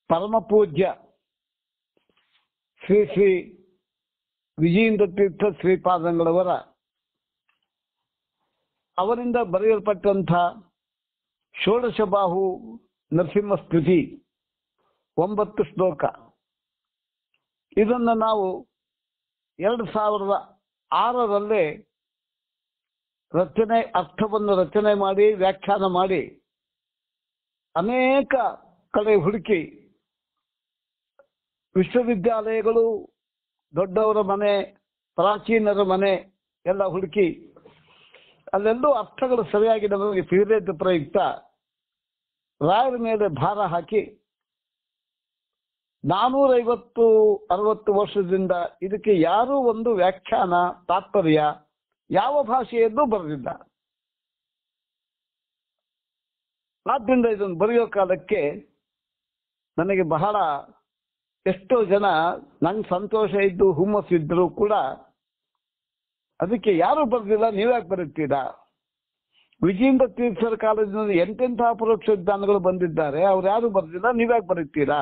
ಪರಮ ಪೂಜ್ಯ ಶ್ರೀ ಶ್ರೀ ವಿಜಯೇಂದ್ರ ತೀರ್ಥ ಶ್ರೀಪಾದಂಗಳವರ ಅವರಿಂದ ಬರೆಯಲ್ಪಟ್ಟಂಥ ಷೋಡಶಬಾಹು ನರಸಿಂಹ ಸ್ತುತಿ ಒಂಬತ್ತು ಶ್ಲೋಕ ಇದನ್ನು ನಾವು ಎರಡು ಸಾವಿರದ ಆರರಲ್ಲೇ ರಚನೆ ಅರ್ಥವನ್ನು ರಚನೆ ಮಾಡಿ ವ್ಯಾಖ್ಯಾನ ಮಾಡಿ ಅನೇಕ ಕಡೆ ಹುಡುಕಿ ವಿಶ್ವವಿದ್ಯಾಲಯಗಳು ದೊಡ್ಡವರ ಮನೆ ಪ್ರಾಚೀನರ ಮನೆ ಎಲ್ಲ ಹುಡುಕಿ ಅಲ್ಲೆಲ್ಲೂ ಅರ್ಥಗಳು ಸರಿಯಾಗಿ ನಮಗೆ ಸಿಗದೇ ಪ್ರಯುಕ್ತ ರಾಯರ ಮೇಲೆ ಭಾರ ಹಾಕಿ ನಾನೂರೈವತ್ತು ಅರವತ್ತು ವರ್ಷದಿಂದ ಇದಕ್ಕೆ ಯಾರೂ ಒಂದು ವ್ಯಾಖ್ಯಾನ ತಾತ್ಪರ್ಯ ಯಾವ ಭಾಷೆಯಲ್ಲೂ ಬರೆದಿಲ್ಲ ಆದ್ದರಿಂದ ಇದನ್ನು ಬರೆಯೋ ಕಾಲಕ್ಕೆ ನನಗೆ ಬಹಳ ಎಷ್ಟೋ ಜನ ನಂಗೆ ಸಂತೋಷ ಇದ್ದು ಹುಮ್ಮಸ್ಸಿದ್ರು ಕೂಡ ಅದಕ್ಕೆ ಯಾರು ಬರೆದಿಲ್ಲ ನೀವ್ಯಾಕೆ ಬರುತ್ತೀರಾ ವಿಜೇಂದ್ರ ತೀರ್ಥರ ಕಾಲದಿಂದ ಎಂತೆಂತಹ ಪರೋಕ್ಷ ಜ್ಞಾನಗಳು ಬಂದಿದ್ದಾರೆ ಅವ್ರು ಯಾರು ಬರೆದಿಲ್ಲ ನೀವ್ಯಾಕೆ ಬರುತ್ತೀರಾ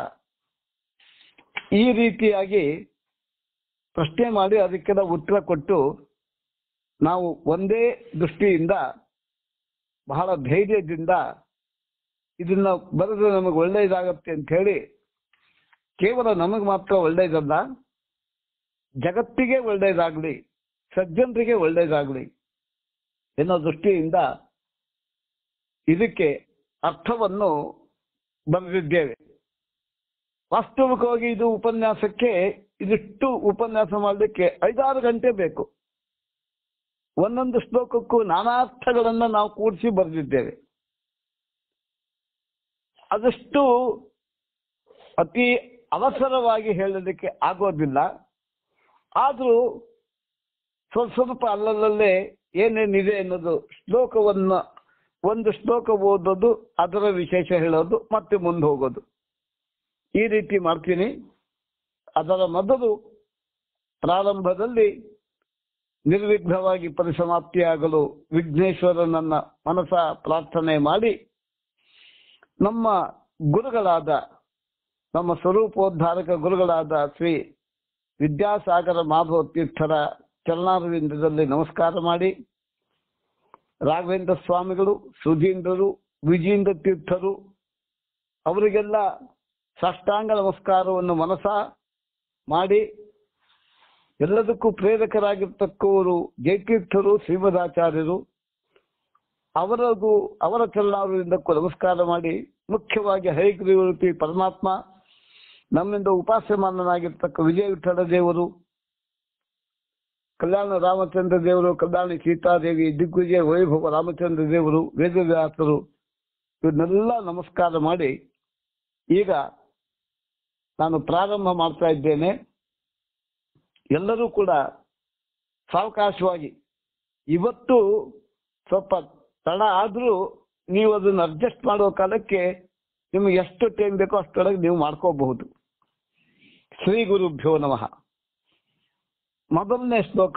ಈ ರೀತಿಯಾಗಿ ಪ್ರಶ್ನೆ ಮಾಡಿ ಅದಕ್ಕೆಲ್ಲ ಉತ್ತರ ಕೊಟ್ಟು ನಾವು ಒಂದೇ ದೃಷ್ಟಿಯಿಂದ ಬಹಳ ಧೈರ್ಯದಿಂದ ಇದನ್ನ ಬರೆದ್ರೆ ನಮಗೆ ಒಳ್ಳೇದಾಗತ್ತೆ ಅಂತ ಹೇಳಿ ಕೇವಲ ನಮಗೆ ಮಾತ್ರ ಒಳ್ಳೇದಲ್ಲ ಜಗತ್ತಿಗೆ ಒಳ್ಳೇದಾಗ್ಲಿ ಸಜ್ಜನರಿಗೆ ಒಳ್ಳೇದಾಗ್ಲಿ ಎನ್ನೋ ದೃಷ್ಟಿಯಿಂದ ಇದಕ್ಕೆ ಅರ್ಥವನ್ನು ಬರೆದಿದ್ದೇವೆ ವಾಸ್ತವಿಕವಾಗಿ ಇದು ಉಪನ್ಯಾಸಕ್ಕೆ ಇದಿಷ್ಟು ಉಪನ್ಯಾಸ ಮಾಡಲಿಕ್ಕೆ ಐದಾರು ಗಂಟೆ ಬೇಕು ಒಂದೊಂದು ಶ್ಲೋಕಕ್ಕೂ ನಾನಾರ್ಥಗಳನ್ನ ನಾವು ಕೂಡಿಸಿ ಬರೆದಿದ್ದೇವೆ ಅದಷ್ಟು ಅತಿ ಅವಸರವಾಗಿ ಹೇಳಲಿಕ್ಕೆ ಆಗೋದಿಲ್ಲ ಆದರೂ ಸ್ವಲ್ಪ ಸ್ವಲ್ಪ ಅಲ್ಲಲ್ಲೇ ಏನೇನಿದೆ ಅನ್ನೋದು ಶ್ಲೋಕವನ್ನು ಒಂದು ಶ್ಲೋಕ ಓದೋದು ಅದರ ವಿಶೇಷ ಹೇಳೋದು ಮತ್ತೆ ಮುಂದೆ ಹೋಗೋದು ಈ ರೀತಿ ಮಾಡ್ತೀನಿ ಅದರ ಮೊದಲು ಪ್ರಾರಂಭದಲ್ಲಿ ನಿರ್ವಿಘ್ನವಾಗಿ ಪರಿಸಮಾಪ್ತಿಯಾಗಲು ವಿಘ್ನೇಶ್ವರನನ್ನ ಮನಸ ಪ್ರಾರ್ಥನೆ ಮಾಡಿ ನಮ್ಮ ಗುರುಗಳಾದ ನಮ್ಮ ಸ್ವರೂಪೋದ್ಧಾರಕ ಗುರುಗಳಾದ ಶ್ರೀ ವಿದ್ಯಾಸಾಗರ ಮಾಧವ ತೀರ್ಥರ ಚರಣಾರವಿಂದದಲ್ಲಿ ನಮಸ್ಕಾರ ಮಾಡಿ ರಾಘವೇಂದ್ರ ಸ್ವಾಮಿಗಳು ಸುಧೀಂದ್ರರು ವಿಜೇಂದ್ರ ತೀರ್ಥರು ಅವರಿಗೆಲ್ಲ ಸಾಷ್ಟಾಂಗ ನಮಸ್ಕಾರವನ್ನು ಮನಸ ಮಾಡಿ ಎಲ್ಲದಕ್ಕೂ ಪ್ರೇರಕರಾಗಿರ್ತಕ್ಕವರು ಜಯತೀರ್ಥರು ಶ್ರೀಮದಾಚಾರ್ಯರು ಅವರದು ಅವರ ಚರಣಾರವಿಂದಕ್ಕೂ ನಮಸ್ಕಾರ ಮಾಡಿ ಮುಖ್ಯವಾಗಿ ಹೈಗ್ರೀವರೂಪಿ ಪರಮಾತ್ಮ ನಮ್ಮಿಂದ ಉಪಾಸ್ಯಮಾನನಾಗಿರ್ತಕ್ಕ ವಿಜಯ ವಿಠಲ ದೇವರು ಕಲ್ಯಾಣ ರಾಮಚಂದ್ರ ದೇವರು ಕಲ್ಯಾಣಿ ಸೀತಾದೇವಿ ದಿಗ್ವಿಜಯ ವೈಭವ ರಾಮಚಂದ್ರ ದೇವರು ವೇದವ್ಯಾಸರು ಇವನ್ನೆಲ್ಲ ನಮಸ್ಕಾರ ಮಾಡಿ ಈಗ ನಾನು ಪ್ರಾರಂಭ ಮಾಡ್ತಾ ಇದ್ದೇನೆ ಎಲ್ಲರೂ ಕೂಡ ಸಾವಕಾಶವಾಗಿ ಇವತ್ತು ಸ್ವಲ್ಪ ತಡ ಆದರೂ ನೀವು ಅದನ್ನು ಅಡ್ಜಸ್ಟ್ ಮಾಡೋ ಕಾಲಕ್ಕೆ ನಿಮಗೆ ಎಷ್ಟು ಟೈಮ್ ಬೇಕೋ ಅಷ್ಟರೊಳಗೆ ನೀವು ಮಾಡ್ಕೋಬಹುದು ಶ್ರೀ ಗುರುಭ್ಯೋ ನಮಃ ಮೊದಲನೇ ಶ್ಲೋಕ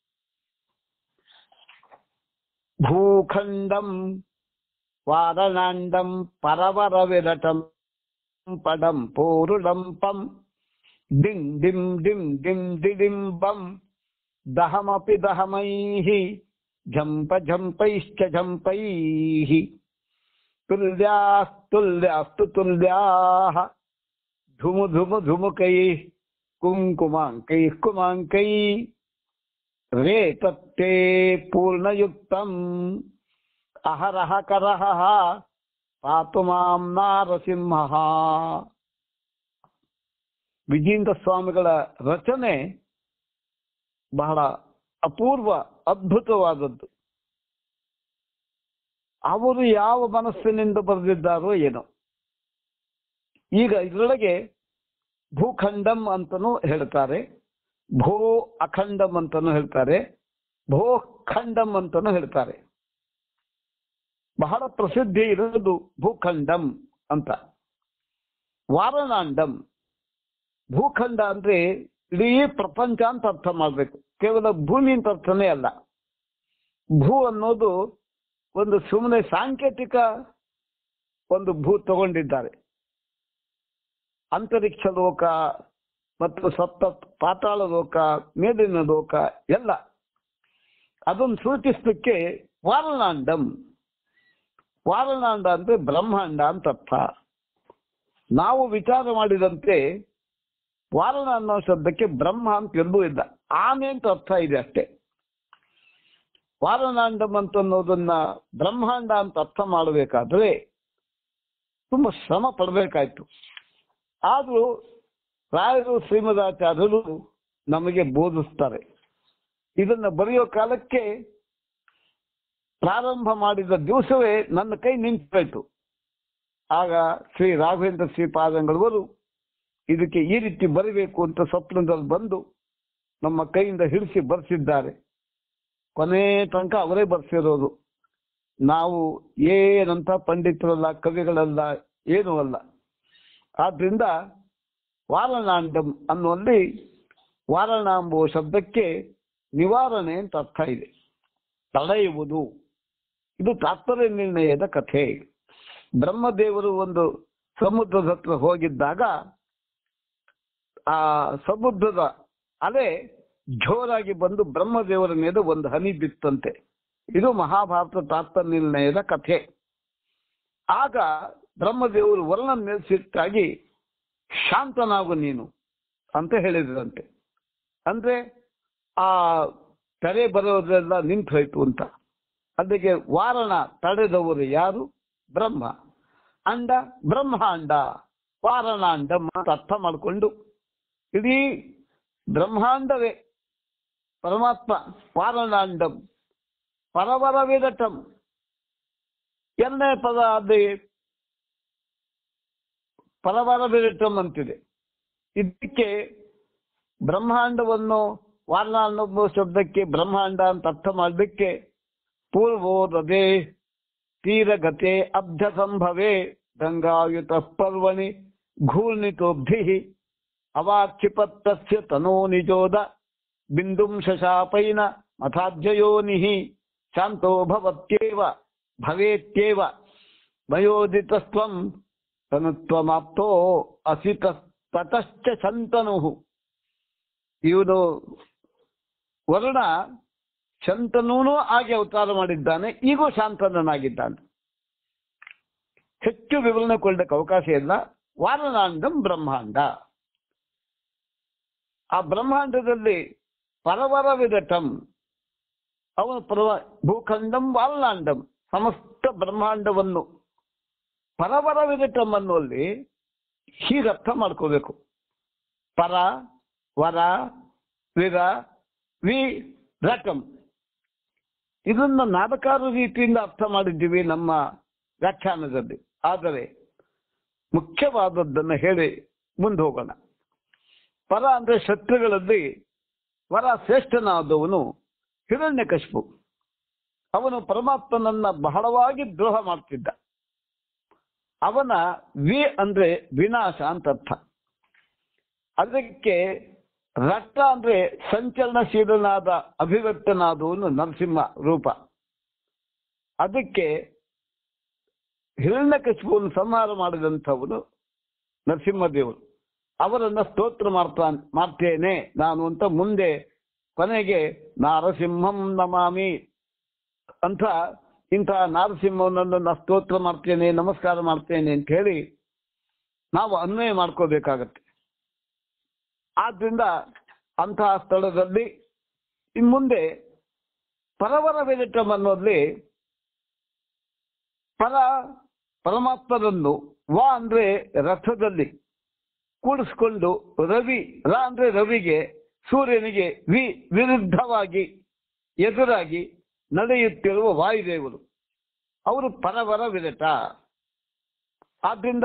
ಭೂಖಂಡಂ ವಾರಣಾಂಡಂ ಪರವರ ವಿರಟಂ ಪಡಂ ಪೂರುಡಂ ಪಂ ಡಿಂ ಡಿಂ ಡಿಂ ಡಿಂ ಡಿಡಿಂಬಂ ದಹಮಪಿ ದಹಮೈಃ ಝಂಪ ಝಂಪೈಶ್ಚ ಝಂಪೈಃ ತುಲ್ಯಾಸ್ತುಲ್ಯಾಸ್ತು ತುಲ್ಯಾಃ ಧುಮು ಧುಮು ಧುಮುಕೈಃ ಕುಂಕುಮಾಂಕೈಃ ಕುಮಾಂಕೈ ರೇ ತತ್ತೇ ಪೂರ್ಣಯುಕ್ತಂ ಅಹರಹ ಕರಹ ಪಾತು ಮಾಂ ನಾರಸಿಂಹ ವಿಜೇಂದ್ರ ಸ್ವಾಮಿಗಳ ರಚನೆ ಬಹಳ ಅಪೂರ್ವ ಅದ್ಭುತವಾದದ್ದು ಅವರು ಯಾವ ಮನಸ್ಸಿನಿಂದ ಬರೆದಿದ್ದಾರೋ ಏನೋ ಈಗ ಇದರೊಳಗೆ ಭೂಖಂಡಂ ಅಂತನೂ ಹೇಳ್ತಾರೆ ಭೋ ಅಖಂಡಂ ಅಂತನೂ ಹೇಳ್ತಾರೆ ಭೋ ಖಂಡಂ ಅಂತನೂ ಹೇಳ್ತಾರೆ ಬಹಳ ಪ್ರಸಿದ್ಧಿ ಇರೋದು ಭೂಖಂಡಂ ಅಂತ ವಾರಣಾಂಡಂ ಭೂಖಂಡ ಅಂದ್ರೆ ಇಡೀ ಪ್ರಪಂಚ ಅಂತ ಅರ್ಥ ಮಾಡ್ಬೇಕು ಕೇವಲ ಭೂಮಿ ಅಂತ ಅರ್ಥನೇ ಅಲ್ಲ ಭೂ ಅನ್ನೋದು ಒಂದು ಸುಮ್ಮನೆ ಸಾಂಕೇತಿಕ ಒಂದು ಭೂ ತಗೊಂಡಿದ್ದಾರೆ ಅಂತರಿಕ್ಷ ಲೋಕ ಮತ್ತು ಸಪ್ತ ಪಾತಾಳ ಲೋಕ ಮೇಲಿನ ಲೋಕ ಎಲ್ಲ ಅದನ್ನು ಸೂಚಿಸಲಿಕ್ಕೆ ವಾರಣಾಂಡಂ ವಾರಣಾಂಡ ಅಂದ್ರೆ ಬ್ರಹ್ಮಾಂಡ ಅಂತ ಅರ್ಥ ನಾವು ವಿಚಾರ ಮಾಡಿದಂತೆ ವಾರಣ ಅನ್ನೋ ಶಬ್ದಕ್ಕೆ ಬ್ರಹ್ಮ ಅಂತ ಎಲ್ಲೂ ಇಲ್ಲ ಆನೆ ಅಂತ ಅರ್ಥ ಇದೆ ಅಷ್ಟೇ ವಾರಣಾಂಡಂ ಅಂತ ಅನ್ನೋದನ್ನ ಬ್ರಹ್ಮಾಂಡ ಅಂತ ಅರ್ಥ ಮಾಡಬೇಕಾದ್ರೆ ತುಂಬಾ ಶ್ರಮ ಪಡಬೇಕಾಯ್ತು ಆದರೂ ರಾಯರು ಶ್ರೀಮದಾಚಾರ್ಯರು ನಮಗೆ ಬೋಧಿಸ್ತಾರೆ ಇದನ್ನ ಬರೆಯೋ ಕಾಲಕ್ಕೆ ಪ್ರಾರಂಭ ಮಾಡಿದ ದಿವಸವೇ ನನ್ನ ಕೈ ನಿಂತೋಯ್ತು ಆಗ ಶ್ರೀ ರಾಘವೇಂದ್ರ ಶ್ರೀಪಾದಂಗಳವರು ಇದಕ್ಕೆ ಈ ರೀತಿ ಬರಬೇಕು ಅಂತ ಸ್ವಪ್ನದಲ್ಲಿ ಬಂದು ನಮ್ಮ ಕೈಯಿಂದ ಹಿಡಿಸಿ ಬರ್ಸಿದ್ದಾರೆ ಕೊನೆ ತನಕ ಅವರೇ ಬರ್ಸಿರೋದು ನಾವು ಏನಂತ ಪಂಡಿತರಲ್ಲ ಕವಿಗಳಲ್ಲ ಏನೂ ಅಲ್ಲ ಆದ್ರಿಂದ ವಾರಣಾಂಡಂ ಅನ್ನುವಲ್ಲಿ ವಾರಣಾಂಬೋ ಶಬ್ದಕ್ಕೆ ನಿವಾರಣೆ ಅಂತ ಅರ್ಥ ಇದೆ ತಡೆಯುವುದು ಇದು ತಾತ್ಪರ್ಯ ನಿರ್ಣಯದ ಕಥೆ ಬ್ರಹ್ಮದೇವರು ಒಂದು ಸಮುದ್ರದ ಹತ್ರ ಹೋಗಿದ್ದಾಗ ಆ ಸಮುದ್ರದ ಅಲೆ ಜೋರಾಗಿ ಬಂದು ಬ್ರಹ್ಮದೇವರ ಮೇಲೆ ಒಂದು ಹನಿ ಬಿತ್ತಂತೆ ಇದು ಮಹಾಭಾರತ ತಾತ್ಪರ್ಯ ನಿರ್ಣಯದ ಕಥೆ ಆಗ ಬ್ರಹ್ಮದೇವರು ವರ್ಣ ಮೇಲೆ ಸಿಟ್ಟಾಗಿ ಶಾಂತನಾಗು ನೀನು ಅಂತ ಹೇಳಿದ್ರಂತೆ ಅಂದ್ರೆ ಆ ತೆರೆ ಬರೋದೆಲ್ಲ ನಿಂತು ಹೋಯ್ತು ಅಂತ ಅಲ್ಲಿಗೆ ವಾರಣ ತಡೆದವರು ಯಾರು ಬ್ರಹ್ಮ ಅಂಡ ಬ್ರಹ್ಮಾಂಡ ವಾರಣಾಂಡಂ ಅಂತ ಅರ್ಥ ಮಾಡಿಕೊಂಡು ಇಡೀ ಬ್ರಹ್ಮಾಂಡವೇ ಪರಮಾತ್ಮ ವಾರಣಾಂಡಂ ಪರವರ ವಿರಟಂ ಎರಡನೇ ಪದ ಅದೇ ಪರವರ ವಿರಟಂ ಅಂತಿದೆ ಇದಕ್ಕೆ ಬ್ರಹ್ಮಾಂಡವನ್ನು ವಾರಣ ಅನ್ನೋ ಶಬ್ದಕ್ಕೆ ಬ್ರಹ್ಮಾಂಡ ಅಂತ ಅರ್ಥ ಮಾಡಲಿಕ್ಕೆ ಪೂರ್ವೋದದೆ ತೀರಗತೆ ಅಬ್ಧ ಸಂಭವೇ ಗಂಗಾಯುತ ಪರ್ವಣಿ ಘೂರ್ಣಿತೋಬ್ಧಿ ಅವಾಕ್ಷಿಪತ್ತಸ್ಯ ತನೋ ನಿಜೋದ ಬಿಂದುಂ ಶಶಾಪೈನ ಮಥಾಜ್ಯಯೋನಿಃ ಶಾಂತೋ ಭವತ್ಯೇವ ಭವೇತ್ಯೇವ ಮಯೋದಿತಸ್ತ್ವಂ ತನುತ್ವಮಾಪ್ತೋ ಅಸಿತ ತತಶ್ಚ ಶಂತನುಃ ಇವನು ವರ್ಣ ಶಂತನೂ ಆಗಿ ಅವತಾರ ಮಾಡಿದ್ದಾನೆ ಈಗೂ ಶಾಂತನನಾಗಿದ್ದಾನೆ ಹೆಚ್ಚು ವಿವರಣೆ ಕೊಡಕ್ಕೆ ಅವಕಾಶ ಇಲ್ಲ ವಾರಣಾಂಡಂ ಬ್ರಹ್ಮಾಂಡ ಆ ಬ್ರಹ್ಮಾಂಡದಲ್ಲಿ ಪರವರ ವಿದಟಂ ಅವನು ಪರವ ಭೂಖಂಡಂ ವಾರಣಾಂಡಂ ಸಮಸ್ತ ಬ್ರಹ್ಮಾಂಡವನ್ನು ಪರವರ ವಿದಟಂ ಅನ್ನುವಲ್ಲಿ ಹೀಗೆ ಅರ್ಥ ಮಾಡ್ಕೋಬೇಕು ಪರ ವರ ವಿರ ವಿ ರಕಂ ಇದನ್ನ ನಾಲ್ಕಾರು ರೀತಿಯಿಂದ ಅರ್ಥ ಮಾಡಿದ್ದೀವಿ ನಮ್ಮ ವ್ಯಾಖ್ಯಾನದಲ್ಲಿ ಆದರೆ ಮುಖ್ಯವಾದದ್ದನ್ನು ಹೇಳಿ ಮುಂದೆ ಹೋಗೋಣ ಪರ ಅಂದ್ರೆ ಶತ್ರುಗಳಲ್ಲಿ ವರ ಶ್ರೇಷ್ಠನಾದವನು ಹಿರಣ್ಯಕಶಿಪು ಅವನು ಪರಮಾತ್ಮನನ್ನ ಬಹಳವಾಗಿ ದ್ರೋಹ ಮಾಡ್ತಿದ್ದ ಅವನ ವಿ ಅಂದ್ರೆ ವಿನಾಶ ಅಂತ ಅರ್ಥ ಅದಕ್ಕೆ ರಕ್ತ ಅಂದ್ರೆ ಸಂಚಲನಶೀಲನಾದ ಅಭಿವ್ಯಕ್ತನಾದವನು ನರಸಿಂಹ ರೂಪ ಅದಕ್ಕೆ ಹಿರಣ್ಯಕಶಿಪುವನ್ನು ಸಂಹಾರ ಮಾಡಿದಂಥವನು ನರಸಿಂಹದೇವರು ಅವರನ್ನ ಸ್ತೋತ್ರ ಮಾಡ್ತಾ ಮಾಡ್ತೇನೆ ನಾನು ಅಂತ ಮುಂದೆ ಕೊನೆಗೆ ನಾರಸಿಂಹಂ ನಮಾಮಿ ಅಂತ ಇಂಥ ನಾರಸಿಂಹನನ್ನು ನಾ ಸ್ತೋತ್ರ ಮಾಡ್ತೇನೆ ನಮಸ್ಕಾರ ಮಾಡ್ತೇನೆ ಅಂತ ಹೇಳಿ ನಾವು ಅನ್ವಯ ಮಾಡ್ಕೋಬೇಕಾಗತ್ತೆ ಆದ್ರಿಂದ ಅಂತಹ ಸ್ಥಳದಲ್ಲಿ ಇನ್ ಮುಂದೆ ಪರವರ ವೆಲಿಟಂ ಅನ್ನೋದ್ಲಿ ಪರ ಪರಮಾತ್ಮರನ್ನು ವ ಅಂದ್ರೆ ರಥದಲ್ಲಿ ಕೂಡಿಸ್ಕೊಂಡು ರವಿ ರ ಅಂದ್ರೆ ರವಿಗೆ ಸೂರ್ಯನಿಗೆ ವಿ ವಿರುದ್ಧವಾಗಿ ಎದುರಾಗಿ ನಡೆಯುತ್ತಿರುವ ವಾಯುದೇವರು ಅವರು ಪರವರ ವಿರಟ ಆದ್ರಿಂದ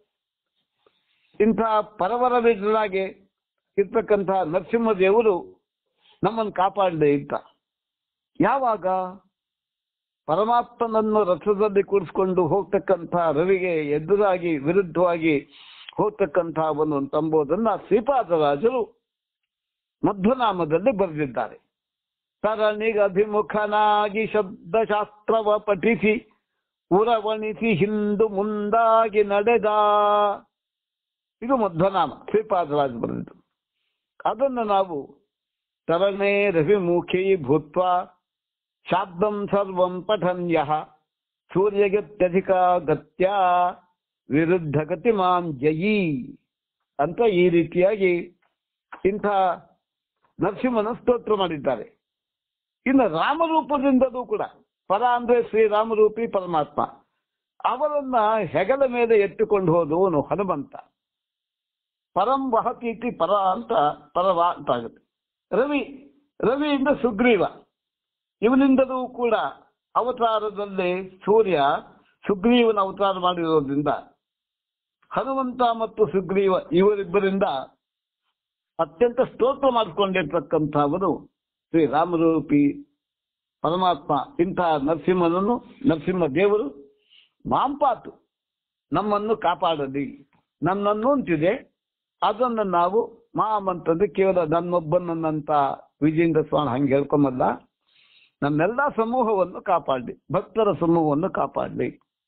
ಇಂಥ ಪರವರ ವಿರಟರಾಗಿ ಇರ್ತಕ್ಕಂಥ ನರಸಿಂಹದೇವರು ನಮ್ಮನ್ನು ಕಾಪಾಡದೆ ಇದ್ದ ಯಾವಾಗ ಪರಮಾತ್ಮನನ್ನು ರಥದಲ್ಲಿ ಕೂಡಿಸ್ಕೊಂಡು ಹೋಗ್ತಕ್ಕಂಥ ರವಿಗೆ ಎದುರಾಗಿ ವಿರುದ್ಧವಾಗಿ ಹೋಗ್ತಕ್ಕಂಥ ಒಂದು ತಂಬೋದನ್ನ ಶ್ರೀಪಾದರಾಜರು ಮಧ್ವನಾಮದಲ್ಲಿ ಬರೆದಿದ್ದಾರೆ ಸರಣಿಗಭಿಮುಖನಾಗಿ ಶಬ್ದಶಾಸ್ತ್ರವ ಪಠಿಸಿ ಉರವಣಿಸಿ ಹಿಂದು ಮುಂದಾಗಿ ನಡೆದ ಇದು ಮಧ್ವನಾಮ ಶ್ರೀಪಾದರಾಜ ಬರೆದಿದ್ದು ಅದನ್ನು ನಾವು ತರಣೇ ರವಿಮುಖಿ ಭೂತ್ವ ಶಾಬ್ದಂ ಸರ್ವಂ ಪಠನ್ಯ ಸೂರ್ಯಗತ್ಯಧಿಕ ಗತ್ಯ ವಿರುದ್ಧ ಗತಿಮಾನ್ ಜಯಿ ಅಂತ ಈ ರೀತಿಯಾಗಿ ಇಂಥ ನರಸಿಂಹನ ಸ್ತೋತ್ರ ಮಾಡಿದ್ದಾರೆ ಇನ್ನು ರಾಮರೂಪದಿಂದಲೂ ಕೂಡ ಪರ ಅಂದ್ರೆ ಶ್ರೀರಾಮರೂಪಿ ಪರಮಾತ್ಮ ಅವರನ್ನ ಹೆಗಲ ಮೇಲೆ ಎತ್ತುಕೊಂಡು ಹೋದವನು ಹನುಮಂತ ಪರಂ ವಹತೀತಿ ಪರ ಅಂತ ಪರವ ಅಂತ ಆಗುತ್ತೆ ರವಿ ರವಿಯಿಂದ ಸುಗ್ರೀವ ಇವನಿಂದಲೂ ಕೂಡ ಅವತಾರದಲ್ಲಿ ಸೂರ್ಯ ಸುಗ್ರೀವನ ಅವತಾರ ಮಾಡಿರೋದ್ರಿಂದ ಹನುಮಂತ ಮತ್ತು ಸುಗ್ರೀವ ಇವರಿಬ್ಬರಿಂದ ಅತ್ಯಂತ ಸ್ತೋತ್ರ ಮಾಡಿಕೊಂಡಿರ್ತಕ್ಕಂಥವರು ಶ್ರೀ ರಾಮರೂಪಿ ಪರಮಾತ್ಮ ಇಂತಹ ನರಸಿಂಹನನ್ನು ನರಸಿಂಹ ದೇವರು ಮಾಂಪಾತು ನಮ್ಮನ್ನು ಕಾಪಾಡಲಿ ನನ್ನನ್ನು ಅಂತಿದೆ ಅದನ್ನು ನಾವು ಮಾಮ್ ಅಂತಂದ್ರೆ ಕೇವಲ ನನ್ನೊಬ್ಬನನ್ನಂತ ವಿಜೇಂದ್ರ ಸ್ವಾಮಿ ಹಂಗೆ ಹೇಳ್ಕೊಂಬಲ್ಲ ನಮ್ಮೆಲ್ಲ ಸಮೂಹವನ್ನು ಕಾಪಾಡಲಿ ಭಕ್ತರ ಸಮೂಹವನ್ನು ಕಾಪಾಡಲಿ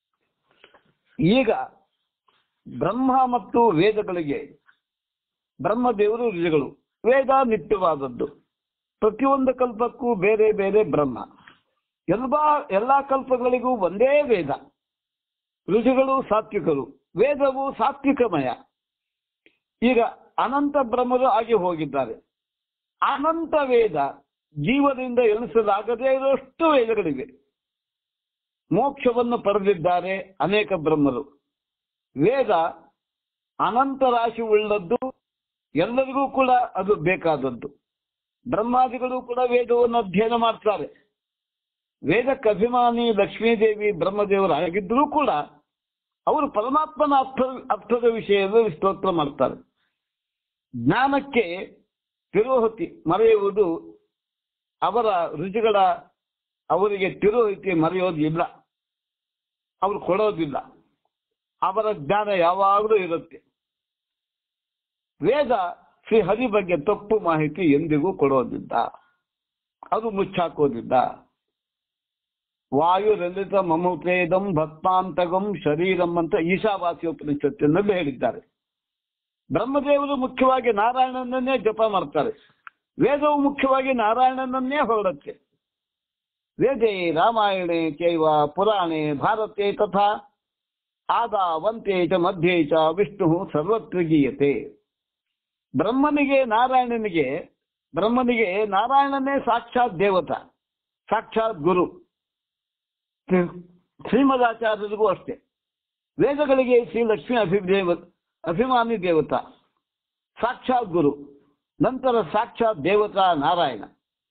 ಈಗ ಬ್ರಹ್ಮ ಮತ್ತು ವೇದಗಳಿಗೆ ಬ್ರಹ್ಮದೇವರು ಋಷಿಗಳು ವೇದ ನಿತ್ಯವಾದದ್ದು ಪ್ರತಿಯೊಂದು ಕಲ್ಪಕ್ಕೂ ಬೇರೆ ಬೇರೆ ಬ್ರಹ್ಮ ಎಲ್ಲಾ ಎಲ್ಲಾ ಕಲ್ಪಗಳಿಗೂ ಒಂದೇ ವೇದ ಋಷಿಗಳು ಸಾತ್ವಿಕರು ವೇದವು ಸಾತ್ವಿಕಮಯ ಈಗ ಅನಂತ ಬ್ರಹ್ಮರು ಆಗಿ ಹೋಗಿದ್ದಾರೆ ಅನಂತ ವೇದ ಜೀವದಿಂದ ಎಣಿಸಲಾಗದೇ ಇರುವಷ್ಟು ವೇದಗಳಿವೆ ಮೋಕ್ಷವನ್ನು ಪಡೆದಿದ್ದಾರೆ ಅನೇಕ ಬ್ರಹ್ಮರು ವೇದ ಅನಂತ ರಾಶಿ ಉಳ್ಳದ್ದು ಎಲ್ಲರಿಗೂ ಕೂಡ ಅದು ಬೇಕಾದದ್ದು ಬ್ರಹ್ಮಾದಿಗಳು ಕೂಡ ವೇದವನ್ನು ಅಧ್ಯಯನ ಮಾಡ್ತಾರೆ ವೇದಕ್ಕೆ ಅಭಿಮಾನಿ ಲಕ್ಷ್ಮೀದೇವಿ ಬ್ರಹ್ಮದೇವರು ಆಗಿದ್ದರೂ ಕೂಡ ಅವರು ಪರಮಾತ್ಮನ ಅರ್ಥ ಅರ್ಥದ ವಿಷಯದಲ್ಲಿ ಸ್ತೋತ್ರ ಮಾಡ್ತಾರೆ ಜ್ಞಾನಕ್ಕೆ ತಿರೋಹತಿ ಮರೆಯುವುದು ಅವರ ರುಚಿಗಳ ಅವರಿಗೆ ತಿರೋಹತಿ ಮರೆಯೋದು ಇಲ್ಲ ಅವರು ಕೊಡೋದಿಲ್ಲ ಅವರ ಜ್ಞಾನ ಯಾವಾಗಲೂ ಇರುತ್ತೆ ವೇದ ಶ್ರೀ ಹರಿ ಬಗ್ಗೆ ತಪ್ಪು ಮಾಹಿತಿ ಎಂದಿಗೂ ಕೊಡೋದಿಲ್ಲ ಅದು ಮುಚ್ಚಾಕೋದಿಲ್ಲ ವಾಯು ರಲಿತ ಮಮುಪೇದಂ ಭಕ್ತಾಂತಗಂ ಶರೀರಂ ಅಂತ ಈಶಾವಾಸ್ಯ ಉಪನಿಷತ್ತಿನಲ್ಲಿ ಹೇಳಿದ್ದಾರೆ ಬ್ರಹ್ಮದೇವರು ಮುಖ್ಯವಾಗಿ ನಾರಾಯಣನನ್ನೇ ಜಪ ಮಾಡ್ತಾರೆ ವೇದವು ಮುಖ್ಯವಾಗಿ ನಾರಾಯಣನನ್ನೇ ಹೊರಡುತ್ತೆ ವೇದೇ ರಾಮಾಯಣೆ ಚೈವ ಪುರಾಣೆ ಭಾರತೆ ತಥಾ ಆದಾವಂತೆ ಚ ಮಧ್ಯೆ ಚ ವಿಷ್ಣು ಸರ್ವತ್ರ ಗೀಯತೆ ಬ್ರಹ್ಮನಿಗೆ ನಾರಾಯಣನಿಗೆ ಬ್ರಹ್ಮನಿಗೆ ನಾರಾಯಣನೇ ಸಾಕ್ಷಾತ್ ದೇವತ ಸಾಕ್ಷಾತ್ ಗುರು ಶ್ರೀಮದಾಚಾರ್ಯರಿಗೂ ಅಷ್ಟೇ ವೇದಗಳಿಗೆ ಶ್ರೀ ಲಕ್ಷ್ಮೀ ಅಭಿದೇವ ಅಭಿಮಾನಿ ದೇವತ ಸಾಕ್ಷಾತ್ ಗುರು ನಂತರ ಸಾಕ್ಷಾತ್ ದೇವತಾ ನಾರಾಯಣ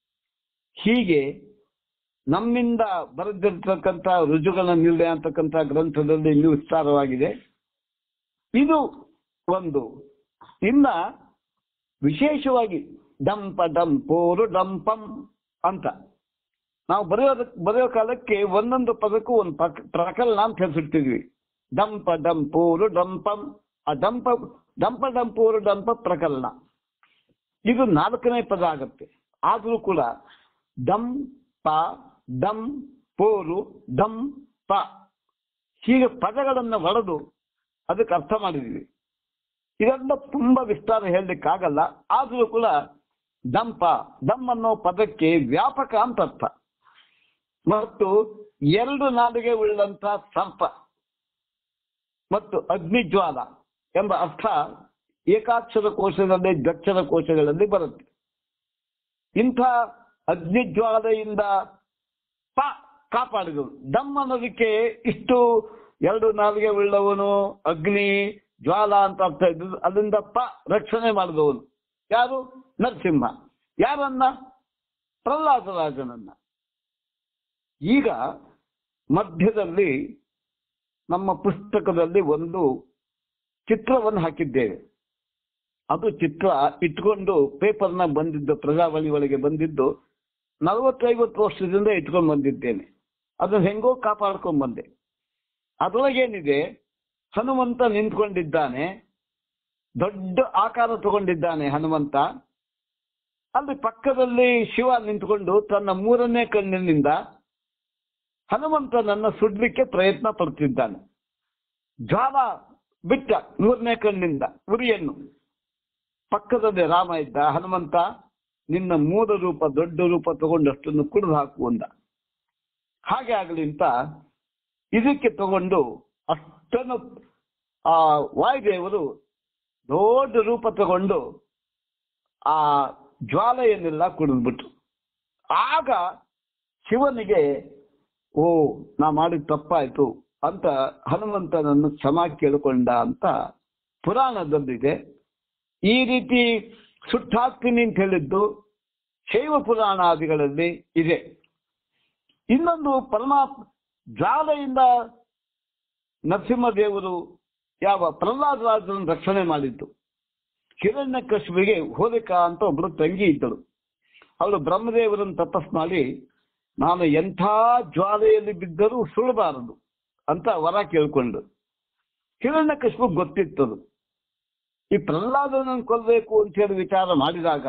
ಹೀಗೆ ನಮ್ಮಿಂದ ಬರೆದಿರ್ತಕ್ಕಂಥ ರುಜುಗಳ ನಿರ್ಣಯ ಅಂತಕ್ಕಂಥ ಗ್ರಂಥದಲ್ಲಿ ಇನ್ನೂ ವಿಸ್ತಾರವಾಗಿದೆ ಇದು ಒಂದು ಇನ್ನ ವಿಶೇಷವಾಗಿ ಡಂಪ ಡಂಪೋರು ಡಂಪಂ ಅಂತ ನಾವು ಬರೆಯೋದ ಬರೆಯೋ ಕಾಲಕ್ಕೆ ಒಂದೊಂದು ಪದಕ್ಕೂ ಒಂದು ಪಕ್ ಪ್ರಕರಣ ಅಂತ ಹೆಸರಿಟ್ಟಿದ್ವಿ ಡಂಪ ಡಂಪೂರು ಡಂಪಂ ಆ ಡಂಪ ಡಂಪ ಡಂಪೂರು ಡಂಪ ಪ್ರಕರಣ ಇದು ನಾಲ್ಕನೇ ಪದ ಆಗುತ್ತೆ ಆದರೂ ಕೂಡ ಡಂ ಪ ಡಂ ಪೋರು ಡಂ ಪ ಹೀಗೆ ಪದಗಳನ್ನು ಒಡೆದು ಅದಕ್ಕೆ ಅರ್ಥ ಮಾಡಿದ್ದೀವಿ ಇದೆಲ್ಲ ತುಂಬಾ ವಿಸ್ತಾರ ಹೇಳಲಿಕ್ಕಾಗಲ್ಲ ಆದರೂ ಕೂಡ ದಂಪ ದಮ್ ಅನ್ನೋ ಪದಕ್ಕೆ ವ್ಯಾಪಕ ಅಂತ ಅರ್ಥ ಮತ್ತು ಎರಡು ನಾಲಿಗೆ ಉಳ್ಳಂತ ಸರ್ಪ ಮತ್ತು ಅಗ್ನಿಜ್ವಾಲ ಎಂಬ ಅರ್ಥ ಏಕಾಕ್ಷರ ಕೋಶದಲ್ಲಿ ದ್ವಕ್ಷರ ಕೋಶಗಳಲ್ಲಿ ಬರುತ್ತೆ ಇಂಥ ಅಗ್ನಿಜ್ವಾಲೆಯಿಂದ ಪ ಕಾಪಾಡಿದವು ದಮ್ ಅನ್ನೋದಕ್ಕೆ ಇಷ್ಟು ಎರಡು ನಾಲಿಗೆ ಉಳ್ಳವನು ಅಗ್ನಿ ಜ್ವಾಲ ಅಂತ ಅರ್ಥ ಇದ್ದು ಅದರಿಂದ ಪ ರಕ್ಷಣೆ ಮಾಡಿದವನು ಯಾರು ನರಸಿಂಹ ಯಾರನ್ನ ಪ್ರಹ್ಲಾದರಾಜನನ್ನ ಈಗ ಮಧ್ಯದಲ್ಲಿ ನಮ್ಮ ಪುಸ್ತಕದಲ್ಲಿ ಒಂದು ಚಿತ್ರವನ್ನು ಹಾಕಿದ್ದೇವೆ ಅದು ಚಿತ್ರ ಇಟ್ಕೊಂಡು ಪೇಪರ್ನ ಬಂದಿದ್ದು ಪ್ರಜಾವಳಿ ಒಳಗೆ ಬಂದಿದ್ದು ನಲವತ್ತೈವತ್ತು ವರ್ಷದಿಂದ ಇಟ್ಕೊಂಡು ಬಂದಿದ್ದೇನೆ ಅದನ್ನ ಹೆಂಗೋ ಕಾಪಾಡ್ಕೊಂಡ್ ಬಂದೆ ಅದರೊಳಗೇನಿದೆ ಹನುಮಂತ ನಿಂತ್ಕೊಂಡಿದ್ದಾನೆ ದೊಡ್ಡ ಆಕಾರ ತಗೊಂಡಿದ್ದಾನೆ ಹನುಮಂತ ಅಲ್ಲಿ ಪಕ್ಕದಲ್ಲಿ ಶಿವ ನಿಂತ್ಕೊಂಡು ತನ್ನ ಮೂರನೇ ಕಣ್ಣಿನಿಂದ ಹನುಮಂತನನ್ನ ಸುಡ್ಲಿಕ್ಕೆ ಪ್ರಯತ್ನ ಪಡ್ತಿದ್ದಾನೆ ಜ್ವಾಲ ಬಿಟ್ಟ ಮೂರನೇ ಕಣ್ಣಿಂದ ಉರಿಯನ್ನು ಪಕ್ಕದಲ್ಲಿ ರಾಮ ಇದ್ದ ಹನುಮಂತ ನಿನ್ನ ಮೂಲ ರೂಪ ದೊಡ್ಡ ರೂಪ ತಗೊಂಡಷ್ಟನ್ನು ಕುಡಿದು ಹಾಕು ಅಂದ ಹಾಗೆ ಆಗಲಿ ಅಂತ ಇದಕ್ಕೆ ತಗೊಂಡು ಅಷ್ಟನ್ನು ಆ ವಾಯುದೇವರು ದೊಡ್ಡ ರೂಪ ತಗೊಂಡು ಆ ಜ್ವಾಲೆಯನ್ನೆಲ್ಲ ಕುಡಿದ್ಬಿಟ್ರು ಆಗ ಶಿವನಿಗೆ ಓ ನಾ ಮಾಡಿದ ತಪ್ಪಾಯ್ತು ಅಂತ ಹನುಮಂತನನ್ನು ಕ್ಷಮಾ ಕೇಳಿಕೊಂಡ ಅಂತ ಪುರಾಣದಲ್ಲಿದೆ ಈ ರೀತಿ ಸುಟ್ಟಾಕ್ತೀನಿ ಅಂತ ಹೇಳಿದ್ದು ಶೈವ ಪುರಾಣಾದಿಗಳಲ್ಲಿ ಇದೆ ಇನ್ನೊಂದು ಪರಮಾತ್ಮ ಜ್ವಾಲೆಯಿಂದ ನರಸಿಂಹದೇವರು ಯಾವ ಪ್ರಹ್ಲಾದ ರಾಜರನ್ನು ರಕ್ಷಣೆ ಮಾಡಿದ್ದು ಹಿರಣ್ಯ ಕಶ್ಮಿಗೆ ಹೋಲಿಕಾ ಅಂತ ಒಬ್ಬಳು ತಂಗಿ ಇದ್ದಳು ಅವಳು ಬ್ರಹ್ಮದೇವರನ್ನು ತಪಸ್ ಮಾಡಿ ನಾನು ಎಂಥ ಜ್ವಾಲೆಯಲ್ಲಿ ಬಿದ್ದರೂ ಸುಳಬಾರದು ಅಂತ ವರ ಕೇಳ್ಕೊಂಡು ಹಿರಣ್ಯ ಕಶ್ಮು ಗೊತ್ತಿತ್ತದು ಈ ಪ್ರಹ್ಲಾದನನ್ನು ಕೊಲ್ಲಬೇಕು ಅಂತ ಹೇಳಿ ವಿಚಾರ ಮಾಡಿದಾಗ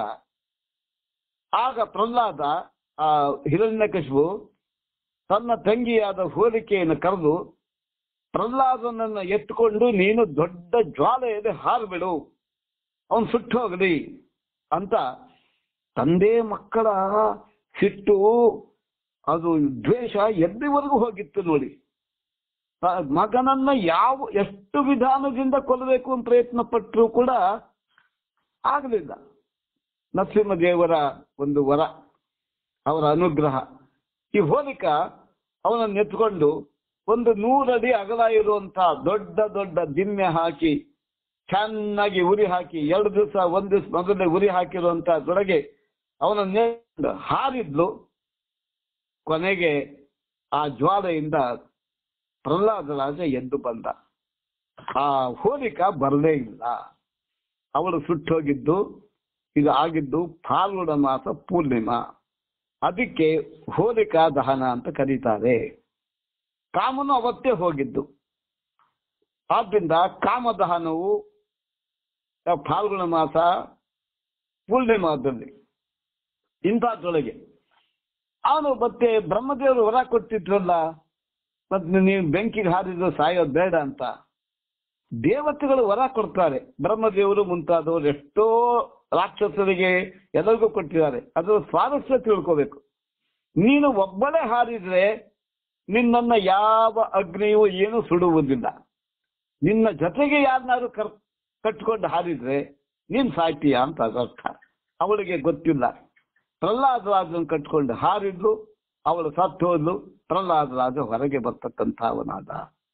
ಆಗ ಪ್ರಹ್ಲಾದ ಆ ಹಿರಣ್ಯಕಶಿಪು ತನ್ನ ತಂಗಿಯಾದ ಹೋಲಿಕೆಯನ್ನು ಕರೆದು ಪ್ರಹ್ಲಾದನನ್ನು ಎತ್ತುಕೊಂಡು ನೀನು ದೊಡ್ಡ ಜ್ವಾಲೆಯಲ್ಲಿ ಹಾರ್ಬಿಡು ಅವನು ಸುಟ್ಟು ಹೋಗಲಿ ಅಂತ ತಂದೆ ಮಕ್ಕಳ ಸಿಟ್ಟು ಅದು ದ್ವೇಷ ಎಲ್ಲಿವರೆಗೂ ಹೋಗಿತ್ತು ನೋಡಿ ಆ ಮಗನನ್ನ ಯಾವ ಎಷ್ಟು ವಿಧಾನದಿಂದ ಕೊಲ್ಲಬೇಕು ಅಂತ ಪ್ರಯತ್ನ ಪಟ್ಟರು ಕೂಡ ಆಗಲಿಲ್ಲ ನರಸಿಂಹದೇವರ ಒಂದು ವರ ಅವರ ಅನುಗ್ರಹ ಈ ಹೋಲಿಕ ಅವನನ್ನು ಎತ್ಕೊಂಡು ಒಂದು ನೂರಡಿ ಅಗಲ ಇರುವಂತ ದೊಡ್ಡ ದೊಡ್ಡ ದಿಮ್ಮೆ ಹಾಕಿ ಚೆನ್ನಾಗಿ ಉರಿ ಹಾಕಿ ಎರಡು ದಿವಸ ಒಂದು ದಿವಸ ಮೊದಲೇ ಉರಿ ಹಾಕಿರುವಂತ ದೊಳಗೆ ಅವನನ್ನೇ ಹಾರಿದ್ಲು ಕೊನೆಗೆ ಆ ಜ್ವಾಲೆಯಿಂದ ಪ್ರಹ್ಲಾದ ರಾಜ ಎದ್ದು ಬಂದ ಆ ಹೋಲಿಕ ಬರಲೇ ಇಲ್ಲ ಅವಳು ಸುಟ್ಟೋಗಿದ್ದು ಇದು ಆಗಿದ್ದು ಫಾಲ್ಗುಣ ಮಾಸ ಪೂರ್ಣಿಮಾ ಅದಕ್ಕೆ ಹೋಲಿಕಾ ದಹನ ಅಂತ ಕರೀತಾರೆ ಕಾಮನು ಅವತ್ತೇ ಹೋಗಿದ್ದು ಆದ್ರಿಂದ ಕಾಮದಹನವು ಫಾಲ್ಗುಣ ಮಾಸ ಪೂರ್ಣಿಮಾದಲ್ಲಿ ಇಂಥದ್ರೊಳಗೆ ಅವನು ಮತ್ತೆ ಬ್ರಹ್ಮದೇವರು ಹೊರ ಕೊಟ್ಟಿದ್ರಲ್ಲ ಮತ್ತೆ ನೀವು ಬೆಂಕಿಗೆ ಹಾರಿದ್ರು ಸಾಯೋದು ಬೇಡ ಅಂತ ದೇವತೆಗಳು ವರ ಕೊಡ್ತಾರೆ ಬ್ರಹ್ಮದೇವರು ಮುಂತಾದವರು ಎಷ್ಟೋ ರಾಕ್ಷಸರಿಗೆ ಎಲ್ಲರಿಗೂ ಕೊಟ್ಟಿದ್ದಾರೆ ಅದರ ಸ್ವಾರಸ್ಯ ತಿಳ್ಕೋಬೇಕು ನೀನು ಒಬ್ಬಳೇ ಹಾರಿದ್ರೆ ನಿನ್ನನ್ನ ಯಾವ ಅಗ್ನಿಯೂ ಏನು ಸುಡುವುದಿಲ್ಲ ನಿನ್ನ ಜೊತೆಗೆ ಯಾರನ್ನಾರು ಕರ್ ಕಟ್ಕೊಂಡು ಹಾರಿದ್ರೆ ನೀನ್ ಸಾಯ್ತೀಯ ಅಂತ ಅದರ ಅರ್ಥ ಅವಳಿಗೆ ಗೊತ್ತಿಲ್ಲ ಪ್ರಹ್ಲಾದ ರಾಜನ ಕಟ್ಕೊಂಡು ಹಾರಿದ್ಲು ಅವಳು ಸತ್ತು ಹೋದ್ಲು ಪ್ರಹ್ಲಾದ ರಾಜ ಹೊರಗೆ ಬರ್ತಕ್ಕಂಥವನಾದ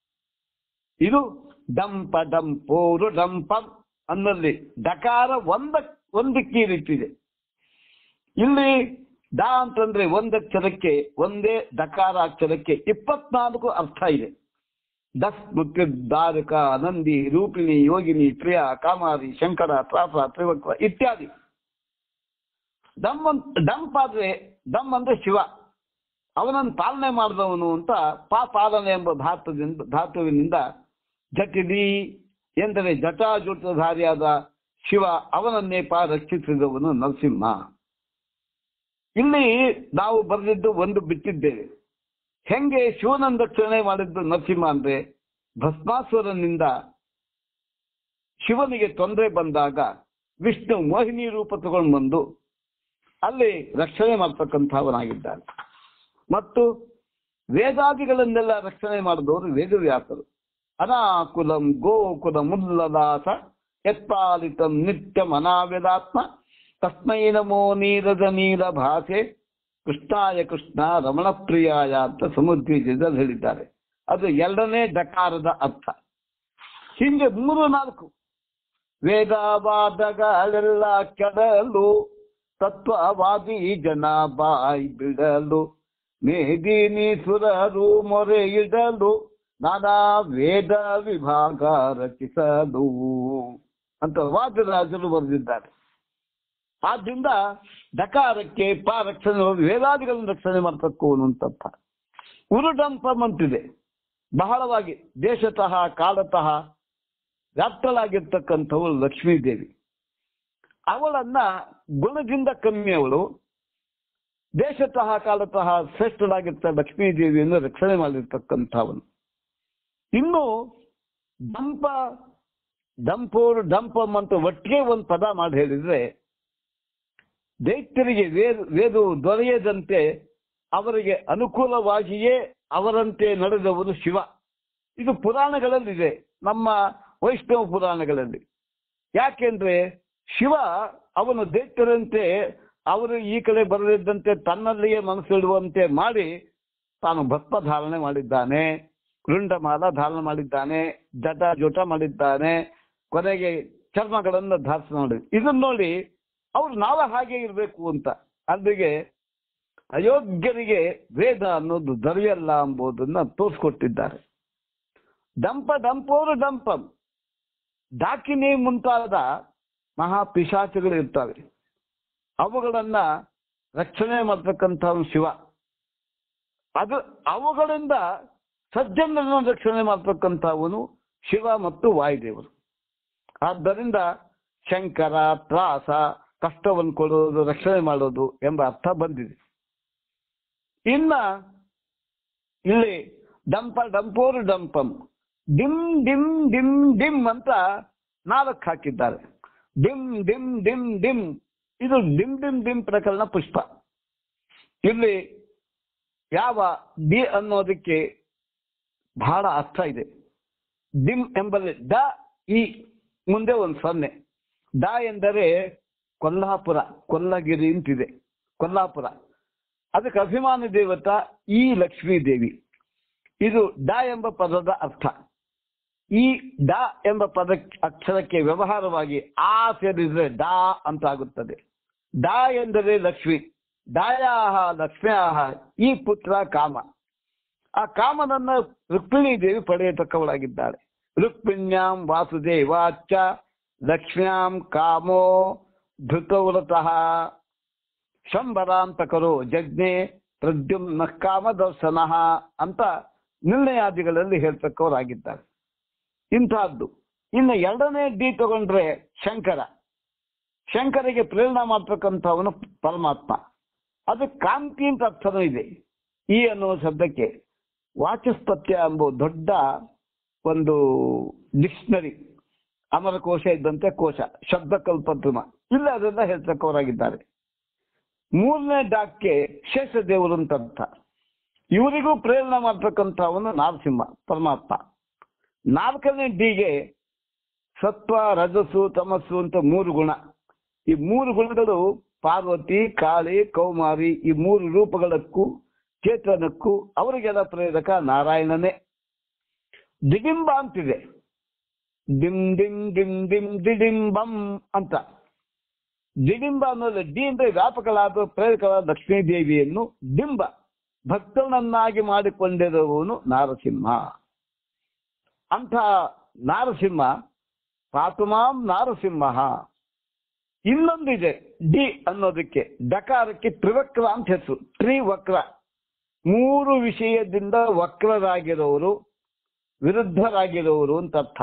ಇದು ಡಂಪ ಡಂಪೋರು ಡಂಪಂ ಅನ್ನಲ್ಲಿ ಡಕಾರ ಒಂದ ಒಂದಕ್ಕೆ ಈ ರೀತಿ ಇದೆ ಇಲ್ಲಿ ಡ ಅಂತಂದ್ರೆ ಒಂದಕ್ಷರಕ್ಕೆ ಒಂದೇ ಡಕಾರ ಅಕ್ಷರಕ್ಕೆ ಇಪ್ಪತ್ನಾಲ್ಕು ಅರ್ಥ ಇದೆ ದಸ್ ಮೃತ್ಯುದ್ದಾರಕ ನಂದಿ ರೂಪಿಣಿ ಯೋಗಿನಿ ಪ್ರಿಯ ಕಾಮಾರಿ ಶಂಕರ ತ್ರಾಸ ತ್ರಿವಕ್ರ ಇತ್ಯಾದಿ ಡಮ್ ಅಂತ ಡಂಪ್ ಆದ್ರೆ ಡಮ್ ಅಂದ್ರೆ ಶಿವ ಅವನನ್ನು ಪಾಲನೆ ಮಾಡಿದವನು ಅಂತ ಪಾ ಪಾಲನೆ ಎಂಬ ಧಾತುವಿನಿಂದ ಧಾತುವಿನಿಂದ ಜಟಿಲಿ ಎಂದರೆ ಜಟಾಜುಟಧಾರಿಯಾದ ಶಿವ ಅವನನ್ನೇ ಪಾ ರಕ್ಷಿಸಿದವನು ನರಸಿಂಹ ಇಲ್ಲಿ ನಾವು ಬರೆದಿದ್ದು ಒಂದು ಬಿಟ್ಟಿದ್ದೇವೆ ಹೆಂಗೆ ಶಿವನನ್ನು ರಕ್ಷಣೆ ಮಾಡಿದ್ದು ನರಸಿಂಹ ಅಂದ್ರೆ ಭಸ್ಮಾಸುರನಿಂದ ಶಿವನಿಗೆ ತೊಂದರೆ ಬಂದಾಗ ವಿಷ್ಣು ಮೋಹಿನಿ ರೂಪ ತಗೊಂಡು ಬಂದು ಅಲ್ಲಿ ರಕ್ಷಣೆ ಮಾಡ್ತಕ್ಕಂಥವನಾಗಿದ್ದಾನೆ ಮತ್ತು ವೇದಾದಿಗಳನ್ನೆಲ್ಲ ರಕ್ಷಣೆ ಮಾಡಿದವರು ವೇದವ್ಯಾಸರು ಅನಾಕುಲಂ ಗೋಕುಲ ಮುಲ್ಲದಾಸ ಯತ್ಪಾಲಿತಂ ನಿತ್ಯಂ ಅನಾವ್ಯದಾತ್ಮ ತಸ್ಮೈ ನಮೋ ನೀರದ ನೀಲ ಭಾಷೆ ಕೃಷ್ಣಾಯ ಕೃಷ್ಣ ರಮಣ ಪ್ರಿಯಾಯ ಅಂತ ಸಮುದ್ರದಲ್ಲಿ ಹೇಳಿದ್ದಾರೆ ಅದು ಎರಡನೇ ಡಕಾರದ ಅರ್ಥ ಹಿಂಗೆ ಮೂರು ನಾಲ್ಕು ವೇದವಾದಗಳೆಲ್ಲ ಕೆಡಲು ತತ್ವವಾದಿ ಜನ ಬಾಯಿ ಬಿಡಲು ಮೇದಿನಿ ಸುರರು ಮೊರೆ ಇಡಲು ನಾನಾ ವೇದ ವಿಭಾಗ ರಚಿಸಲು ಅಂತ ವಾದರಾಜರು ಬರೆದಿದ್ದಾರೆ ಆದ್ರಿಂದ ಡಕಾರಕ್ಕೆ ಪ ರಕ್ಷಣೆ ವೇದಾದಿಗಳನ್ನು ರಕ್ಷಣೆ ಮಾಡ್ತಕ್ಕವನು ಅಂತರ್ಥ ಉರುಡಂಪಂ ಅಂತಿದೆ ಬಹಳವಾಗಿ ದೇಶತಃ ಕಾಲತಃ ವ್ಯಾಪ್ತಳಾಗಿರ್ತಕ್ಕಂಥವಳು ಲಕ್ಷ್ಮೀದೇವಿ ಅವಳನ್ನ ಗುಣದಿಂದ ಕಮ್ಮಿ ಅವಳು ದೇಶತಃ ಕಾಲತಃ ಶ್ರೇಷ್ಠಳಾಗಿರ್ತ ಲಕ್ಷ್ಮೀದೇವಿಯನ್ನು ರಕ್ಷಣೆ ಮಾಡಿರ್ತಕ್ಕಂಥವನು ಇನ್ನು ದಂಪ ದಂಪೋರು ದಂಪಂ ಅಂತ ಒಟ್ಟಿಗೆ ಒಂದು ಪದ ಮಾಡಿ ಹೇಳಿದ್ರೆ ದೈತ್ಯರಿಗೆ ವೇದ ವೇದವು ದೊರೆಯದಂತೆ ಅವರಿಗೆ ಅನುಕೂಲವಾಗಿಯೇ ಅವರಂತೆ ನಡೆದವರು ಶಿವ ಇದು ಪುರಾಣಗಳಲ್ಲಿದೆ ನಮ್ಮ ವೈಷ್ಣವ ಪುರಾಣಗಳಲ್ಲಿ ಯಾಕೆಂದ್ರೆ ಶಿವ ಅವನು ದೈತ್ಯರಂತೆ ಅವರು ಈ ಕಡೆ ಬರದಿದ್ದಂತೆ ತನ್ನಲ್ಲಿಯೇ ಮನಸ್ಸಿಡುವಂತೆ ಮಾಡಿ ತಾನು ಭಸ್ಮ ಧಾರಣೆ ಮಾಡಿದ್ದಾನೆ ರುಂಡಮಾಲ ಧಾರಣ ಮಾಡಿದ್ದಾನೆ ಜಟ ಜೋಟ ಮಾಡಿದ್ದಾನೆ ಕೊನೆಗೆ ಚರ್ಮಗಳನ್ನು ಧಾರಿಸಿ ಮಾಡಿ ಇದನ್ನ ನೋಡಿ ಅವ್ರು ನಾವ ಹಾಗೆ ಇರಬೇಕು ಅಂತ ಅಲ್ಲಿಗೆ ಅಯೋಗ್ಯರಿಗೆ ವೇದ ಅನ್ನೋದು ದೊರೆಯಲ್ಲ ಎಂಬುದನ್ನ ತೋರಿಸ್ಕೊಟ್ಟಿದ್ದಾರೆ ದಂಪ ದಂಪೋರು ದಂಪಂ ಡಾಕಿನಿ ಮುಂತಾದ ಮಹಾ ಪಿಶಾಚಿಗಳು ಇರ್ತವೆ ಅವುಗಳನ್ನ ರಕ್ಷಣೆ ಮಾಡ್ತಕ್ಕಂಥವ್ನು ಶಿವ ಅದು ಅವುಗಳಿಂದ ಸಜ್ಜನರನ್ನು ರಕ್ಷಣೆ ಮಾಡ್ತಕ್ಕಂಥವನು ಶಿವ ಮತ್ತು ವಾಯುದೇವರು ಆದ್ದರಿಂದ ಶಂಕರ ತ್ರಾಸ ಕಷ್ಟವನ್ನು ಕೊಡೋದು ರಕ್ಷಣೆ ಮಾಡೋದು ಎಂಬ ಅರ್ಥ ಬಂದಿದೆ ಇನ್ನ ಇಲ್ಲಿ ಡಂಪ ಡಂಪೋರು ಡಂಪಂ ಡಿಮ್ ಡಿಮ್ ಡಿಮ್ ಡಿಮ್ ಅಂತ ನಾಲ್ಕು ಹಾಕಿದ್ದಾರೆ ಡಿಮ್ ಡಿಮ್ ಡಿಮ್ ಡಿಮ್ ಇದು ಡಿಮ್ ಡಿಮ್ ಡಿಮ್ ಪ್ರಕರಣ ಪುಷ್ಪ ಇಲ್ಲಿ ಯಾವ ಡಿ ಅನ್ನೋದಕ್ಕೆ ಬಹಳ ಅರ್ಥ ಇದೆ ಡಿಮ್ ಎಂಬಲ್ಲಿ ಡ ಇ ಮುಂದೆ ಒಂದು ಸೊನ್ನೆ ಡ ಎಂದರೆ ಕೊಲ್ಲಾಪುರ ಕೊಲ್ಲಗಿರಿ ಅಂತಿದೆ ಕೊಲ್ಲಾಪುರ ಅದಕ್ಕೆ ಅಭಿಮಾನಿ ದೇವತ ಈ ಲಕ್ಷ್ಮೀ ದೇವಿ ಇದು ಡ ಎಂಬ ಪದದ ಅರ್ಥ ಈ ಡ ಎಂಬ ಪದ ಅಕ್ಷರಕ್ಕೆ ವ್ಯವಹಾರವಾಗಿ ಆ ಸೇರಿದ್ರೆ ಡಾ ಅಂತ ಆಗುತ್ತದೆ ಡಾ ಎಂದರೆ ಲಕ್ಷ್ಮಿ ಡಾಯಾಹ ಲಕ್ಷ್ಮ್ಯಾಹ ಈ ಪುತ್ರ ಕಾಮ ಆ ಕಾಮನನ್ನ ರುಕ್ಮಿಣಿ ದೇವಿ ಪಡೆಯತಕ್ಕವಳಾಗಿದ್ದಾಳೆ ರುಕ್ಮಿಣ್ಯಾಂ ವಾಸುದೇವಾಚ ಲಕ್ಷ್ಮ್ಯಾಂ ಕಾಮೋ ಧೃತವ್ರತಃ ಶಂಬರಾಂತಕರು ಜಜ್ಞೆ ಪ್ರದ್ಯುಮ್ನ ಕಾಮ ದರ್ಶನ ಅಂತ ನಿರ್ಣಯಾದಿಗಳಲ್ಲಿ ಹೇಳ್ತಕ್ಕವರಾಗಿದ್ದಾರೆ ಇಂತಹದ್ದು ಇನ್ನು ಎರಡನೇ ಡಿ ತಗೊಂಡ್ರೆ ಶಂಕರ ಶಂಕರಿಗೆ ಪ್ರೇರಣೆ ಮಾಡ್ತಕ್ಕಂಥವನು ಪರಮಾತ್ಮ ಅದು ಕಾಂತಿ ಅಂತ ಅರ್ಥನೂ ಇದೆ ಈ ಅನ್ನುವ ಶಬ್ದಕ್ಕೆ ವಾಚಸ್ಪತ್ಯ ಎಂಬ ದೊಡ್ಡ ಒಂದು ಡಿಕ್ಷನರಿ ಅಮರಕೋಶ ಇದ್ದಂತೆ ಕೋಶ ಶಬ್ದ ಕಲ್ಪದ್ರುಮ ಇಲ್ಲ ಅದೆಲ್ಲ ಹೇಳ್ತಕ್ಕವರಾಗಿದ್ದಾರೆ ಮೂರನೇ ಡಾಕ್ಗೆ ಶೇಷದೇವರು ಅಂತ ಅರ್ಥ ಇವರಿಗೂ ಪ್ರೇರಣೆ ಮಾಡ್ತಕ್ಕಂಥವನು ನಾರಸಿಂಹ ಪರಮಾತ್ಮ ನಾಲ್ಕನೇ ಡಿಗೆ ಸತ್ವ ರಜಸ್ಸು ತಮಸ್ಸು ಅಂತ ಮೂರು ಗುಣ ಈ ಮೂರು ಗುಣಗಳು ಪಾರ್ವತಿ ಕಾಳಿ ಕೌಮಾರಿ ಈ ಮೂರು ರೂಪಗಳಕ್ಕೂ ಚೇತನಕ್ಕೂ ಅವರಿಗೆಲ್ಲ ಪ್ರೇರಕ ನಾರಾಯಣನೇ ದಿಡಿಂಬ ಅಂತಿದೆ ಡಿಮ್ ಡಿಮ್ ಡಿಮ್ ಡಿಮ್ ದಿಡಿಂಬಂ ಅಂತ ದಿಡಿಂಬ ಅನ್ನೋದು ಡಿ ಅಂದ್ರೆ ವ್ಯಾಪಕಳಾದ ಪ್ರೇರಕವಾದ ಲಕ್ಷ್ಮೀ ದೇವಿಯನ್ನು ಡಿಂಬ ಭಕ್ತನನ್ನಾಗಿ ಮಾಡಿಕೊಂಡಿರುವವನು ನಾರಸಿಂಹ ಅಂಥ ನಾರಸಿಂಹ ಪಾತುಮಾಂ ನಾರಸಿಂಹ ಇನ್ನೊಂದಿದೆ ಡಿ ಅನ್ನೋದಕ್ಕೆ ಡಕಾರಕ್ಕೆ ತ್ರಿವಕ್ರ ಅಂತ ಹೆಸರು ತ್ರಿವಕ್ರ ಮೂರು ವಿಷಯದಿಂದ ವಕ್ರರಾಗಿರೋರು ವಿರುದ್ಧರಾಗಿರೋರು ಅಂತ ಅರ್ಥ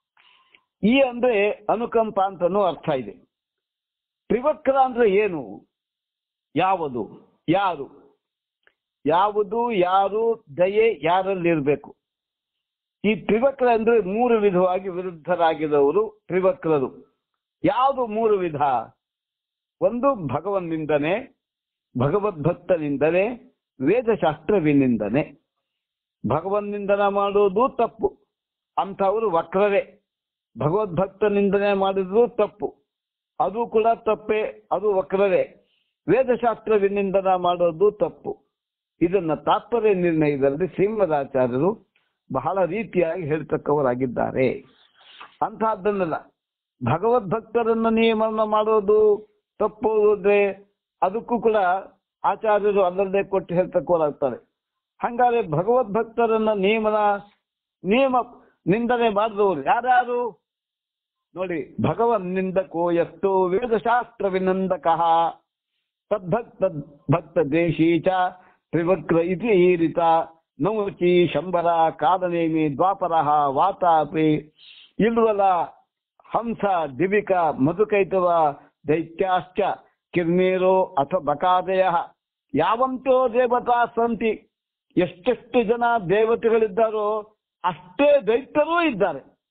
ಈ ಅಂದ್ರೆ ಅನುಕಂಪ ಅಂತನೂ ಅರ್ಥ ಇದೆ ತ್ರಿವಕ್ರ ಅಂದ್ರೆ ಏನು ಯಾವುದು ಯಾರು ಯಾವುದು ಯಾರು ದಯೆ ಯಾರಲ್ಲಿರ್ಬೇಕು ಈ ತ್ರಿವಕ್ರ ಅಂದ್ರೆ ಮೂರು ವಿಧವಾಗಿ ವಿರುದ್ಧರಾಗಿರೋರು ತ್ರಿವಕ್ರರು ಯಾವುದು ಮೂರು ವಿಧ ಒಂದು ಭಗವನ್ನಿಂದನೆ ಭಗವದ್ಭಕ್ತನಿಂದನೆ ವೇದಶಾಸ್ತ್ರವಿನಿಂದನೆ ಭಗವನ್ನಿಂದನ ಮಾಡೋದು ತಪ್ಪು ಅಂಥವರು ವಕ್ರರೇ ಭಗವದ್ಭಕ್ತನಿಂದನೆ ಮಾಡಿದ್ರು ತಪ್ಪು ಅದು ಕೂಡ ತಪ್ಪೇ ಅದು ವಕ್ರರೇ ವೇದಶಾಸ್ತ್ರವಿನಿಂದನ ಮಾಡೋದು ತಪ್ಪು ಇದನ್ನ ತಾತ್ಪರ್ಯ ನಿರ್ಣಯದಲ್ಲಿ ಶ್ರೀಮದಾಚಾರ್ಯರು ಬಹಳ ರೀತಿಯಾಗಿ ಹೇಳ್ತಕ್ಕವರಾಗಿದ್ದಾರೆ ಅಂತಹದ್ದನ್ನೆಲ್ಲ ಭಗವದ್ಭಕ್ತರನ್ನ ನಿಯಮನ ಮಾಡೋದು ತಪ್ಪು ಅಂದ್ರೆ ಅದಕ್ಕೂ ಕೂಡ ಆಚಾರ್ಯರು ಅದರಲ್ಲೇ ಕೊಟ್ಟು ಹೇಳ್ತಕ್ಕವರಾಗ್ತಾರೆ ಹಂಗಾದ್ರೆ ಭಗವದ್ಭಕ್ತರನ್ನ ನಿಯಮನ ನಿಯಮ ನಿಂದನೆ ಮಾಡಿದವರು ಯಾರ್ಯಾರು ನೋಡಿ ಭಗವನ್ ನಿಂದಕೋ ಎಷ್ಟೋ ವೇದಶಾಸ್ತ್ರ ವಿನಂದಕಃ ತದ್ಭಕ್ತ ಭಕ್ತ ದೇಶೀ ಚ ತ್ರಿವಕ್ರ ಇತಿ ಈರಿತ ನೌಚಿ ಶಂಬರ ಕಾಲನೇಮಿ ದ್ವಾಪರ ವಾತಾಪಿ ಇಲ್ವಲ ಹಂಸ ದಿವಿಕ ಮಧುಕೈತವ ದೈತ್ಯಾಶ್ಚ ಕಿರ್ಮೀರೋ ಅಥ ಬಕಾದಯ ಯಾವಂತೋ ದೇವತಾ ಸಂತಿ ಎಷ್ಟೆಷ್ಟು ಜನ ದೇವತೆಗಳಿದ್ದಾರೋ ಅಷ್ಟೇ ದೈತ್ಯರೂ ಇದ್ದಾರೆ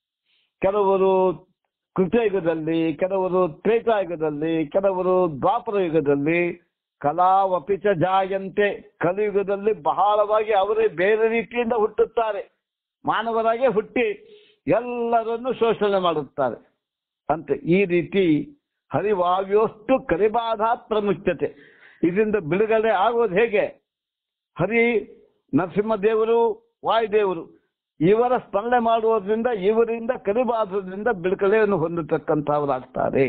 ಕೆಲವರು ಕೃತಯುಗದಲ್ಲಿ ಕೆಲವರು ತ್ರೇತಾಯುಗದಲ್ಲಿ ಕೆಲವರು ದ್ವಾಪರ ಯುಗದಲ್ಲಿ ಕಲಾವಪಿಚ ಜಾಯಂತೆ ಕಲಿಯುಗದಲ್ಲಿ ಬಹಳವಾಗಿ ಅವರೇ ಬೇರೆ ರೀತಿಯಿಂದ ಹುಟ್ಟುತ್ತಾರೆ ಮಾನವರಾಗೆ ಹುಟ್ಟಿ ಎಲ್ಲರನ್ನು ಶೋಷಣೆ ಮಾಡುತ್ತಾರೆ ಅಂತೆ ಈ ರೀತಿ ಹರಿವಾವ್ಯೋಷ್ಟು ಕರಿಬಾಧ ಪ್ರಮುಚ್ಯತೆ ಇದರಿಂದ ಬಿಡುಗಡೆ ಆಗೋದು ಹೇಗೆ ಹರಿ ನರಸಿಂಹದೇವರು ವಾಯುದೇವರು ಇವರ ಸ್ಮರಣೆ ಮಾಡುವುದರಿಂದ ಇವರಿಂದ ಕರಿಬಾಧದಿಂದ ಬಿಡುಗಡೆಯನ್ನು ಹೊಂದತಕ್ಕಂಥವರಾಗ್ತಾರೆ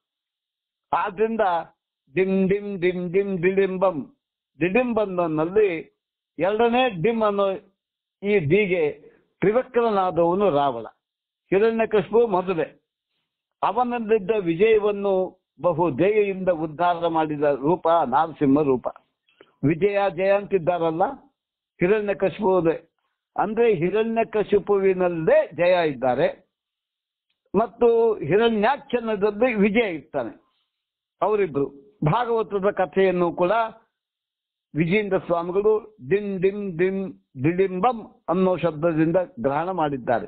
ಆದ್ರಿಂದ ಡಿಮ್ ಡಿಮ್ ಡಿಮ್ ಡಿಮ್ ಡಿಡಿಂಬಂ ಡಿಡಿಂಬಂನಲ್ಲಿ ಎರಡನೇ ಡಿಮ್ ಅನ್ನೋ ಈ ಡಿಗೆ ತ್ರಿವಕ್ರನಾದವನು ರಾವಣ ಹಿರಣ್ಯಕಶಿಪು ಮೊದಲೇ ಅವನಲ್ಲಿದ್ದ ವಿಜಯವನ್ನು ಬಹು ದಯೆಯಿಂದ ಉದ್ಧಾರ ಮಾಡಿದ ರೂಪ ನಾರಸಿಂಹ ರೂಪ ವಿಜಯ ಜಯ ಅಂತಿದ್ದಾರಲ್ಲ ಹಿರಣ್ಯಕಶಿಪುವುದೇ ಅಂದ್ರೆ ಹಿರಣ್ಯಕಶಿಪುವಿನಲ್ಲೇ ಜಯ ಇದ್ದಾರೆ ಮತ್ತು ಹಿರಣ್ಯಾಕ್ಷನದಲ್ಲಿ ವಿಜಯ ಇರ್ತಾನೆ ಅವರಿಬ್ರು ಭಾಗವತದ ಕಥೆಯನ್ನು ಕೂಡ ವಿಜೇಂದ್ರ ಸ್ವಾಮಿಗಳು ಡಿನ್ ಡಿನ್ ಡಿನ್ ಡಿಡಿಂಬಂ ಅನ್ನೋ ಶಬ್ದದಿಂದ ಗ್ರಹಣ ಮಾಡಿದ್ದಾರೆ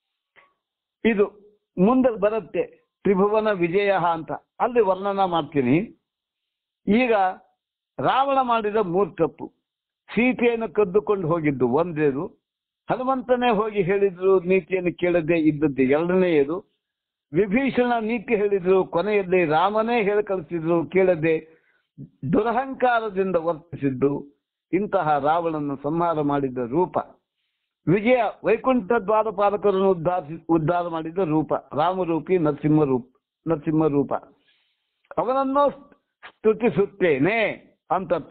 ಇದು ಮುಂದೆ ಬರುತ್ತೆ ತ್ರಿಭುವನ ವಿಜಯ ಅಂತ ಅಲ್ಲಿ ವರ್ಣನ ಮಾಡ್ತೀನಿ ಈಗ ರಾವಣ ಮಾಡಿದ ಮೂರು ತಪ್ಪು ಸೀತೆಯನ್ನು ಕದ್ದುಕೊಂಡು ಹೋಗಿದ್ದು ಒಂದೇದು ಹನುಮಂತನೇ ಹೋಗಿ ಹೇಳಿದ್ರು ನೀತಿಯನ್ನು ಕೇಳದೆ ಇದ್ದದ್ದು ಎರಡನೆಯದು ವಿಭೀಷಣ ನೀತಿ ಹೇಳಿದ್ರು ಕೊನೆಯಲ್ಲಿ ರಾಮನೇ ಹೇಳಿ ಕಳಿಸಿದ್ರು ಕೇಳದೆ ದುರಹಂಕಾರದಿಂದ ವರ್ತಿಸಿದ್ದು ಇಂತಹ ರಾವಣನ್ನು ಸಂಹಾರ ಮಾಡಿದ ರೂಪ ವಿಜಯ ವೈಕುಂಠ ದ್ವಾರಪಾಲಕರನ್ನು ಉದ್ಧಾರಿಸಿ ಉದ್ಧಾರ ಮಾಡಿದ ರೂಪ ರಾಮರೂಪಿ ನರಸಿಂಹ ರೂಪ ನರಸಿಂಹ ರೂಪ ಅವನನ್ನು ಸ್ತುತಿಸುತ್ತೇನೆ ಅಂತರ್ಥ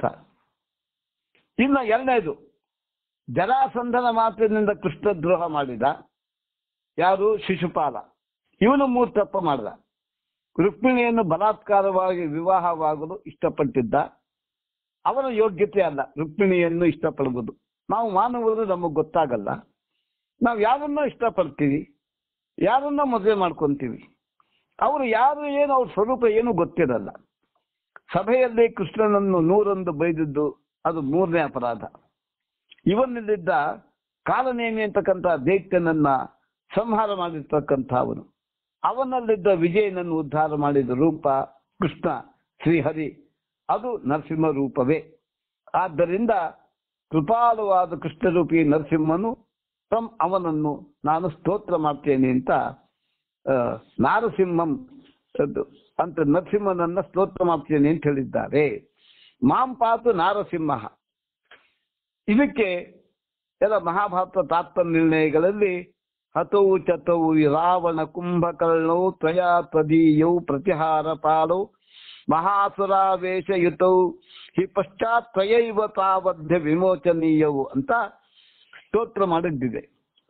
ಇನ್ನು ಎರಡನೇದು ಜರಾಸಂಧನ ಮಾತಿನಿಂದ ಕೃಷ್ಣ ದ್ರೋಹ ಮಾಡಿದ ಯಾರು ಶಿಶುಪಾಲ ಇವನು ಮೂರು ತಪ್ಪ ಮಾಡಿದ ರುಕ್ಮಿಣಿಯನ್ನು ಬಲಾತ್ಕಾರವಾಗಿ ವಿವಾಹವಾಗಲು ಇಷ್ಟಪಟ್ಟಿದ್ದ ಅವನ ಯೋಗ್ಯತೆ ಅಲ್ಲ ರುಕ್ಮಿಣಿಯನ್ನು ಇಷ್ಟಪಡುವುದು ನಾವು ಮಾನವರು ನಮಗೆ ಗೊತ್ತಾಗಲ್ಲ ನಾವು ಯಾರನ್ನೋ ಇಷ್ಟಪಡ್ತೀವಿ ಯಾರನ್ನೋ ಮದುವೆ ಮಾಡ್ಕೊಂತೀವಿ ಅವರು ಯಾರು ಏನು ಅವ್ರ ಸ್ವರೂಪ ಏನು ಗೊತ್ತಿರಲ್ಲ ಸಭೆಯಲ್ಲಿ ಕೃಷ್ಣನನ್ನು ನೂರೊಂದು ಬೈದಿದ್ದು ಅದು ಮೂರನೇ ಅಪರಾಧ ಇವನಲ್ಲಿದ್ದ ಕಾಲನೇಮಿ ಅಂತಕ್ಕಂಥ ದೈತ್ಯನನ್ನ ಸಂಹಾರ ಮಾಡಿರ್ತಕ್ಕಂಥ ಅವನು ಅವನಲ್ಲಿದ್ದ ವಿಜಯನನ್ನು ಉದ್ಧಾರ ಮಾಡಿದ ರೂಪ ಕೃಷ್ಣ ಶ್ರೀಹರಿ ಅದು ನರಸಿಂಹ ರೂಪವೇ ಆದ್ದರಿಂದ ಕೃಪಾಲುವಾದ ಕೃಷ್ಣರೂಪಿ ನರಸಿಂಹನು ತಮ್ ಅವನನ್ನು ನಾನು ಸ್ತೋತ್ರ ಮಾಡ್ತೇನೆ ಅಂತ ಆ, ನಾರಸಿಂಹಂ ಅದು ಅಂತ ನರಸಿಂಹನನ್ನ ಸ್ತೋತ್ರ ಮಾಡ್ತೇನೆ ಅಂತ ಹೇಳಿದ್ದಾರೆ ಮಾಂ ಪಾತು ನಾರಸಿಂಹ ಇದಕ್ಕೆ ಎಲ್ಲ ಮಹಾಭಾರತ ತಾತ್ಪರ್ಯ ನಿರ್ಣಯಗಳಲ್ಲಿ ಹತೌ ಚತೌ ರಾವಣ ಕುಂಭಕರ್ಣೌ ತ್ರಯಾ ತ್ವದೀಯೌ ಪ್ರತಿಹಾರ ಪಾಲೌ ಮಹಾಸುರಾವೇಶಯುತೌ ಹಿ ಪಶ್ಚಾತ್ ತ್ವಯೈವ ತಾವಧ್ಯ ವಿಮೋಚನೀಯವು ಅಂತ ಸ್ತೋತ್ರ ಮಾಡಿದ್ದಿದೆ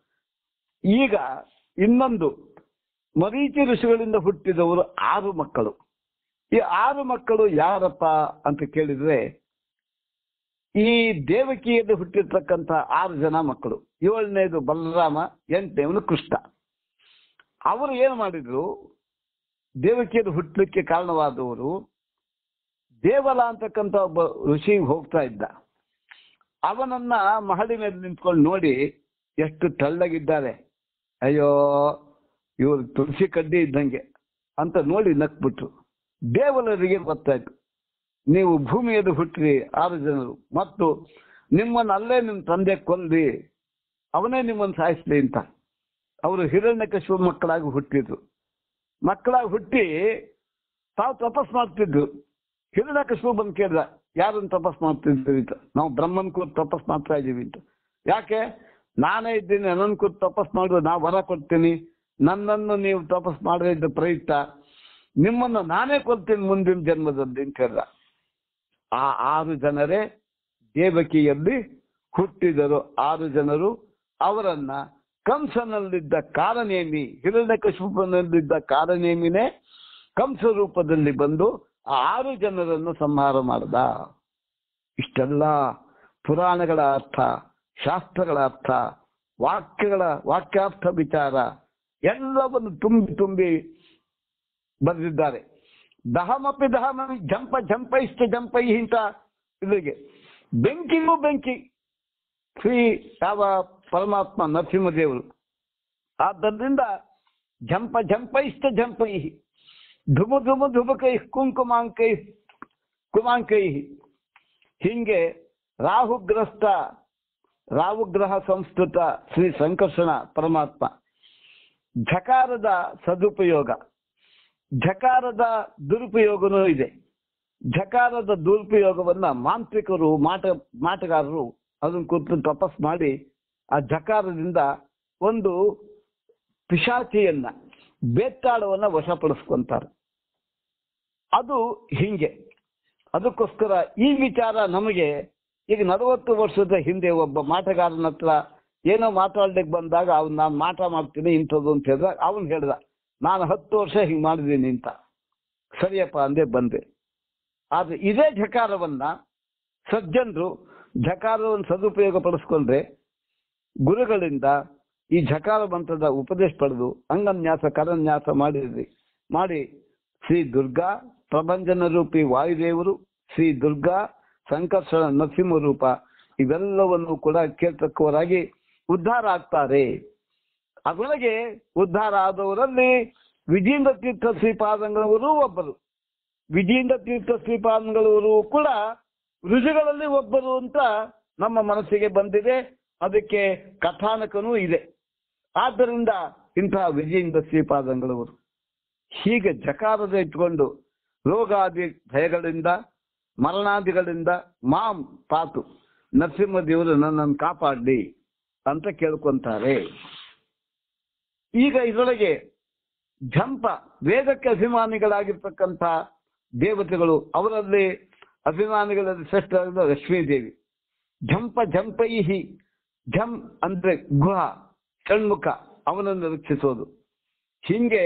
ಈಗ ಇನ್ನೊಂದು ಮರೀಚಿ ಋಷಿಗಳಿಂದ ಹುಟ್ಟಿದವರು ಆರು ಮಕ್ಕಳು ಈ ಆರು ಮಕ್ಕಳು ಯಾರಪ್ಪ ಅಂತ ಕೇಳಿದ್ರೆ ಈ ದೇವಕಿಯಲ್ಲಿ ಹುಟ್ಟಿರ್ತಕ್ಕಂಥ ಆರು ಜನ ಮಕ್ಕಳು ಏಳನೇದು ಬಲರಾಮ ಎಂಟನೇವನು ಕೃಷ್ಣ ಅವರು ಏನು ಮಾಡಿದ್ರು ದೇವಕಿಯಲ್ಲಿ ಹುಟ್ಟಲಿಕ್ಕೆ ಕಾರಣವಾದವರು ದೇವಲ ಅಂತಕ್ಕಂಥ ಒಬ್ಬ ಋಷಿ ಹೋಗ್ತಾ ಇದ್ದ ಅವನನ್ನ ಮಹಡಿ ಮೇಲೆ ನಿಂತ್ಕೊಂಡು ನೋಡಿ ಎಷ್ಟು ತೆಳ್ಳಗಿದ್ದಾರೆ ಅಯ್ಯೋ ಇವರು ತುಳಸಿ ಕಡ್ಡಿ ಇದ್ದಂಗೆ ಅಂತ ನೋಡಿ ನಕ್ಬಿಟ್ರು ದೇವಲರಿಗೆ ಗೊತ್ತಾಯ್ತು ನೀವು ಭೂಮಿಯಲ್ಲಿ ಹುಟ್ಟಿರಿ ಆರು ಜನರು ಮತ್ತು ನಿಮ್ಮನ್ನು ಅಲ್ಲೇ ನಿಮ್ಮ ತಂದೆ ಕೊಂದಿ ಅವನೇ ನಿಮ್ಮನ್ನು ಸಾಯಿಸ್ಲಿ ಅಂತ ಅವರು ಹಿರಣ್ಯಕಶಿವ ಮಕ್ಕಳಾಗಿ ಹುಟ್ಟಿದ್ರು ಮಕ್ಕಳಾಗಿ ಹುಟ್ಟಿ ತಾವು ತಪಸ್ ಮಾಡ್ತಿದ್ರು ಹಿರಣ್ಯಕಶಿವ ಬಂದು ಕೇಳಿದ ಯಾರನ್ನು ತಪಸ್ ಮಾಡ್ತಿದ್ದೀವಿ ಅಂತ ನಾವು ಬ್ರಹ್ಮನ್ ಕೂತ್ ತಪಸ್ ಮಾಡ್ತಾ ಇದ್ದೀವಿ ಅಂತ ಯಾಕೆ ನಾನೇ ಇದ್ದೀನಿ ನನ್ನ ಕೂತ್ ತಪಸ್ ಮಾಡಿದ್ರೆ ನಾ ವರ ಕೊಡ್ತೀನಿ ನನ್ನನ್ನು ನೀವು ತಪಸ್ ಮಾಡಿದ ಪ್ರಯುಕ್ತ ನಿಮ್ಮನ್ನು ನಾನೇ ಕೊಡ್ತೀನಿ ಮುಂದಿನ ಜನ್ಮದಲ್ಲಿ ಅಂತ ಹೇಳ್ದ ಆ ಆರು ಜನರೇ ದೇವಕಿಯಲ್ಲಿ ಹುಟ್ಟಿದರು ಆರು ಜನರು ಅವರನ್ನ ಕಂಸನಲ್ಲಿದ್ದ ಕಾಲನೇಮಿ ಹಿರಣ್ಯಕಶಿಪನಲ್ಲಿದ್ದ ಕಾಲನೇಮಿನೇ ಕಂಸ ರೂಪದಲ್ಲಿ ಬಂದು ಆ ಆರು ಜನರನ್ನು ಸಂಹಾರ ಮಾಡ್ದ ಇಷ್ಟೆಲ್ಲ ಪುರಾಣಗಳ ಅರ್ಥ ಶಾಸ್ತ್ರಗಳ ಅರ್ಥ ವಾಕ್ಯಗಳ ವಾಕ್ಯಾರ್ಥ ವಿಚಾರ ಎಲ್ಲವನ್ನು ತುಂಬಿ ತುಂಬಿ ಬರೆದಿದ್ದಾರೆ ದಹಮಪಿ ದಹಮ ಜಂಪ ಜಂಪೈಷ್ಟ ಜಂಪೈ ಅಂತ ಇಲ್ಲಿಗೆ ಬೆಂಕಿಗೂ ಬೆಂಕಿ ಶ್ರೀ ಯಾವ ಪರಮಾತ್ಮ ನರಸಿಂಹದೇವರು ಆದ್ದರಿಂದ ಝಂಪ ಝಂಪೈಶ್ಚ ಝಂಪೈ ಧುಮು ಧುಮು ಧುಮುಕೈ ಕುಂಕುಮಾಂಕೈ ಕುಮಾಂಕೈ ಹೀಗೆ ರಾಹುಗ್ರಸ್ತ ರಾಹುಗ್ರಹ ಸಂಸ್ಕೃತ ಶ್ರೀ ಸಂಕರ್ಷಣ ಪರಮಾತ್ಮ ಝಕಾರದ ಸದುಪಯೋಗ ಝಕಾರದ ದುರುಪಯೋಗನೂ ಇದೆ ಝಕಾರದ ದುರುಪಯೋಗವನ್ನ ಮಾಂತ್ರಿಕರು ಮಾಟ ಮಾಟಗಾರರು ಅದನ್ನು ಕೂತು ತಪಸ್ ಮಾಡಿ ಆ ಝಕಾರದಿಂದ ಒಂದು ಪಿಶಾಚಿಯನ್ನ ಬೇತಾಳವನ್ನ ವಶಪಡಿಸ್ಕೊಂತಾರೆ ಅದು ಹಿಂಗೆ ಅದಕ್ಕೋಸ್ಕರ ಈ ವಿಚಾರ ನಮಗೆ ಈಗ ನಲವತ್ತು ವರ್ಷದ ಹಿಂದೆ ಒಬ್ಬ ಮಾಟಗಾರನ ಹತ್ರ ಏನೋ ಮಾತಾಡ್ಲಿಕ್ಕೆ ಬಂದಾಗ ಅವ್ನು ನಾನು ಮಾಟ ಮಾಡ್ತೀನಿ ಇಂಥದ್ದು ಅಂತ ಹೇಳಿದಾಗ ಅವನು ಹೇಳ್ದ ನಾನು ಹತ್ತು ವರ್ಷ ಹಿಂಗೆ ಮಾಡಿದ್ದೀನಿ ಅಂತ ಸರಿಯಪ್ಪ ಅಂದೆ ಬಂದೆ ಆದ್ರೆ ಇದೇ ಝಕಾರವನ್ನ ಸಜ್ಜನರು ಝಕಾರವನ್ನು ಸದುಪಯೋಗ ಪಡಿಸ್ಕೊಂಡ್ರೆ ಗುರುಗಳಿಂದ ಈ ಝಕಾರ ಮಂತ್ರದ ಉಪದೇಶ ಪಡೆದು ಅಂಗನ್ಯಾಸ ಕರನ್ಯಾಸ ಮಾಡಿದ್ರಿ ಮಾಡಿ ಶ್ರೀ ದುರ್ಗಾ ಪ್ರಭಂಜನ ರೂಪಿ ವಾಯುದೇವರು ಶ್ರೀ ದುರ್ಗಾ ಸಂಕರ್ಷಣ ನರಸಿಂಹ ರೂಪ ಇವೆಲ್ಲವನ್ನು ಕೂಡ ಕೇಳ್ತಕ್ಕವರಾಗಿ ಉದ್ಧಾರ ಆಗ್ತಾರೆ ಅದರೊಳಗೆ ಉದ್ಧಾರ ಆದವರಲ್ಲಿ ವಿಜೇಂದ್ರ ತೀರ್ಥ ಶ್ರೀಪಾದಂಗಳವರು ಒಬ್ಬರು ವಿಜೇಂದ್ರ ತೀರ್ಥ ಶ್ರೀಪಾದಂಗಳವರು ಕೂಡ ಋಷಿಗಳಲ್ಲಿ ಒಬ್ಬರು ಅಂತ ನಮ್ಮ ಮನಸ್ಸಿಗೆ ಬಂದಿದೆ ಅದಕ್ಕೆ ಕಥಾನಕನೂ ಇದೆ ಆದ್ದರಿಂದ ಇಂತಹ ವಿಜೇಂದ್ರ ಶ್ರೀಪಾದಂಗಳವರು ಹೀಗೆ ಜಕಾರದ ಇಟ್ಕೊಂಡು ರೋಗಾದಿ ಭಯಗಳಿಂದ ಮರಣಾದಿಗಳಿಂದ ಮಾಂ ಪಾತು ನರಸಿಂಹ ದೇವರು ನನ್ನನ್ನು ಕಾಪಾಡಲಿ ಅಂತ ಕೇಳ್ಕೊಂತಾರೆ ಈಗ ಇದರೊಳಗೆ ಝಂಪ ವೇದಕ್ಕೆ ಅಭಿಮಾನಿಗಳಾಗಿರ್ತಕ್ಕಂಥ ದೇವತೆಗಳು ಅವರಲ್ಲಿ ಅಭಿಮಾನಿಗಳಲ್ಲಿ ಶ್ರೇಷ್ಠರಾದ ಲಕ್ಷ್ಮೀ ದೇವಿ ಝಂಪ ಝಂಪೈಹಿ ಝಂ ಅಂದ್ರೆ ಗುಹ ಷಣ್ಮುಖ ಅವನನ್ನು ರಕ್ಷಿಸೋದು ಹಿಂಗೆ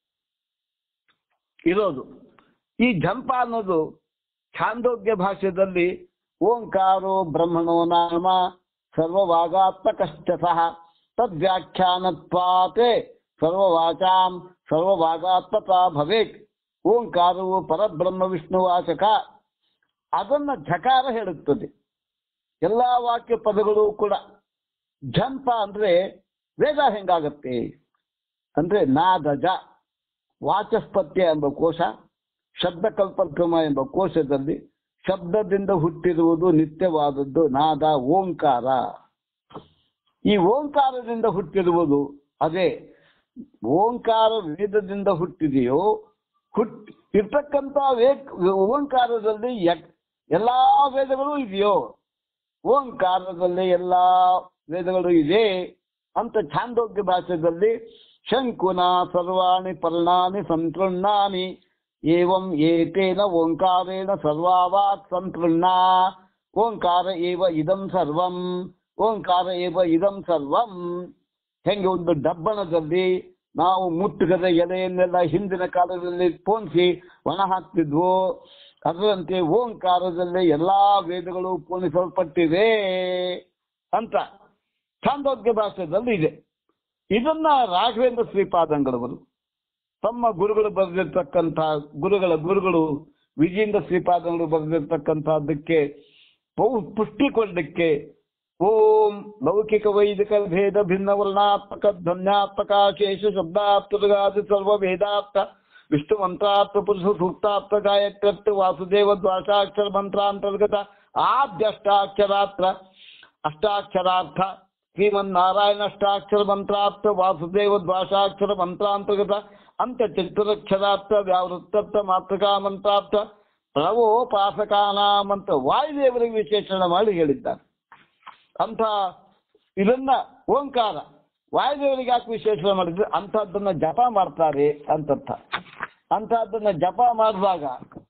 ಇರೋದು ಈ ಝಂಪ ಅನ್ನೋದು ಛಾಂದೋಗ್ಯ ಭಾಷೆಯಲ್ಲಿ ಓಂಕಾರೋ ಬ್ರಹ್ಮಣೋ ನಾಮ ಸರ್ವವಾಗಾತ್ಮಕಶ್ಚ ಸಹ ತದ್ವ್ಯಾಖ್ಯಾನತ್ವಾತೆ ಸರ್ವವಾಚಾಂ ಸರ್ವವಾಗಾತ್ಮಕ ಭವೇತ್ ಓಂಕಾರವು ಪರಬ್ರಹ್ಮ ವಿಷ್ಣುವಾಚಕ ಅದನ್ನ ಝಕಾರ ಹೇಳುತ್ತದೆ ಎಲ್ಲಾ ವಾಕ್ಯ ಪದಗಳು ಕೂಡ ಝಂಪ ಅಂದ್ರೆ ವೇದ ಹೆಂಗಾಗತ್ತೆ ಅಂದ್ರೆ ನಾದಜ ವಾಚಸ್ಪತ್ಯ ಎಂಬ ಕೋಶ ಶಬ್ದ ಕಲ್ಪಕ್ರಮ ಎಂಬ ಕೋಶದಲ್ಲಿ ಶಬ್ದದಿಂದ ಹುಟ್ಟಿರುವುದು ನಿತ್ಯವಾದದ್ದು ನಾದ ಓಂಕಾರ ಈ ಓಂಕಾರದಿಂದ ಹುಟ್ಟಿರುವುದು ಅದೇ ಓಂಕಾರ ವೇದದಿಂದ ಹುಟ್ಟಿದೆಯೋ ಹುಟ್ ಇರ್ತಕ್ಕಂಥ ವೇಕ್ ಓಂಕಾರದಲ್ಲಿ ಯ- ಎಲ್ಲಾ ವೇದಗಳು ಇದೆಯೋ ಓಂಕಾರದಲ್ಲಿ ಎಲ್ಲಾ ವೇದಗಳು ಇದೆ ಅಂತ ಛಾಂದೋಗ್ಯ ಭಾಷೆಯಲ್ಲಿ ಶಂಕುನ ಸರ್ವಾಣಿ ಪರ್ಣಾನಿ ಸಂತೃಣ್ಣಾನಿ ಏವಂ ಏತೇನ ಓಂಕಾರೇಣ ಸರ್ವಾವಾತ್ ಸಂತೃಣ್ಣ ಓಂಕಾರ ಏವ ಇದಂ ಸರ್ವಂ ಓಂಕಾರ ಏವ ಇದಂ ಸರ್ವಂ ಹೆಂಗೆ ಒಂದು ಡಬ್ಬಣದಲ್ಲಿ ನಾವು ಮುಟ್ಟುಗದ ಎಲೆಯನ್ನೆಲ್ಲ ಹಿಂದಿನ ಕಾಲದಲ್ಲಿ ಪೋಣಿಸಿ ಒಣ ಹಾಕ್ತಿದ್ವು ಅದರಂತೆ ಓಂಕಾರದಲ್ಲಿ ಎಲ್ಲಾ ವೇದಗಳು ಪೂರ್ಣಿಸಲ್ಪಟ್ಟಿವೆ ಅಂತ ಛಾಂದೋಗ್ಯ ಭಾಷೆಯಲ್ಲಿ ಇದೆ ಇದನ್ನ ರಾಘವೇಂದ್ರ ಶ್ರೀಪಾದಂಗಳವರು ತಮ್ಮ ಗುರುಗಳು ಬರೆದಿರ್ತಕ್ಕಂಥ ಗುರುಗಳ ಗುರುಗಳು ವಿಜೇಂದ್ರ ಶ್ರೀಪಾದಂಗಳು ಬರೆದಿರ್ತಕ್ಕಂಥದ್ದಕ್ಕೆ ಪೌ- ಪುಷ್ಟಿ ಕೊಡಲಿಕ್ಕೆ ಓಂ ಲೌಕಿಕ ವೈದಿಕ ಭೇದ ಭಿನ್ನ ವರ್ಣಾತ್ಮಕ ಧ್ವನ್ಯಾತ್ಮಕ ಶೇಷ ಶಬ್ದಾತ್ಮಗಾದಿ ಸರ್ವ ವೇದಾರ್ಥ ವಿಷ್ಣು ಮಂತ್ರಾರ್ಥ ಪುರುಷ ಸೂಕ್ತಾರ್ಥ ಗಾಯಕರ್ತ ವಾಸುದೇವ ದ್ವಾಸಾಕ್ಷರ ಮಂತ್ರಾಂತರ್ಗತ ಆದ್ಯಷ್ಟಾಕ್ಷರಾರ್ಥ ಅಷ್ಟಾಕ್ಷರಾರ್ಥ ಶ್ರೀಮನ್ನಾರಾಯಣ ಅಷ್ಟಾಕ್ಷರ ಮಂತ್ರಾರ್ಥ ವಾಸುದೇವ ದ್ವಾಸಾಕ್ಷರ ಮಂತ್ರಾಂತರ್ಗತ ಅಂತ ಚತುರಕ್ಷರಾರ್ಥ ವ್ಯಾವೃತ್ತರ್ಥ ಮಾತೃಕಾ ಮಂತ್ರಾರ್ಥ ಪ್ರಣವೋಪಾಸಕಾನಾಂ ಅಂತ ವಾಯುದೇವರಿಗೆ ವಿಶೇಷಣ ಮಾಡಿ ಹೇಳಿದ್ದಾರೆ ಅಂತ ಇದನ್ನ ಓಂಕಾರ ವಾಯುದೇವರಿಗೆ ಯಾಕೆ ವಿಶೇಷಣ ಮಾಡಿದ್ರೆ ಅಂಥದ್ದನ್ನ ಜಪ ಮಾಡ್ತಾರೆ ಅಂತರ್ಥ ಅಂಥದ್ದನ್ನ ಜಪ ಮಾಡಿದಾಗ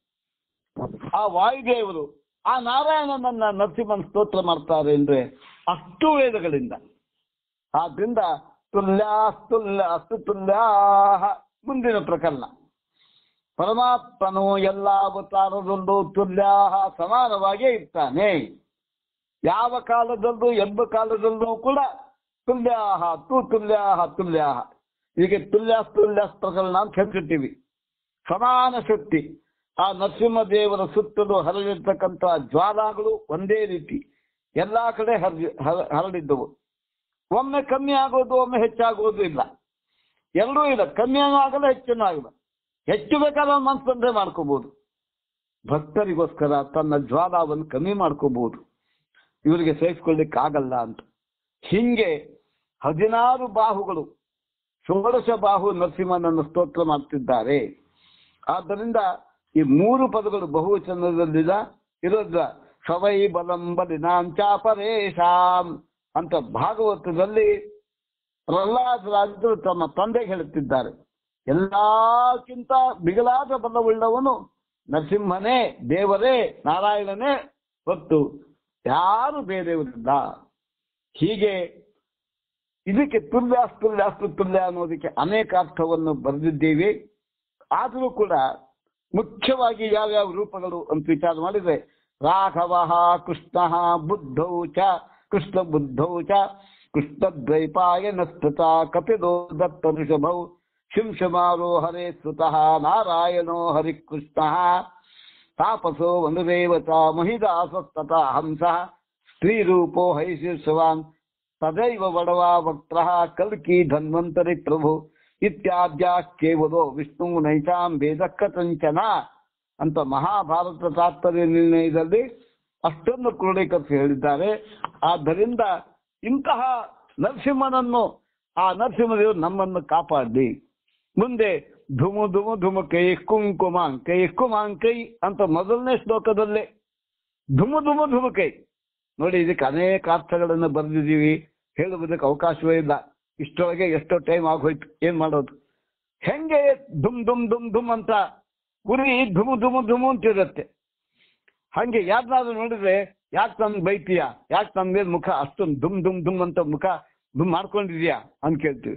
ಆ ವಾಯುದೇವರು ಆ ನಾರಾಯಣನನ್ನ ನರಸಿಂಹನ್ ಸ್ತೋತ್ರ ಮಾಡ್ತಾರೆ ಅಂದ್ರೆ ಅಷ್ಟು ವೇದಗಳಿಂದ ಆದ್ರಿಂದ ತುಲ್ಯಾಸ್ತುಲ್ಯ ಅಸ್ತು ತುಲ್ಯಾಹ ಮುಂದಿನ ಪ್ರಕರಣ ಪರಮಾತ್ಮನು ಎಲ್ಲ ಅವತಾರದಲ್ಲೂ ತುಲ್ಯಾಹ ಸಮಾನವಾಗಿಯೇ ಇರ್ತಾನೆ ಯಾವ ಕಾಲದಲ್ಲೂ ಎಂಬ ಕಾಲದಲ್ಲೂ ಕೂಡ ತುಲ್ಯಾಹ ತು ತುಲ್ಯಾಹ ತುಲ್ಯಾಹ ಹೀಗೆ ತುಲ್ಯಾಸ್ ತುಲ್ಯಾಸ್ ಪ್ರಕರಣ ಅಂತ ಹೇಳ್ತಿರ್ತೀವಿ ಸಮಾನ ಶಕ್ತಿ ಆ ನರಸಿಂಹದೇವರ ಸುತ್ತಲೂ ಹರಡಿರ್ತಕ್ಕಂಥ ಜ್ವಾಲಾಗಳು ಒಂದೇ ರೀತಿ ಎಲ್ಲಾ ಕಡೆ ಹರಡಿ ಹರ- ಹರಡಿದ್ದವು ಒಮ್ಮೆ ಕಮ್ಮಿ ಆಗೋದು ಒಮ್ಮೆ ಹೆಚ್ಚಾಗೋದು ಇಲ್ಲ ಎರಡೂ ಇಲ್ಲ ಕಮ್ಮಿನೂ ಆಗಲ್ಲ ಹೆಚ್ಚಿನೂ ಆಗಲ್ಲ ಹೆಚ್ಚು ಬೇಕಾದ್ರೆ ಮನ್ಸು ಬಂದ್ರೆ ಮಾಡ್ಕೋಬಹುದು ಭಕ್ತರಿಗೋಸ್ಕರ ತನ್ನ ಜ್ವಾಲವನ್ನು ಕಮ್ಮಿ ಮಾಡ್ಕೋಬಹುದು ಇವರಿಗೆ ಸಹಿಸ್ಕೊಳ್ಳಿಕ್ಕೆ ಆಗಲ್ಲ ಅಂತ ಹಿಂಗೆ ಹದಿನಾರು ಬಾಹುಗಳು ಷೋಡಶ ಬಾಹು ನರಸಿಂಹನನ್ನು ಸ್ತೋತ್ರ ಮಾಡ್ತಿದ್ದಾರೆ ಆದ್ದರಿಂದ ಈ ಮೂರು ಪದಗಳು ಬಹುವಚನದಲ್ಲಿಲ್ಲ ಇರೋದ್ರ ಸವೈ ಬಲಂ ಬಲಿನಾಂಚ ಪರೇಶಾಂ ಅಂತ ಭಾಗವತದಲ್ಲಿ ಪ್ರಹ್ಲಾದರಾಜರು ತಮ್ಮ ತಂದೆಗೆ ಹೇಳುತ್ತಿದ್ದಾರೆ ಎಲ್ಲಕ್ಕಿಂತ ಬಿಗಲಾದ ಬಲವುಳ್ಳವನು ನರಸಿಂಹನೇ ದೇವರೇ ನಾರಾಯಣನೇ ಹೊತ್ತು ಯಾರು ಬೇರೆಯವರಿಲ್ಲ ಹೀಗೆ ಇದಕ್ಕೆ ತುಲ್ಯ ಅಸ್ತುಲ್ಯ ಅಸ್ತುಲ್ಯ ಅನ್ನೋದಕ್ಕೆ ಅನೇಕ ಅರ್ಥವನ್ನು ಬರೆದಿದ್ದೇವೆ ಆದರೂ ಕೂಡ ಮುಖ್ಯವಾಗಿ ಯಾವ್ಯಾವ ರೂಪಗಳು ಅಂತ ವಿಚಾರ ಮಾಡಿದ್ರೆ ರಾಘವ ಕೃಷ್ಣ ಬುದ್ಧೌ ಚ ಕೃಷ್ಣ ಬುದ್ಧೌ ಚ ಕೃಷ್ಣದ್ವೈಪಾಯನ ಸ್ತುತ ಕಪಿಲೋ ದತ್ತ ಋಷಭೌ ಶಿಂಶಮಾರೋ ಹರೇ ಸ್ತುತಃ ನಾರಾಯಣೋ ಹರಿಕೃಷ್ಣ ತಾಪಸೋ ವನುದೇವತ ಮಹಿದಾಸಸ್ತತ ಹಂಸ ಸ್ತ್ರೀರೂಪೋ ಹೈಶೀರ್ಷವಾನ್ ತದೈವ ಬಡವಾ ವಕ್ತ್ರ ಕಲ್ಕಿ ಧನ್ವಂತರಿ ಪ್ರಭು ಇತ್ಯಾದ್ಯ ಕೇವಲೋ ವಿಷ್ಣು ನೈತಾಂ ವೇದ ಕಥಂಚನ ಅಂತ ಮಹಾಭಾರತ ತಾತ್ಪರ್ಯ ನಿರ್ಣಯದಲ್ಲಿ ಅಷ್ಟೊಂದು ಕ್ರೋಢೀಕರಿಸಿ ಹೇಳಿದ್ದಾರೆ ಆದ್ದರಿಂದ ಇಂತಹ ನರಸಿಂಹನನ್ನು ಆ ನರಸಿಂಹದೇವರು ನಮ್ಮನ್ನು ಕಾಪಾಡಿ ಮುಂದೆ ಧುಮು ಧುಮು ಧುಮುಕೈ ಕುಂಕುಮಾಂಕೈ ಕುಮಾಂಕೈ ಅಂತ ಮೊದಲನೇ ಶ್ಲೋಕದಲ್ಲೇ ಧುಮು ಧುಮು ಧುಮುಕೈ ನೋಡಿ ಇದಕ್ಕೆ ಅನೇಕ ಅರ್ಥಗಳನ್ನು ಬರೆದಿದ್ದೀವಿ ಹೇಳುವುದಕ್ಕೆ ಅವಕಾಶವೇ ಇಲ್ಲ ಇಷ್ಟೊಳಗೆ ಎಷ್ಟೋ ಟೈಮ್ ಆಗೋಯ್ತು ಏನ್ ಮಾಡೋದು ಹೆಂಗೆ ಧುಮ್ ಧುಮ್ ಧುಮ್ ಧುಮ್ ಅಂತ ಗುರಿ ಧುಮು ಧುಮು ಧುಮು ಅಂತಿರುತ್ತೆ ಹಂಗೆ ಯಾರನ್ನಾದ್ರೂ ನೋಡಿದ್ರೆ ಯಾಕೆ ನನ್ ಬೈತೀಯ ಯಾಕೆ ನನ್ ಮೇಲೆ ಮುಖ ಅಷ್ಟೊಂದು ಧುಮ್ ಧುಮ್ ಧುಮ್ ಅಂತ ಮುಖ ಧುಮ್ ಮಾಡ್ಕೊಂಡಿದ್ಯಾ ಅಂತ ಕೇಳ್ತೀವಿ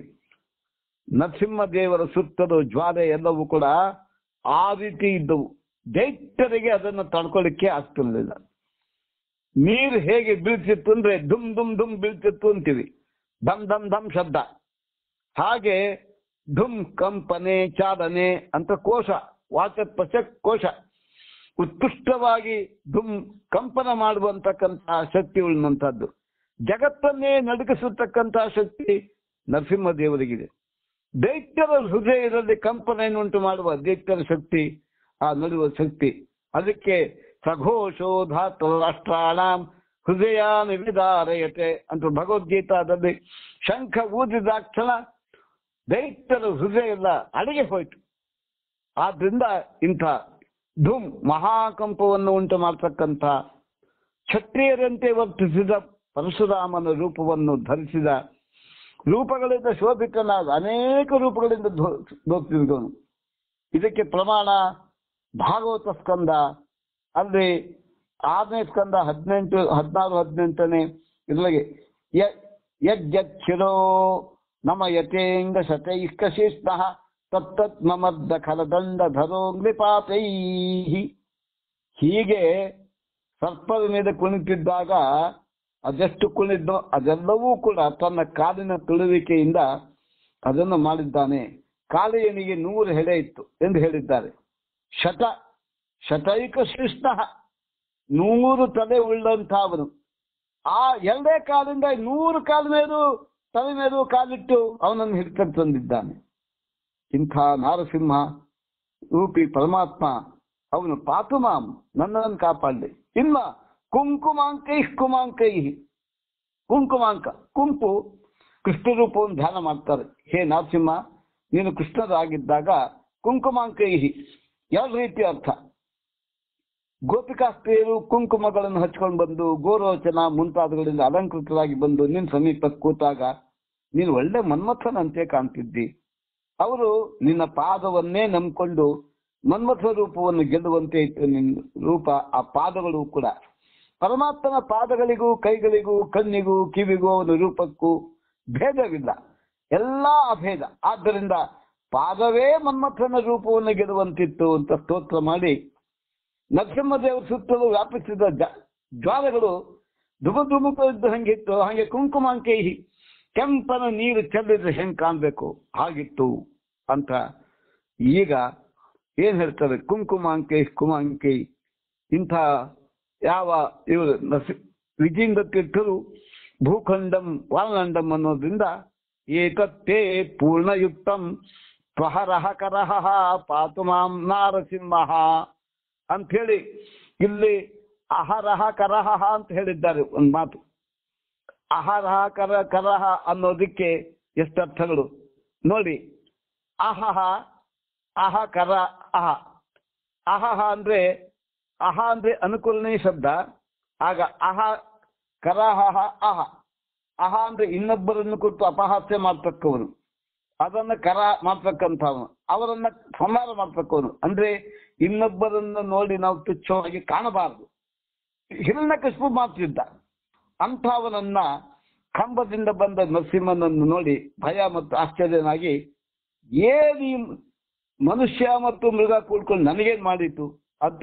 ನರಸಿಂಹ ದೇವರ ಸುತ್ತಲೂ ಜ್ವಾಲೆ ಎಲ್ಲವೂ ಕೂಡ ಆ ರೀತಿ ಇದ್ದವು ದೈತ್ಯರಿಗೆ ಅದನ್ನು ತಡ್ಕೊಳ್ಳಿಕ್ಕೆ ಆಗ್ತಿರ್ಲಿಲ್ಲ ನೀರು ಹೇಗೆ ಬೀಳ್ತಿತ್ತು ಅಂದ್ರೆ ದುಮ್ ದುಮ್ ದುಮ್ ಬೀಳ್ತಿತ್ತು ಅಂತೀವಿ ದಮ್ ದಮ್ ದಮ್ ಶಬ್ದ ಹಾಗೆ ಧುಮ್ ಕಂಪನೆ ಚಾಲನೆ ಅಂತ ಕೋಶ ವಾಚಸ್ಪಶ ಕೋಶ ಉತ್ಕೃಷ್ಟವಾಗಿ ಧುಮ್ ಕಂಪನ ಮಾಡುವಂತಕ್ಕಂತಹ ಶಕ್ತಿ ಉಳ್ಳಂತದ್ದು ಜಗತ್ತನ್ನೇ ನಡುಗಿಸತಕ್ಕಂತಹ ಶಕ್ತಿ ನರಸಿಂಹ ದೇವರಿಗಿದೆ ದೈತ್ಯರ ಹೃದಯದಲ್ಲಿ ಕಂಪನೆಯನ್ನುಂಟು ಮಾಡುವ ದೈತ್ಯರ ಶಕ್ತಿ ಆ ನಡುವ ಶಕ್ತಿ ಅದಕ್ಕೆ ಸಘೋಷೋ ಧಾತು ರಾಷ್ಟ್ರಾಣಾಂ ಹೃದಯ ವಿಧಾರಯತೆ ಅಂತ ಭಗವದ್ಗೀತಾದಲ್ಲಿ ಶಂಖ ಊದಿದಾಕ್ಷಣ ದೈತ್ಯರ ಹೃದಯ ಎಲ್ಲ ಅಡಿಗೆ ಹೋಯ್ತು ಆದ್ರಿಂದ ಇಂಥ ಧೂಮ್ ಮಹಾಕಂಪವನ್ನು ಉಂಟು ಮಾಡ್ತಕ್ಕಂಥ ಕ್ಷತ್ರಿಯರಂತೆ ವರ್ತಿಸಿದ ಪರಶುರಾಮನ ರೂಪವನ್ನು ಧರಿಸಿದ ರೂಪಗಳಿಂದ ಶೋಭಿತನಾದ ಅನೇಕ ರೂಪಗಳಿಂದ ದೋಗ್ತಿದ್ದವನು ಇದಕ್ಕೆ ಪ್ರಮಾಣ ಭಾಗವತ ಸ್ಕಂದ ಅಲ್ಲಿ ಆರನೇ ಸ್ಕಂದ ಹದಿನೆಂಟು ಹದಿನಾರು ಹದಿನೆಂಟನೇ ಇದ್ರೊಳಗೆ ಯಜ್ಜಕ್ಷಿರೋ ನಮ ಯಥೇಂಗ ಶತೈಕ ಶಿಷ್ಟ ತತ್ತತ್ ಮಮರ್ದ ಖಲದಂಡ ಧರೋಂಗ್ಲಿಪಾತೈ ಹೀಗೆ ಸರ್ಪದ ಮೇಲೆ ಕುಣಿತಿದ್ದಾಗ ಅದೆಷ್ಟು ಕುಣಿದ್ನೋ ಅದೆಲ್ಲವೂ ಕೂಡ ತನ್ನ ಕಾಲಿನ ತುಳುವಿಕೆಯಿಂದ ಅದನ್ನು ಮಾಡಿದ್ದಾನೆ ಕಾಳೆಯನಿಗೆ ನೂರು ಹೆಡೆ ಇತ್ತು ಎಂದು ಹೇಳಿದ್ದಾರೆ ಶತ ಶತೈಕ ಶಿಷ್ಟ ನೂರು ತಲೆ ಉಳ್ಳಂತವನು ಆ ಎರಡೇ ಕಾಲಿಂದ ನೂರು ಕಾಲ ಮೇಲೂ ತಲೆ ಮೇಲೂ ಕಾಲಿಟ್ಟು ಅವನನ್ನು ಹಿಡ್ಕೊಂಡು ತಂದಿದ್ದಾನೆ ಇಂಥ ನಾರಸಿಂಹ ರೂಪಿ ಪರಮಾತ್ಮ ಅವನು ಪಾತುಮಾಂ ನನ್ನನ್ನು ಕಾಪಾಡಲಿ ಇನ್ನ ಕುಂಕುಮಾಂಕೈ ಕುಮಾಂಕೈ ಕುಂಕುಮಾಂಕ ಕುಂಕು ಕೃಷ್ಣ ರೂಪವನ್ನು ಧ್ಯಾನ ಮಾಡ್ತಾರೆ ಹೇ ನರಸಿಂಹ ನೀನು ಕೃಷ್ಣರಾಗಿದ್ದಾಗ ಕುಂಕುಮಾಂಕೈ ಎರಡು ರೀತಿಯ ಅರ್ಥ ಗೋಪಿಕಾಸ್ತ್ರೀಯರು ಕುಂಕುಮಗಳನ್ನು ಹಚ್ಕೊಂಡು ಬಂದು ಗೋರೋಚನ ಮುಂತಾದವುಗಳಿಂದ ಅಲಂಕೃತರಾಗಿ ಬಂದು ನಿನ್ನ ಸಮೀಪಕ್ಕೆ ಕೂತಾಗ ನೀನು ಒಳ್ಳೆ ಮನ್ಮಥನಂತೆ ಕಾಣ್ತಿದ್ದಿ ಅವರು ನಿನ್ನ ಪಾದವನ್ನೇ ನಂಬಿಕೊಂಡು ಮನ್ಮಥ ರೂಪವನ್ನು ಗೆಲ್ಲುವಂತೆ ಇತ್ತು ನಿನ್ನ ರೂಪ ಆ ಪಾದಗಳು ಕೂಡ ಪರಮಾತ್ಮನ ಪಾದಗಳಿಗೂ ಕೈಗಳಿಗೂ ಕಣ್ಣಿಗೂ ಕಿವಿಗೂ ಅವನ ರೂಪಕ್ಕೂ ಭೇದವಿಲ್ಲ ಎಲ್ಲಾ ಅಭೇದ ಆದ್ದರಿಂದ ಪಾದವೇ ಮನ್ಮಥನ ರೂಪವನ್ನು ಗೆಲ್ಲುವಂತಿತ್ತು ಅಂತ ಸ್ತೋತ್ರ ಮಾಡಿ ನರಸಿಂಹದೇವರ ಸುತ್ತಲೂ ವ್ಯಾಪಿಸಿದ ಜ್ವಾಲೆಗಳು ಧುಮ ಧುಮುಕ ಇದ್ದು ಹಂಗಿತ್ತು ಹಾಗೆ ಕುಂಕುಮಾಂಕೈ ಕೆಂಪನ ನೀರು ಚೆಲ್ಲಿದ್ರೆ ಹೆಂಗ್ ಕಾಣ್ಬೇಕು ಹಾಗಿತ್ತು ಅಂತ ಈಗ ಏನ್ ಹೇಳ್ತಾರೆ ಕುಂಕುಮಾಂಕೈ ಕುಮಾಂಕೈ ಇಂಥ ಯಾವ ಇವರು ನರಸಿ ವಿಜೇಂದ್ರ ತೀರ್ಥರು ಭೂಖಂಡಂ ವಾಲ್ನಂಡಂ ಅನ್ನೋದ್ರಿಂದ ಏತತ್ತೇ ಪೂರ್ಣಯುಕ್ತಂ ತ್ವಹರಹ ಕರಹ ಪಾತು ಮಾಂ ನಾರಸಿಂಹ ಅಂಥೇಳಿ ಇಲ್ಲಿ ಅಹರಹ ಕರಹ ಅಂತ ಹೇಳಿದ್ದಾರೆ ಒಂದು ಮಾತು ಅಹರಹ ಕರ ಕರಹ ಅನ್ನೋದಕ್ಕೆ ಎಷ್ಟು ಅರ್ಥಗಳು ನೋಡಿ ಅಹಹ ಅಹ ಕರ ಅಹ ಅಹಹ ಅಂದ್ರೆ ಅಹ ಅಂದ್ರೆ ಅನುಕೂಲನೇ ಶಬ್ದ ಆಗ ಅಹ ಕರಹ ಅಹ ಅಹ ಅಂದ್ರೆ ಇನ್ನೊಬ್ಬರನ್ನು ಕುರಿತು ಅಪಹಾಸ್ಯ ಮಾಡ್ತಕ್ಕವನು ಅದನ್ನ ಕರ ಮಾಡ್ತಕ್ಕಂಥವನು ಅವರನ್ನ ಸಂಹಾರ ಮಾಡ್ತಕ್ಕವನು ಅಂದ್ರೆ ಇನ್ನೊಬ್ಬರನ್ನ ನೋಡಿ ನಾವು ತುಚ್ಛವಾಗಿ ಕಾಣಬಾರದು ಹಿರಣ್ಯಕಶಿಪು ಮಾಡ್ತಿದ್ದ ಅಂಥವನನ್ನ ಕಂಬದಿಂದ ಬಂದ ನರಸಿಂಹನನ್ನು ನೋಡಿ ಭಯ ಮತ್ತು ಆಶ್ಚರ್ಯನಾಗಿ ಏನು ಈ ಮನುಷ್ಯ ಮತ್ತು ಮೃಗ ಕೂಡ್ಕೊಂಡು ನನಗೇನ್ ಮಾಡಿತು ಅಂತ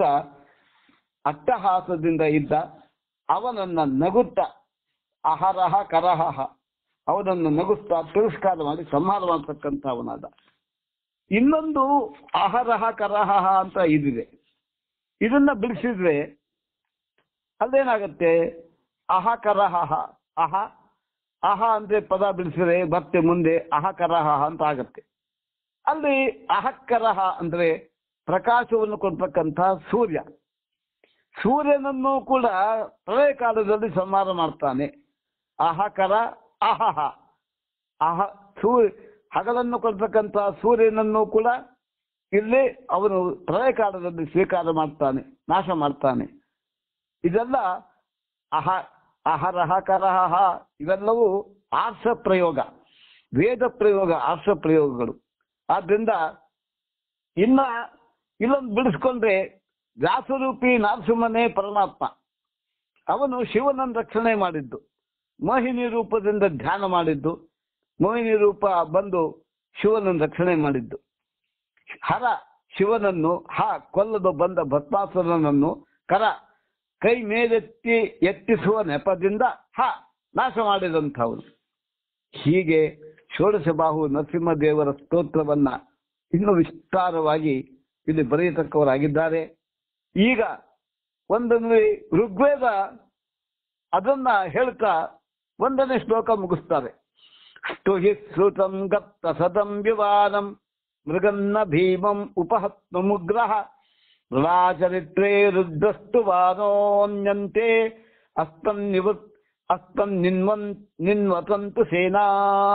ಅಟ್ಟಹಾಸದಿಂದ ಇದ್ದ ಅವನನ್ನ ನಗುತ್ತ ಅಹರಹ ಕರಹಹ ಅವನನ್ನು ನಗುತ್ತಾ ತಿರಸ್ಕಾರ ಮಾಡಿ ಸಂಹಾರ ಮಾಡ್ತಕ್ಕಂಥ ಅವನಾದ ಇನ್ನೊಂದು ಅಹರಹ ಕರಹಹ ಅಂತ ಇದಿದೆ ಇದನ್ನ ಬಿಡಿಸಿದ್ರೆ ಅಲ್ಲೇನಾಗತ್ತೆ ಅಹ ಕರಹಹ ಅಹ ಅಹ ಅಂದ್ರೆ ಪದ ಬಿಡಿಸಿದ್ರೆ ಮತ್ತೆ ಮುಂದೆ ಅಹಕರಹ ಅಂತ ಆಗತ್ತೆ ಅಲ್ಲಿ ಅಹಕ್ಕರಹ ಅಂದ್ರೆ ಪ್ರಕಾಶವನ್ನು ಕೊಡ್ತಕ್ಕಂಥ ಸೂರ್ಯ ಸೂರ್ಯನನ್ನು ಕೂಡ ಪ್ರಳಯ ಕಾಲದಲ್ಲಿ ಸಂಹಾರ ಮಾಡ್ತಾನೆ ಅಹಕರ ಅಹಹ ಅಹ ಸೂರ್ಯ ಹಗಲನ್ನು ಕೊಡ್ತಕ್ಕಂಥ ಸೂರ್ಯನನ್ನು ಕೂಡ ಇಲ್ಲಿ ಅವನು ಪ್ರಳಯ ಕಾಲದಲ್ಲಿ ಸ್ವೀಕಾರ ಮಾಡ್ತಾನೆ ನಾಶ ಮಾಡ್ತಾನೆ ಇದೆಲ್ಲ ಅಹ ಅಹರಹ ಕರಹ ಇವೆಲ್ಲವೂ ಆರ್ಷ ಪ್ರಯೋಗ ವೇದ ಪ್ರಯೋಗ ಆರ್ಷ ಪ್ರಯೋಗಗಳು ಆದ್ರಿಂದ ಇನ್ನ ಇಲ್ಲೊಂದು ಬಿಡಿಸ್ಕೊಂಡ್ರೆ ವ್ಯಾಸರೂಪಿ ನರಸಿಂಹನೇ ಪರಮಾತ್ಮ ಅವನು ಶಿವನನ್ನು ರಕ್ಷಣೆ ಮಾಡಿದ್ದು ಮೋಹಿನಿ ರೂಪದಿಂದ ಧ್ಯಾನ ಮಾಡಿದ್ದು ಮೋಹಿನಿ ರೂಪ ಬಂದು ಶಿವನನ್ನು ರಕ್ಷಣೆ ಮಾಡಿದ್ದು ಹರ ಶಿವನನ್ನು ಹ ಕೊಲ್ಲದು ಬಂದ ಭಸ್ಮಾಸುರನನ್ನು ಕರ ಕೈ ಮೇಲೆತ್ತಿ ಎತ್ತಿಸುವ ನೆಪದಿಂದ ಹ ನಾಶ ಮಾಡಿದಂಥವನು ಹೀಗೆ ಷೋಡಶ ಬಾಹು ನರಸಿಂಹದೇವರ ಸ್ತೋತ್ರವನ್ನ ಇನ್ನೂ ವಿಸ್ತಾರವಾಗಿ ಇಲ್ಲಿ ಬರೆಯತಕ್ಕವರಾಗಿದ್ದಾರೆ ಈಗ ಒಂದೊಂದು ಋಗ್ವೇದ ಅದನ್ನ ಹೇಳ್ತಾ ಒಂದನೇ ಶ್ಲೋಕ ಮುಗಿಸ್ತಾರೆ ಸ್ತುಹಿ ಶ್ರುತಂ ಗಪ್ತ ಸದಂ ವಿವಾದಂ ಮೃಗನ್ನ ಭೀಮಂ ಉಪಹತ್ಮ ಮುಗ್ರಹ ಮೃಳಾಚರಿತ್ರೇ ರುದ್ರಸ್ತು ವಾನೋನ್ಯಂತೆ ಅಸ್ತಂ ನಿವೃತ್ ಅಸ್ತಂ ನಿನ್ವನ್ ನಿನ್ವತಂತು ಸೇನಾ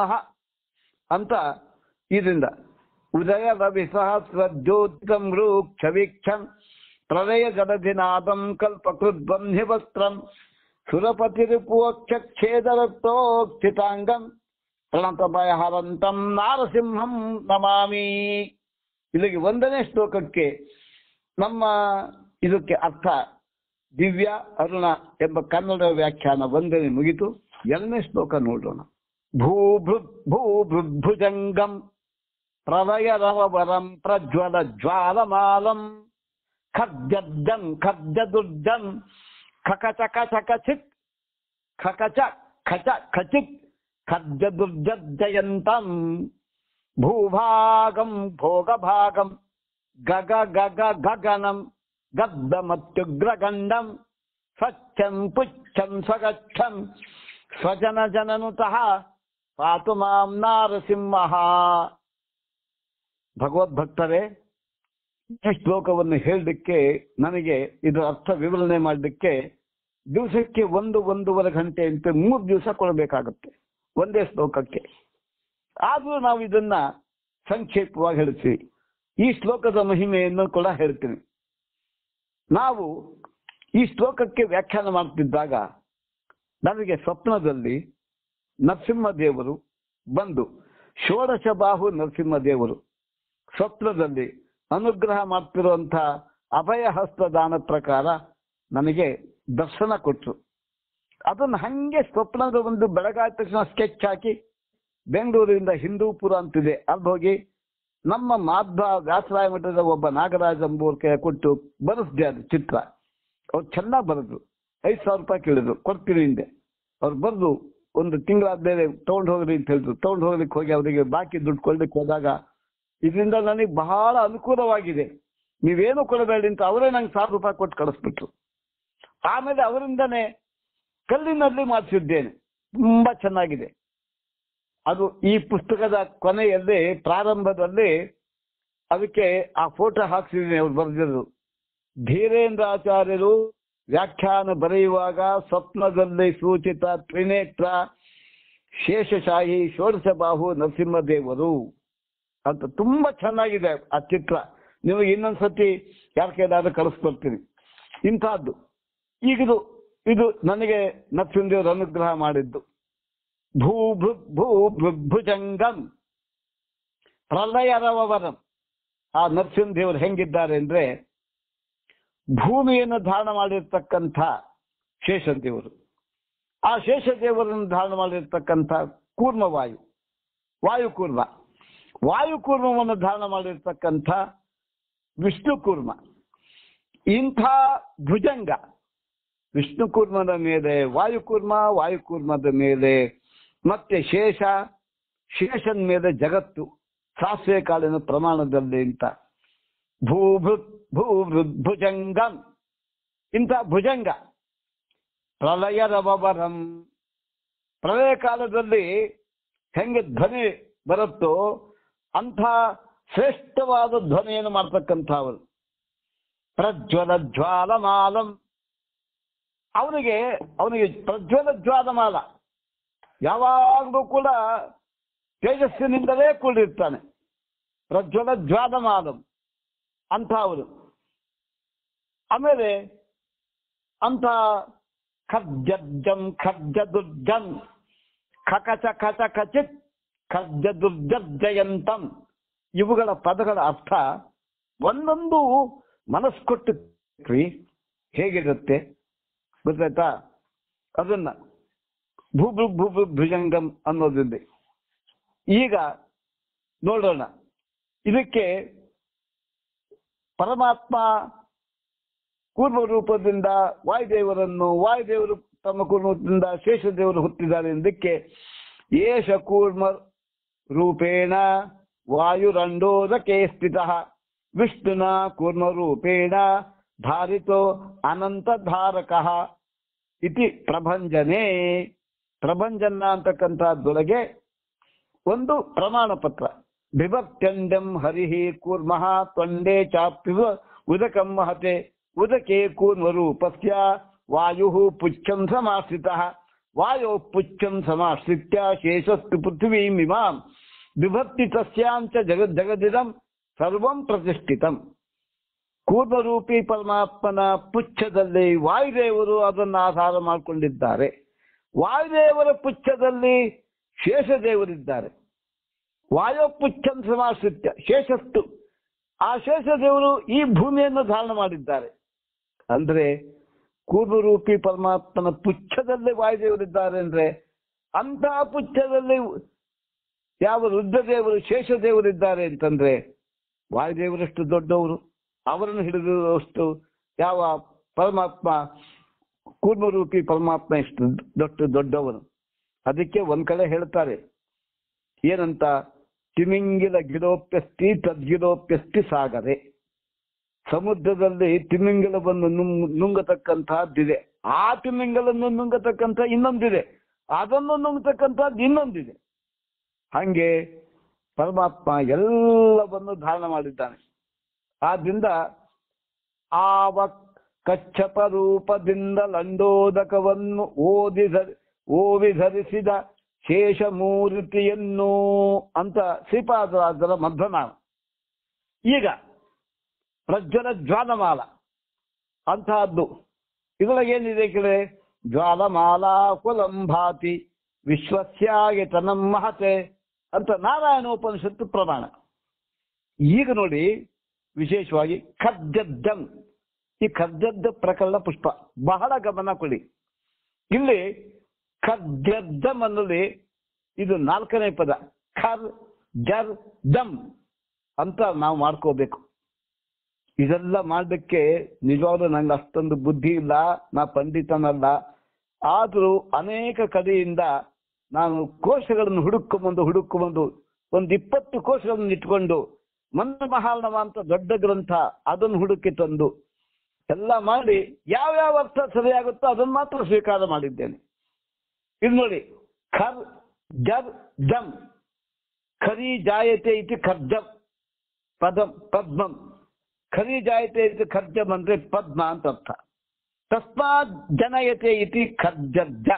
ಅಂತ ಇದರಿಂದ ಉದಯ ರವಿ ಸಹಸ್ರಜ್ಯೋತಿಕಂ ರೂಕ್ಷ ವೀಕ್ಷಂ ಪ್ರಳಯ ಜಡಧಿನಾದಂ ಕಲ್ಪಕೃದ್ವಂ ಹಿವಸ್ತ್ರಂ ಸುರಪತಿರಿಪುವಕ್ಷೇದರಕ್ತೋಕ್ಷಿತಾಂಗಂ ಪ್ರಣತಭಯಹರಂತಂ ನಾರಸಿಂಹಂ ನಮಾಮಿ ಇಲ್ಲಿಗೆ ಒಂದನೇ ಶ್ಲೋಕಕ್ಕೆ ನಮ್ಮ ಇದಕ್ಕೆ ಅರ್ಥ ದಿವ್ಯ ಅರುಣ ಎಂಬ ಕನ್ನಡ ವ್ಯಾಖ್ಯಾನ ಒಂದನೇ ಮುಗಿತು ಎರಡನೇ ಶ್ಲೋಕ ನೋಡೋಣ ಭೂಭೃತ್ ಭೂಭೃದ್ಭುಜಂಗಂ ಪ್ರಳಯ ರವರಂ ಪ್ರಜ್ವಲ ಜ್ವಾಲಮಾಲಂ ಖರ್ಜರ್ಜಂ ಖರ್ಜದುರ್ಜಂ ಖಕಚ ಕಚಕ ಚಿತ್ ಖಕಚ ಖಚ ಖಚಿತ್ ಖರ್ಜದುರ್ಜಯಂತಂ ಭೂಭಾಗಂ ಭೋಗಭಾಗಂ ಗಗ ಗಗ ಗಗನಂ ಗದ್ದಮತ್ಯುಗ್ರಗಂಡಂ ಸ್ವಚ್ಛಂ ಪುಚ್ಛಂ ಸ್ವಗಚ್ಛಂ ಸ್ವಜನ ಜನನುತಃ ಪಾತು ಮಾಂ ನಾರಸಿಂಹ ಭಗವದ್ಭಕ್ತರೇ ಈ ಶ್ಲೋಕವನ್ನು ಹೇಳಲಿಕ್ಕೆ ನನಗೆ ಇದರ ಅರ್ಥ ವಿವರಣೆ ಮಾಡಲಿಕ್ಕೆ ದಿವಸಕ್ಕೆ ಒಂದು ಒಂದೂವರೆ ಗಂಟೆ ಅಂತ ಮೂರು ದಿವಸ ಕೊಡಬೇಕಾಗುತ್ತೆ ಒಂದೇ ಶ್ಲೋಕಕ್ಕೆ ಆದರೂ ನಾವು ಇದನ್ನ ಸಂಕ್ಷೇಪವಾಗಿ ಹೇಳ್ತೀವಿ ಈ ಶ್ಲೋಕದ ಮಹಿಮೆಯನ್ನು ಕೂಡ ಹೇಳ್ತೀನಿ ನಾವು ಈ ಶ್ಲೋಕಕ್ಕೆ ವ್ಯಾಖ್ಯಾನ ಮಾಡ್ತಿದ್ದಾಗ ನನಗೆ ಸ್ವಪ್ನದಲ್ಲಿ ನರಸಿಂಹದೇವರು ಬಂದು ಷೋಡಶ ಬಾಹು ನರಸಿಂಹದೇವರು ಸ್ವಪ್ನದಲ್ಲಿ ಅನುಗ್ರಹ ಮಾಡ್ತಿರುವಂಥ ಅಭಯ ಹಸ್ತ ದಾನ ಪ್ರಕಾರ ನನಗೆ ದರ್ಶನ ಕೊಟ್ಟರು ಅದನ್ನು ಹಂಗೆ ಸ್ವಪ್ನದ ಒಂದು ಬೆಳಗಾದ ತಕ್ಷಣ ಸ್ಕೆಚ್ ಹಾಕಿ ಬೆಂಗಳೂರಿಂದ ಹಿಂದೂಪುರ ಅಂತಿದೆ ಅಲ್ಲಿ ಹೋಗಿ ನಮ್ಮ ಮಾಧ್ವ ವ್ಯಾಸರಾಯ ಮಠದ ಒಬ್ಬ ನಾಗರಾಜ್ ಎಂಬುವ್ರ ಕೈ ಕೊಟ್ಟು ಬರೆಸ್ದೆ ಅದು ಚಿತ್ರ ಅವ್ರು ಚೆನ್ನಾಗಿ ಬರೆದ್ರು ಐದು ಸಾವಿರ ರೂಪಾಯಿ ಕೇಳಿದ್ರು ಕೊಡ್ತೀನಿ ಹಿಂದೆ ಅವ್ರು ಬರೆದು ಒಂದು ತಿಂಗಳಾದ್ಮೇಲೆ ತಗೊಂಡು ಹೋಗ್ರಿ ಅಂತ ಹೇಳಿದ್ರು ತಗೊಂಡು ಹೋಗ್ಲಿಕ್ಕೆ ಹೋಗಿ ಅವರಿಗೆ ಬಾಕಿ ದುಡ್ಡು ಕೊಡ್ಲಿಕ್ಕೆ ಹೋದಾಗ ಇದರಿಂದ ನನಗೆ ಬಹಳ ಅನುಕೂಲವಾಗಿದೆ ನೀವೇನು ಕೊಡಬೇಡಿ ಅಂತ ಅವರೇ ನಂಗೆ ಸಾವಿರ ರೂಪಾಯಿ ಕೊಟ್ಟು ಕಳಿಸ್ಬಿಟ್ರು ಆಮೇಲೆ ಅವರಿಂದನೇ ಕಲ್ಲಿನಲ್ಲಿ ಮಾಡಿಸಿದ್ದೇನೆ ತುಂಬಾ ಚೆನ್ನಾಗಿದೆ ಅದು ಈ ಪುಸ್ತಕದ ಕೊನೆಯಲ್ಲಿ ಪ್ರಾರಂಭದಲ್ಲಿ ಅದಕ್ಕೆ ಆ ಫೋಟೋ ಹಾಕ್ಸಿದ್ದೀನಿ ಅವ್ರು ಬರೆದಿದ್ರು ಧೀರೇಂದ್ರಾಚಾರ್ಯರು ವ್ಯಾಖ್ಯಾನ ಬರೆಯುವಾಗ ಸ್ವಪ್ನದಲ್ಲಿ ಸೂಚಿತ ತ್ರಿನೇತ್ರ ಶೇಷಶಾಹಿ ಷೋಡಶಬಾಹು ನರಸಿಂಹದೇವರು ಅಂತ ತುಂಬಾ ಚೆನ್ನಾಗಿದೆ ಆ ಚಿತ್ರ ನಿಮಗೆ ಇನ್ನೊಂದ್ಸತಿ ಯಾರ ಕೈಲಾದ್ರೂ ಕಳಿಸ್ಕೊಡ್ತೀನಿ ಇಂಥದ್ದು ಈಗಿದು ಇದು ನನಗೆ ನರಸಿಂಹದೇವರು ಅನುಗ್ರಹ ಮಾಡಿದ್ದು ಭೂ ಭೃ ಭೂ ಭುಜಂಗಂ ಪ್ರಳಯರವರಂ ಆ ನರಸಿಂಹದೇವರು ಹೆಂಗಿದ್ದಾರೆ ಅಂದ್ರೆ ಭೂಮಿಯನ್ನು ಧಾರಣ ಮಾಡಿರ್ತಕ್ಕಂಥ ಶೇಷದೇವರು ಆ ಶೇಷದೇವರನ್ನು ಧಾರಣ ಮಾಡಿರ್ತಕ್ಕಂಥ ಕೂರ್ಮವಾಯು ವಾಯುಕೂರ್ಮ ವಾಯುಕೂರ್ಮವನ್ನು ಧಾರಣ ಮಾಡಿರ್ತಕ್ಕಂಥ ವಿಷ್ಣು ಕೂರ್ಮ ಇಂಥ ಭುಜಂಗ ವಿಷ್ಣು ಕೂರ್ಮದ ಮೇಲೆ ವಾಯುಕೂರ್ಮ ವಾಯುಕೂರ್ಮದ ಮೇಲೆ ಮತ್ತೆ ಶೇಷ ಶೇಷನ್ ಮೇಲೆ ಜಗತ್ತು ಸಾಸಿವೆ ಕಾಲಿನ ಪ್ರಮಾಣದಲ್ಲಿ ಅಂತ ಭೂಭೃತ್ ಭೂಭೃದ್ಭುಜಂಗಂ ಇಂಥ ಭುಜಂಗ ಪ್ರಳಯ ರವರಂ ಪ್ರಳಯ ಕಾಲದಲ್ಲಿ ಹೆಂಗೆ ಧ್ವನಿ ಬರುತ್ತೋ ಅಂಥ ಶ್ರೇಷ್ಠವಾದ ಧ್ವನಿಯನ್ನು ಮಾಡ್ತಕ್ಕಂಥವರು ಪ್ರಜ್ವಲ ಜ್ವಾಲಮಾಲಂ ಅವನಿಗೆ ಅವನಿಗೆ ಪ್ರಜ್ವಲ ಜ್ವಾಲಮಾಲ ಯಾವಾಗಲೂ ಕೂಡ ತೇಜಸ್ಸಿನಿಂದಲೇ ಕೂಡಿರ್ತಾನೆ ಪ್ರಜ್ವಲ ಜ್ವಾಲಮಾಲಂ ಅಂತ ಅವರು ಆಮೇಲೆ ಅಂತ ಖರ್ಜರ್ಜಂ ಖರ್ಜದುರ್ಜಂ ಖಕಚ ಖಚ ಖಚಿತ್ ಖರ್ಜದುರ್ಜರ್ಜಯಂತಂ ಇವುಗಳ ಪದಗಳ ಅರ್ಥ ಒಂದೊಂದು ಮನಸ್ಸು ಕೊಟ್ಟು ಹೇಗಿರುತ್ತೆ ಗೊತ್ತಾಯ್ತಾ ಅದನ್ನ ಭೂಭೃ ಭೂಭೃ ಭುಜಂಗಂ ಅನ್ನೋದಿದೆ ಈಗ ನೋಡೋಣ ಇದಕ್ಕೆ ಪರಮಾತ್ಮ ಕೂರ್ಮ ರೂಪದಿಂದ ವಾಯುದೇವರನ್ನು ವಾಯುದೇವರು ತಮ್ಮ ಕೂರ್ಮದಿಂದ ಶೇಷದೇವರು ಹುಟ್ಟಿದ್ದಾರೆ ಎಂದಕ್ಕೆ ಏಷ ಕೂರ್ಮ ರೂಪೇಣ ವಾಯುರಂಡೋದಕೆ ಸ್ಥಿತ ವಿಷ್ಣುನ ಕೂರ್ಮ ರೂಪೇಣ ಧಾರಿತೋ ಅನಂತಧಾರಕ ಇತಿ ಪ್ರಭಂಜನೆ ಪ್ರಭಂಜನ ಅಂತಕ್ಕಂಥದ್ದೊಳಗೆ ಒಂದು ಪ್ರಮಾಣ ಪತ್ರ ಬಿಭಕ್ತ್ಯಂಡಂ ಹರಿಹಿ ಕೂರ್ಮಃ ತೊಂಡೆ ಚಾಪ್ಯುವ ಉದಕಂ ಮಹತೆ ಉದಕೆ ಕೂರ್ಮರೂಪಸ್ಯ ವಾಯು ಪುಚ್ಛಂ ಸಮಾಶ್ರಿತಃ ವಾಯೋ ಪುಚ್ಛಂ ಸಮಾಶ್ರಿತ್ಯ ಶೇಷಸ್ತು ಪೃಥ್ವೀಮಿಮಾಂ ಬಿಭಕ್ತಿ ತಸ್ಯಾಂ ಚ ಜಗದ್ ಜಗದಿದಂ ಸರ್ವಂ ಪ್ರತಿಷ್ಠಿತಂ ಕೂರ್ಮರೂಪಿ ಪರಮಾತ್ಮನ ಪುಚ್ಛದಲ್ಲಿ ವಾಯುದೇವರು ಅದನ್ನು ಆಧಾರ ಮಾಡಿಕೊಂಡಿದ್ದಾರೆ ವಾಯುದೇವರ ಪುಚ್ಛದಲ್ಲಿ ಶೇಷದೇವರಿದ್ದಾರೆ ವಾಯೋಪುಚ್ಛಂ ಸಮಾಶ್ರಿತ್ಯ ಶೇಷಸ್ತು ಆ ಶೇಷದೇವರು ಈ ಭೂಮಿಯನ್ನು ಧಾರಣ ಮಾಡಿದ್ದಾರೆ ಅಂದ್ರೆ ಕೂರ್ಮರೂಪಿ ಪರಮಾತ್ಮನ ಪುಚ್ಛದಲ್ಲಿ ವಾಯುದೇವರಿದ್ದಾರೆ ಅಂದ್ರೆ ಅಂತಹ ಪುಚ್ಛದಲ್ಲಿ ಯಾವ ರುದ್ರದೇವರು ಶೇಷದೇವರಿದ್ದಾರೆ ಅಂತಂದ್ರೆ ವಾಯುದೇವರಷ್ಟು ದೊಡ್ಡವರು ಅವರನ್ನು ಹಿಡಿದಷ್ಟು ಯಾವ ಪರಮಾತ್ಮ ಕೂರ್ಮರೂಪಿ ಪರಮಾತ್ಮ ಎಷ್ಟು ದೊಡ್ಡ ದೊಡ್ಡವನು ಅದಕ್ಕೆ ಒಂದ್ ಕಡೆ ಹೇಳ್ತಾರೆ ಏನಂತ ತಿಮಿಂಗಿಲ ಗಿಡೋಪ್ಯಸ್ತಿ ತದ್ಗಿಡೋಪ್ಯಸ್ತಿ ಸಾಗರೆ ಸಮುದ್ರದಲ್ಲಿ ತಿಮಿಂಗಲವನ್ನು ನುಂಗ್ ನುಂಗತಕ್ಕಂತಹದ್ದಿದೆ ಆ ತಿಮಿಂಗಲನ್ನು ನುಂಗತಕ್ಕಂಥ ಇನ್ನೊಂದಿದೆ ಅದನ್ನು ನುಂಗತಕ್ಕಂಥದ್ದು ಇನ್ನೊಂದಿದೆ ಹಂಗೆ ಪರಮಾತ್ಮ ಎಲ್ಲವನ್ನು ಧಾರಣ ಮಾಡಿದ್ದಾನೆ ಆದ್ರಿಂದ ಆವ ಕಚ್ಚಪ ರೂಪದಿಂದ ಲಂಡೋದಕವನ್ನು ಓದಿ ಓವಿ ಧರಿಸಿದ ಶೇಷಮೂರ್ತಿಯನ್ನು ಅಂತ ಶ್ರೀಪಾದರಾಜರ ಮಧ್ವನಾಮ ಈಗ ಪ್ರಜ್ವಲ ಜ್ವಾಲಮಾಲ ಅಂತಹದ್ದು ಇದರೊಳಗೇನಿದೆ ಕಡೆ ಜ್ವಾಲಮಾಲಾ ಕುಲಂಭಾತಿ ವಿಶ್ವಸ್ಯಾಗೆ ತನಂ ಮಹತೆ ಅಂತ ನಾರಾಯಣೋಪನಿಷತ್ತು ಪ್ರಮಾಣ ಈಗ ನೋಡಿ ವಿಶೇಷವಾಗಿ ಖರ್ಜದ್ದಂ ಈ ಖರ್ಜದ್ದ ಪ್ರಕರಣ ಪುಷ್ಪ ಬಹಳ ಗಮನ ಕೊಡಿ ಇಲ್ಲಿ ಖರ್ಜದ್ದಂ ಅನ್ನೋದು ಇದು ನಾಲ್ಕನೇ ಪದ ಖರ್ ಜರ್ ದಮ್ ಅಂತ ನಾವು ಮಾಡ್ಕೋಬೇಕು ಇದೆಲ್ಲ ಮಾಡಲಿಕ್ಕೆ ನಿಜವಾಗ್ಲೂ ನಂಗೆ ಅಷ್ಟೊಂದು ಬುದ್ಧಿ ಇಲ್ಲ ನಾ ಪಂಡಿತನಲ್ಲ ಆದರೂ ಅನೇಕ ಕಡೆಯಿಂದ ನಾನು ಕೋಶಗಳನ್ನು ಹುಡುಕೊಂಬಂದು ಹುಡುಕೊಂಬಂದು ಒಂದು ಇಪ್ಪತ್ತು ಕೋಶಗಳನ್ನು ಇಟ್ಕೊಂಡು ಮನ್ನ ಮಹಾಲ್ನವ ಅಂತ ದೊಡ್ಡ ಗ್ರಂಥ ಅದನ್ನು ಹುಡುಕಿ ತಂದು ಎಲ್ಲ ಮಾಡಿ ಯಾವ್ಯಾವ ಅರ್ಥ ಸರಿಯಾಗುತ್ತೋ ಅದನ್ನು ಮಾತ್ರ ಸ್ವೀಕಾರ ಮಾಡಿದ್ದೇನೆ ಇದು ನೋಡಿ ಖರ್ ಜರ್ ಜಂ ಖರಿ ಜಾಯತೆ ಇತಿ ಖರ್ಜಂ ಪದಂ ಪದ್ಮಂ ಖರಿ ಜಾಯತೆ ಇತಿ ಖರ್ಜಂ ಅಂದ್ರೆ ಪದ್ಮ ಅಂತ ಅರ್ಥ ತಸ್ಮಾತ್ ಜನಯತೆ ಇತಿ ಖರ್ಜರ್ಜ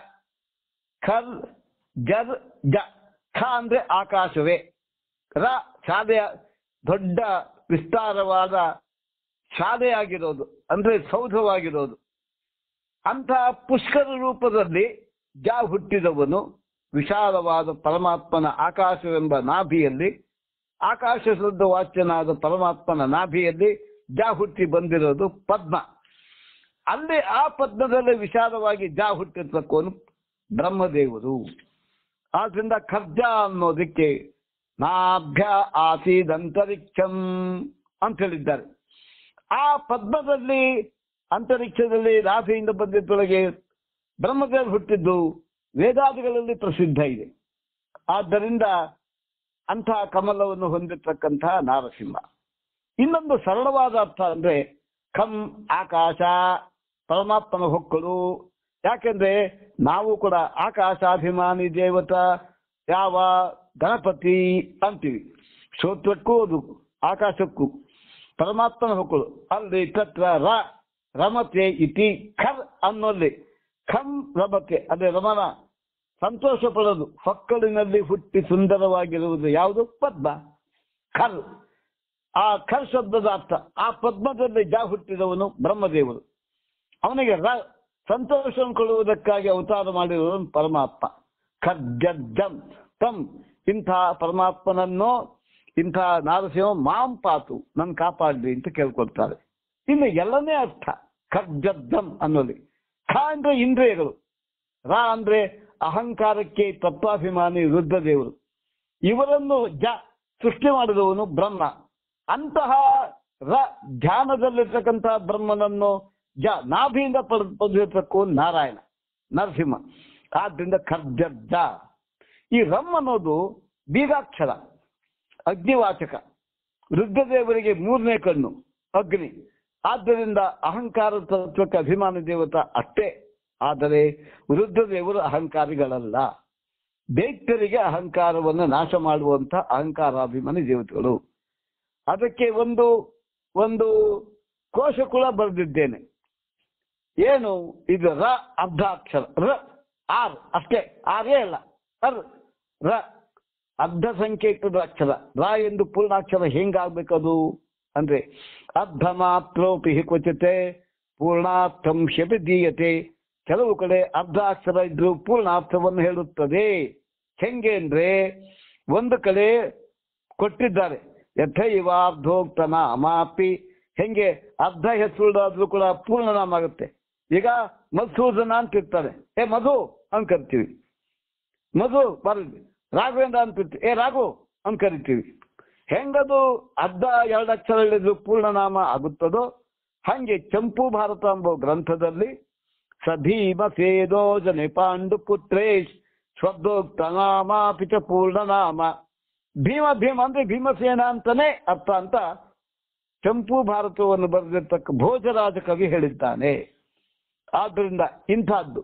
ಖರ್ ಜರ್ ಜ ಖ ಅಂದ್ರೆ ಆಕಾಶವೇ ರ ಶಾಲೆಯ ದೊಡ್ಡ ವಿಸ್ತಾರವಾದ ಶಾಲೆಯಾಗಿರೋದು ಅಂದ್ರೆ ಸೌಧವಾಗಿರೋದು ಅಂತಹ ಪುಷ್ಕರ ರೂಪದಲ್ಲಿ ಜ ಹುಟ್ಟಿದವನು ವಿಶಾಲವಾದ ಪರಮಾತ್ಮನ ಆಕಾಶವೆಂಬ ನಾಭಿಯಲ್ಲಿ ಆಕಾಶ ಶುದ್ಧ ವಾಚ್ಯನಾದ ಪರಮಾತ್ಮನ ನಾಭಿಯಲ್ಲಿ ಜ ಹುಟ್ಟಿ ಬಂದಿರೋದು ಪದ್ಮ ಅಲ್ಲಿ ಆ ಪದ್ಮದಲ್ಲಿ ವಿಶಾಲವಾಗಿ ಜ ಹುಟ್ಟಿರ್ತಕ್ಕವನು ಬ್ರಹ್ಮದೇವರು ಆದ್ರಿಂದ ಖರ್ಜ ಅನ್ನೋದಕ್ಕೆ ನಾಭ್ಯ ಆಸೀದಂತರಿಕ್ಷಂ ಅಂತ ಹೇಳಿದ್ದಾರೆ ಆ ಪದ್ಮದಲ್ಲಿ ಅಂತರಿಕ್ಷದಲ್ಲಿ ನಾಭಿಯಿಂದ ಬಂದಿದ್ದೊಳಗೆ ಬ್ರಹ್ಮದೇವರು ಹುಟ್ಟಿದ್ದು ವೇದಾದಿಗಳಲ್ಲಿ ಪ್ರಸಿದ್ಧ ಇದೆ ಆದ್ದರಿಂದ ಅಂತಹ ಕಮಲವನ್ನು ಹೊಂದಿರತಕ್ಕಂತಹ ನಾರಸಿಂಹ ಇನ್ನೊಂದು ಸರಳವಾದ ಅರ್ಥ ಅಂದ್ರೆ ಖಂ ಆಕಾಶ ಪರಮಾತ್ಮನ ಹೊಕ್ಕಳು ಯಾಕೆಂದ್ರೆ ನಾವು ಕೂಡ ಆಕಾಶಾಭಿಮಾನಿ ದೇವತ ಯಾವ ಗಣಪತಿ ಅಂತೀವಿ ಶ್ರೋತ್ರಕ್ಕೂ ಅದು ಆಕಾಶಕ್ಕೂ ಪರಮಾತ್ಮನ ಹೊಕ್ಕಳು ಅಲ್ಲಿ ತತ್ರ ರ ರಮತೆ ಇತಿ ಖರ್ ಅನ್ನೋಲ್ಲಿ ಖಂ ರಮತೆ ಅದೇ ರಮಣ ಸಂತೋಷ ಪಡೋದು ಹೊಕ್ಕಳಿನಲ್ಲಿ ಹುಟ್ಟಿ ಸುಂದರವಾಗಿರುವುದು ಯಾವುದು ಪದ್ಮ ಖರ್ ಆ ಖರ್ ಶಬ್ದದ ಅರ್ಥ ಆ ಪದ್ಮದಲ್ಲಿ ಜಾ ಹುಟ್ಟಿದವನು ಬ್ರಹ್ಮದೇವರು ಅವನಿಗೆ ರ ಸಂತೋಷವನ್ನು ಕೊಡುವುದಕ್ಕಾಗಿ ಅವತಾರ ಮಾಡಿರುವವನು ಪರಮಾತ್ಮ ಖರ್ಜಂ ತಂ ಇಂಥ ಪರಮಾತ್ಮನನ್ನು ಇಂಥ ನಾರಸಿಂಹ ಮಾಂ ಪಾತು ನನ್ ಕಾಪಾಡ್ಲಿ ಅಂತ ಕೇಳ್ಕೊಳ್ತಾರೆ ಇನ್ನು ಎಲ್ಲನೇ ಅರ್ಥ ಖರ್ಜದ್ದಂ ಅನ್ನೋದು ಖ ಅಂದ್ರೆ ಇಂದ್ರಿಯಗಳು ರ ಅಂದ್ರೆ ಅಹಂಕಾರಕ್ಕೆ ತತ್ವಾಭಿಮಾನಿ ರುದ್ರದೇವರು ಇವರನ್ನು ಜ ಸೃಷ್ಟಿ ಮಾಡಿದವನು ಬ್ರಹ್ಮ ಅಂತಹ ರ ಧ್ಯಾನದಲ್ಲಿರ್ತಕ್ಕಂತಹ ಬ್ರಹ್ಮನನ್ನು ಜ ನಾಭಿಯಿಂದ ಪಡೆದು ಪಡೆದಿರ್ತಕ್ಕವನು ನಾರಾಯಣ ನರಸಿಂಹ ಆದ್ರಿಂದ ಖರ್ಜರ್ಜ ಈ ರಮ್ ಅನ್ನೋದು ಬೀಗಾಕ್ಷರ ಅಗ್ನಿವಾಚಕ ರುದ್ರದೇವರಿಗೆ ಮೂರನೇ ಕಣ್ಣು ಅಗ್ನಿ ಆದ್ದರಿಂದ ಅಹಂಕಾರ ತತ್ವಕ್ಕೆ ಅಭಿಮಾನ ದೇವತ ಅಷ್ಟೇ ಆದರೆ ರುದ್ರದೇವರು ಅಹಂಕಾರಿಗಳಲ್ಲ ದೈತ್ಯರಿಗೆ ಅಹಂಕಾರವನ್ನು ನಾಶ ಮಾಡುವಂತ ಅಹಂಕಾರಾಭಿಮಾನಿ ದೇವತೆಗಳು ಅದಕ್ಕೆ ಒಂದು ಒಂದು ಕೋಶ ಕೂಡ ಬರೆದಿದ್ದೇನೆ ಏನು ಇದು ರ ಅರ್ಧಾಕ್ಷರ ರ ಆರ್ ಅಷ್ಟೇ ಆರೇ ಅಲ್ಲ ಅರ್ ರ ಅರ್ಧ ಸಂಕೇತದ ಅಕ್ಷರ ರ ಎಂದು ಪೂರ್ಣಾಕ್ಷರ ಹೆಂಗಾಗ್ಬೇಕದು ಅಂದ್ರೆ ಅರ್ಧ ಮಾತ್ರೋಪಿ ಕ್ವಚಿತೆ ಪೂರ್ಣಾರ್ಥಂ ಶಪಿ ದೀಯತೆ ಕೆಲವು ಕಡೆ ಅರ್ಧ ಅಕ್ಷರ ಇದ್ರು ಪೂರ್ಣಾರ್ಥವನ್ನು ಹೇಳುತ್ತದೆ ಹೆಂಗೆ ಅಂದ್ರೆ ಒಂದು ಕಡೆ ಕೊಟ್ಟಿದ್ದಾರೆ ಯಥೈವಾರ್ಧೋಕ್ತನ ಅಮಾಪಿ ಹೆಂಗೆ ಅರ್ಧ ಹೆಸರುಡಾದ್ರೂ ಕೂಡ ಪೂರ್ಣನಾಮ ಆಗುತ್ತೆ ಈಗ ಮಧುಸೂದನ ಅಂತ ಇರ್ತಾರೆ ಏ ಮಧು ಅಂತ ಕರಿತೀವಿ ಮಧು ಬರ್ಲಿ ರಾಘವೇಂದ್ರ ಅಂತ ಇರ್ತೀವಿ ಏ ರಾಘು ಅಂತ ಕರಿತೀವಿ ಹೆಂಗದು ಅರ್ಧ ಎರಡು ಅಕ್ಷರ ಹೇಳಿದ್ರು ಪೂರ್ಣನಾಮ ಆಗುತ್ತದೋ ಹಂಗೆ ಚಂಪು ಭಾರತ ಎಂಬ ಗ್ರಂಥದಲ್ಲಿ ಸಧೀಮ ಸೇದೋ ಜನೆ ಪಾಂಡು ಪುತ್ರೇಶ್ ಸ್ವಬ್ದೋಕ್ತ ನಾಮ ಪಿಚ ಪೂರ್ಣನಾಮ ಭೀಮ ಭೀಮ ಅಂದ್ರೆ ಭೀಮಸೇನ ಅಂತಾನೆ ಅರ್ಥ ಅಂತ ಚಂಪು ಭಾರತವನ್ನು ಬರೆದಿರ್ತಕ್ಕ ಭೋಜರಾಜ ಕವಿ ಹೇಳಿದ್ದಾನೆ ಆದ್ದರಿಂದ ಇಂಥದ್ದು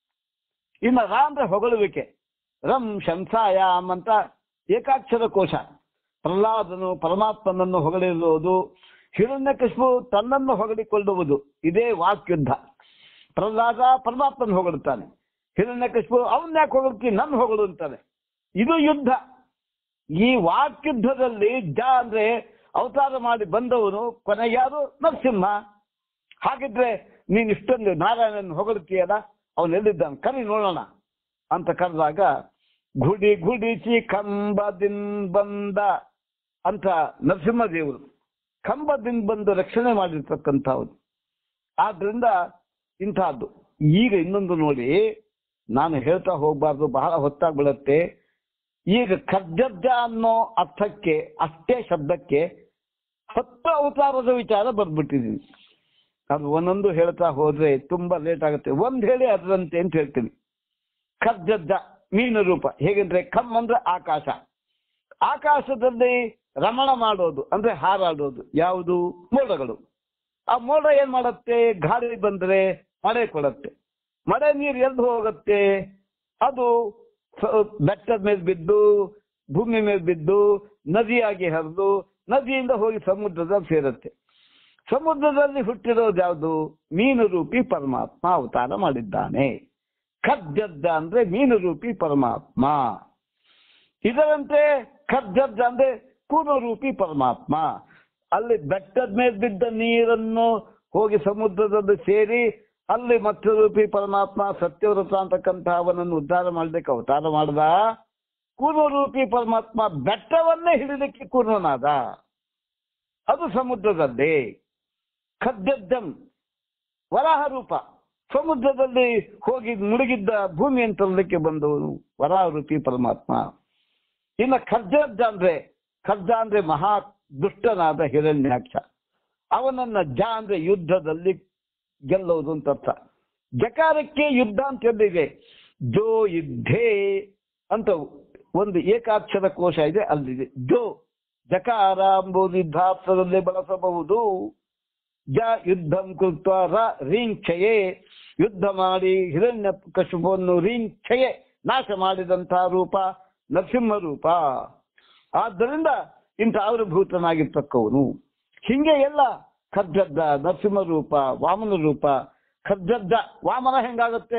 ಇನ್ನು ರಾ ಅಂದ್ರೆ ಹೊಗಳುವಿಕೆ ರಂ ಶಂಸಾಯಾಮ್ ಅಂತ ಏಕಾಕ್ಷರ ಕೋಶ ಪ್ರಹ್ಲಾದನು ಪರಮಾತ್ಮನನ್ನು ಹೊಗಳಿರುವುದು ಹಿರಣ್ಯಕಶಿಪು ತನ್ನನ್ನು ಹೊಗಳಿಕೊಳ್ಳುವುದು ಇದೇ ವಾಕ್ಯುದ್ಧ ಪ್ರಹ್ಲಾದ ಪರಮಾತ್ಮನ ಹೊಗಳುತ್ತಾನೆ ಹಿರಣ್ಯಕಶಿಪು ಅವನ್ನ ಯಾಕೆ ಹೊಗಳ್ತೀನಿ ನನ್ನ ಹೊಗಳು ಅಂತಾನೆ ಇದು ಯುದ್ಧ ಈ ವಾಕ್ಯುದ್ಧದಲ್ಲಿ ಜ ಅಂದ್ರೆ ಅವತಾರ ಮಾಡಿ ಬಂದವನು ಕೊನೆಗೆ ಯಾರು ನರಸಿಂಹ ಹಾಗಿದ್ರೆ ನೀನ್ ಇಷ್ಟೊಂದು ನಾರಾಯಣನ ಹೊಗಳ್ತೀಯಲ್ಲ ಅವನು ಎಲ್ಲಿದ್ದಾನೆ ಕರಿ ನೋಡೋಣ ಅಂತ ಕರೆದಾಗ ಗುಡಿ ಗುಡಿಸಿ ಕಂಬದಿನ್ ಬಂದ ಅಂತ ನರಸಿಂಹದೇವರು ಕಂಬದಿಂದ ಬಂದು ರಕ್ಷಣೆ ಮಾಡಿರ್ತಕ್ಕಂಥವ್ರು ಆದ್ರಿಂದ ಇಂತಹದ್ದು ಈಗ ಇನ್ನೊಂದು ನೋಡಿ ನಾನು ಹೇಳ್ತಾ ಹೋಗ್ಬಾರ್ದು ಬಹಳ ಹೊತ್ತಾಗ್ಬಿಡತ್ತೆ ಈಗ ಖರ್ಜಜ್ಜ ಅನ್ನೋ ಅರ್ಥಕ್ಕೆ ಅಷ್ಟೇ ಶಬ್ದಕ್ಕೆ ಹತ್ತು ಅವತಾರದ ವಿಚಾರ ಬರ್ಬಿಟ್ಟಿದೀನಿ ಅದು ಒಂದೊಂದು ಹೇಳ್ತಾ ಹೋದ್ರೆ ತುಂಬಾ ಲೇಟ್ ಆಗುತ್ತೆ ಒಂದ್ ಹೇಳಿ ಅದರಂತೆ ಅಂತ ಹೇಳ್ತೀನಿ ಖರ್ಜಜ್ಜ ಮೀನು ರೂಪ ಹೇಗೆಂದ್ರೆ ಖಮ್ ಅಂದ್ರೆ ಆಕಾಶ ಆಕಾಶದಲ್ಲಿ ರಮಣ ಮಾಡೋದು ಅಂದ್ರೆ ಹಾರಾಡೋದು ಯಾವುದು ಮೋಡಗಳು ಆ ಮೋಡ ಏನ್ ಮಾಡತ್ತೆ ಗಾಳಿ ಬಂದ್ರೆ ಮಳೆ ಕೊಡತ್ತೆ ಮಳೆ ನೀರು ಎಲ್ಲಿ ಹೋಗುತ್ತೆ ಅದು ಸ- ಬೆಟ್ಟದ ಮೇಲೆ ಬಿದ್ದು ಭೂಮಿ ಮೇಲೆ ಬಿದ್ದು ನದಿಯಾಗಿ ಹರಿದು ನದಿಯಿಂದ ಹೋಗಿ ಸಮುದ್ರದಲ್ಲಿ ಸೇರುತ್ತೆ ಸಮುದ್ರದಲ್ಲಿ ಹುಟ್ಟಿರೋದು ಯಾವುದು ಮೀನು ರೂಪಿ ಪರಮಾತ್ಮ ಅವತಾರ ಮಾಡಿದ್ದಾನೆ ಖರ್ಜದ್ದ ಅಂದ್ರೆ ಮೀನು ರೂಪಿ ಪರಮಾತ್ಮ ಇದರಂತೆ ಖರ್ಜದ್ದ ಅಂದ್ರೆ ಕೂನು ರೂಪಿ ಪರಮಾತ್ಮ ಅಲ್ಲಿ ಬೆಟ್ಟದ ಮೇಲೆ ಬಿದ್ದ ನೀರನ್ನು ಹೋಗಿ ಸಮುದ್ರದಲ್ಲಿ ಸೇರಿ ಅಲ್ಲಿ ಮತ್ಸ್ಯ ರೂಪಿ ಪರಮಾತ್ಮ ಸತ್ಯವ್ರತ ಅಂತಕ್ಕಂಥ ಅವನನ್ನು ಉದ್ಧಾರ ಮಾಡ್ಲಿಕ್ಕೆ ಅವತಾರ ಮಾಡ್ದ ಕೂರ್ಮ ರೂಪಿ ಪರಮಾತ್ಮ ಬೆಟ್ಟವನ್ನೇ ಹಿಡಿಲಿಕ್ಕೆ ಕೂರ್ಮನಾದ ಅದು ಸಮುದ್ರದಲ್ಲಿ ಖದ್ಯದ್ದಂ ವರಾಹ ರೂಪ ಸಮುದ್ರದಲ್ಲಿ ಹೋಗಿ ಮುಳುಗಿದ್ದ ಭೂಮಿಯನ್ನು ತರಲಿಕ್ಕೆ ಬಂದವನು ವರಾಹ ರೂಪಿ ಪರಮಾತ್ಮ ಇನ್ನು ಖರ್ಜದ್ದ ಅಂದ್ರೆ ಖರ್ಜ ಅಂದ್ರೆ ಮಹಾ ದುಷ್ಟನಾದ ಹಿರಣ್ಯಾಕ್ಷ ಅವನನ್ನ ಜ ಅಂದ್ರೆ ಯುದ್ಧದಲ್ಲಿ ಗೆಲ್ಲುವುದು ಅಂತ ಅರ್ಥ ಜಕಾರಕ್ಕೆ ಯುದ್ಧ ಅಂತ ಎಲ್ಲಿದೆ ಜೋ ಯುದ್ಧೇ ಅಂತ ಒಂದು ಏಕಾಕ್ಷರ ಕೋಶ ಇದೆ ಅಲ್ಲಿದೆ ಜೋ ಜಕಾರ ಎಂಬುದು ಯುದ್ಧಾರ್ಥದಲ್ಲಿ ಬಳಸಬಹುದು ಜ ಯುದ್ಧಂ ಕೃತ್ವ ರ ರೀಂಕ್ಷಯೇ ಯುದ್ಧ ಮಾಡಿ ಹಿರಣ್ಯ ಕಶುಪವನ್ನು ರೀಂಕ್ಷಯೇ ನಾಶ ಮಾಡಿದಂತಹ ರೂಪ ನರಸಿಂಹ ರೂಪ ಆದ್ದರಿಂದ ಇಂಥ ಆವಿರ್ಭೂತನಾಗಿರ್ತಕ್ಕವನು ಹಿಂಗೆ ಎಲ್ಲ ಖರ್ಜದ್ದ ನರಸಿಂಹ ರೂಪ ವಾಮನ ರೂಪ ಖರ್ಜದ್ದ ವಾಮನ ಹೆಂಗಾಗುತ್ತೆ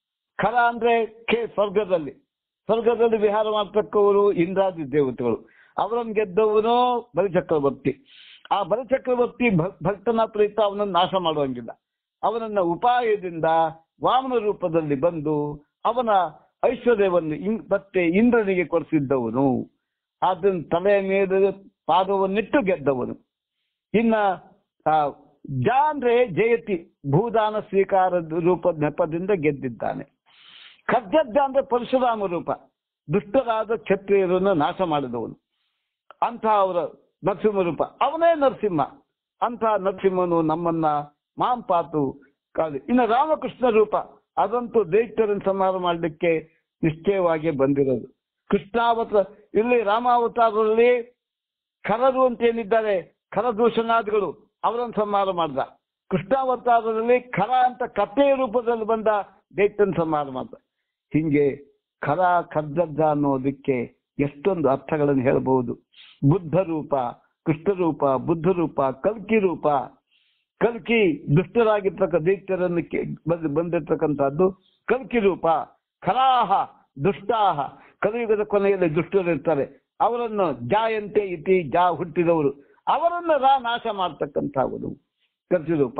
ಖರ ಅಂದ್ರೆ ಖೇ ಸ್ವರ್ಗದಲ್ಲಿ ಸ್ವರ್ಗದಲ್ಲಿ ವಿಹಾರ ಮಾಡ್ತಕ್ಕವರು ಇಂದ್ರಾದಿ ದೇವತೆಗಳು ಅವರನ್ನು ಗೆದ್ದವನು ಬಲಿಚಕ್ರವರ್ತಿ ಆ ಬಲಿಚಕ್ರವರ್ತಿ ಭಕ್- ಭಕ್ತನ ಪ್ರೀತ ಅವನನ್ನು ನಾಶ ಮಾಡುವಂಗಿಲ್ಲ ಅವನನ್ನ ಉಪಾಯದಿಂದ ವಾಮನ ರೂಪದಲ್ಲಿ ಬಂದು ಅವನ ಐಶ್ವರ್ಯವನ್ನು ಇನ್ ಮತ್ತೆ ಇಂದ್ರನಿಗೆ ಕೊಡಿಸಿದ್ದವನು ಅದನ್ನ ತಲೆಯ ಮೇಲೆ ಪಾದವನ್ನಿಟ್ಟು ಗೆದ್ದವನು ಇನ್ನ ಆ, ಜ ಅಂದ್ರೆ ಜಯತಿ ಭೂದಾನ ಸ್ವೀಕಾರದ ರೂಪದ ನೆಪದಿಂದ ಗೆದ್ದಿದ್ದಾನೆ ಖರ್ಜದ್ದ ಅಂದ್ರೆ ಪರಶುರಾಮ ರೂಪ ದುಷ್ಟರಾದ ಕ್ಷತ್ರಿಯರನ್ನು ನಾಶ ಮಾಡಿದವನು ಅಂಥ ಅವರ ನರಸಿಂಹ ರೂಪ ಅವನೇ ನರಸಿಂಹ ಅಂಥ ನರಸಿಂಹನು ನಮ್ಮನ್ನ ಮಾಂಪಾತು ಕಾದು ಇನ್ನು ರಾಮಕೃಷ್ಣ ರೂಪ ಅದಂತೂ ದೈತ್ಯರನ್ನು ಸಂಹಾರ ಮಾಡಲಿಕ್ಕೆ ನಿಶ್ಚಯವಾಗಿ ಬಂದಿರೋದು ಕೃಷ್ಣಾವತಾರ ಇಲ್ಲಿ ರಾಮಾವತಾರದಲ್ಲಿ ಖರರು ಅಂತ ಏನಿದ್ದಾರೆ ಖರದೂಷಣಾದಿಗಳು ಅವರನ್ನು ಸಂಹಾರ ಮಾಡ್ದ ಕೃಷ್ಣಾವತಾರದಲ್ಲಿ ಖರ ಅಂತ ಕಥೆಯ ರೂಪದಲ್ಲಿ ಬಂದ ದೈತ್ಯನ ಸಂಹಾರ ಮಾಡ್ದ ಹಿಂಗೆ ಖರ ಖರ್ಜದ್ದ ಅನ್ನೋದಕ್ಕೆ ಎಷ್ಟೊಂದು ಅರ್ಥಗಳನ್ನು ಹೇಳಬಹುದು ಬುದ್ಧ ರೂಪ ಕೃಷ್ಣ ರೂಪ ಬುದ್ಧ ರೂಪ ಕಲ್ಕಿ ರೂಪ ಕಲ್ಕಿ ದುಷ್ಟರಾಗಿರ್ತಕ್ಕ ದೈತ್ಯರನ್ನು ಕೆ- ಬಂದ್- ಬಂದಿರ್ತಕ್ಕಂಥದ್ದು ಕಲ್ಕಿ ರೂಪ ಖರಾಹ ದುಷ್ಟಾಹ ಕಲಿಯುಗದ ಕೊನೆಯಲ್ಲಿ ದುಷ್ಟರು ಇರ್ತಾರೆ ಅವರನ್ನು ಜಾಯಂತೆ ಇತಿ ಜಾ ಹುಟ್ಟಿದವರು ಅವರನ್ನು ರಾ ನಾಶ ಮಾಡ್ತಕ್ಕಂಥವರು ಕರ್ಜಿ ರೂಪ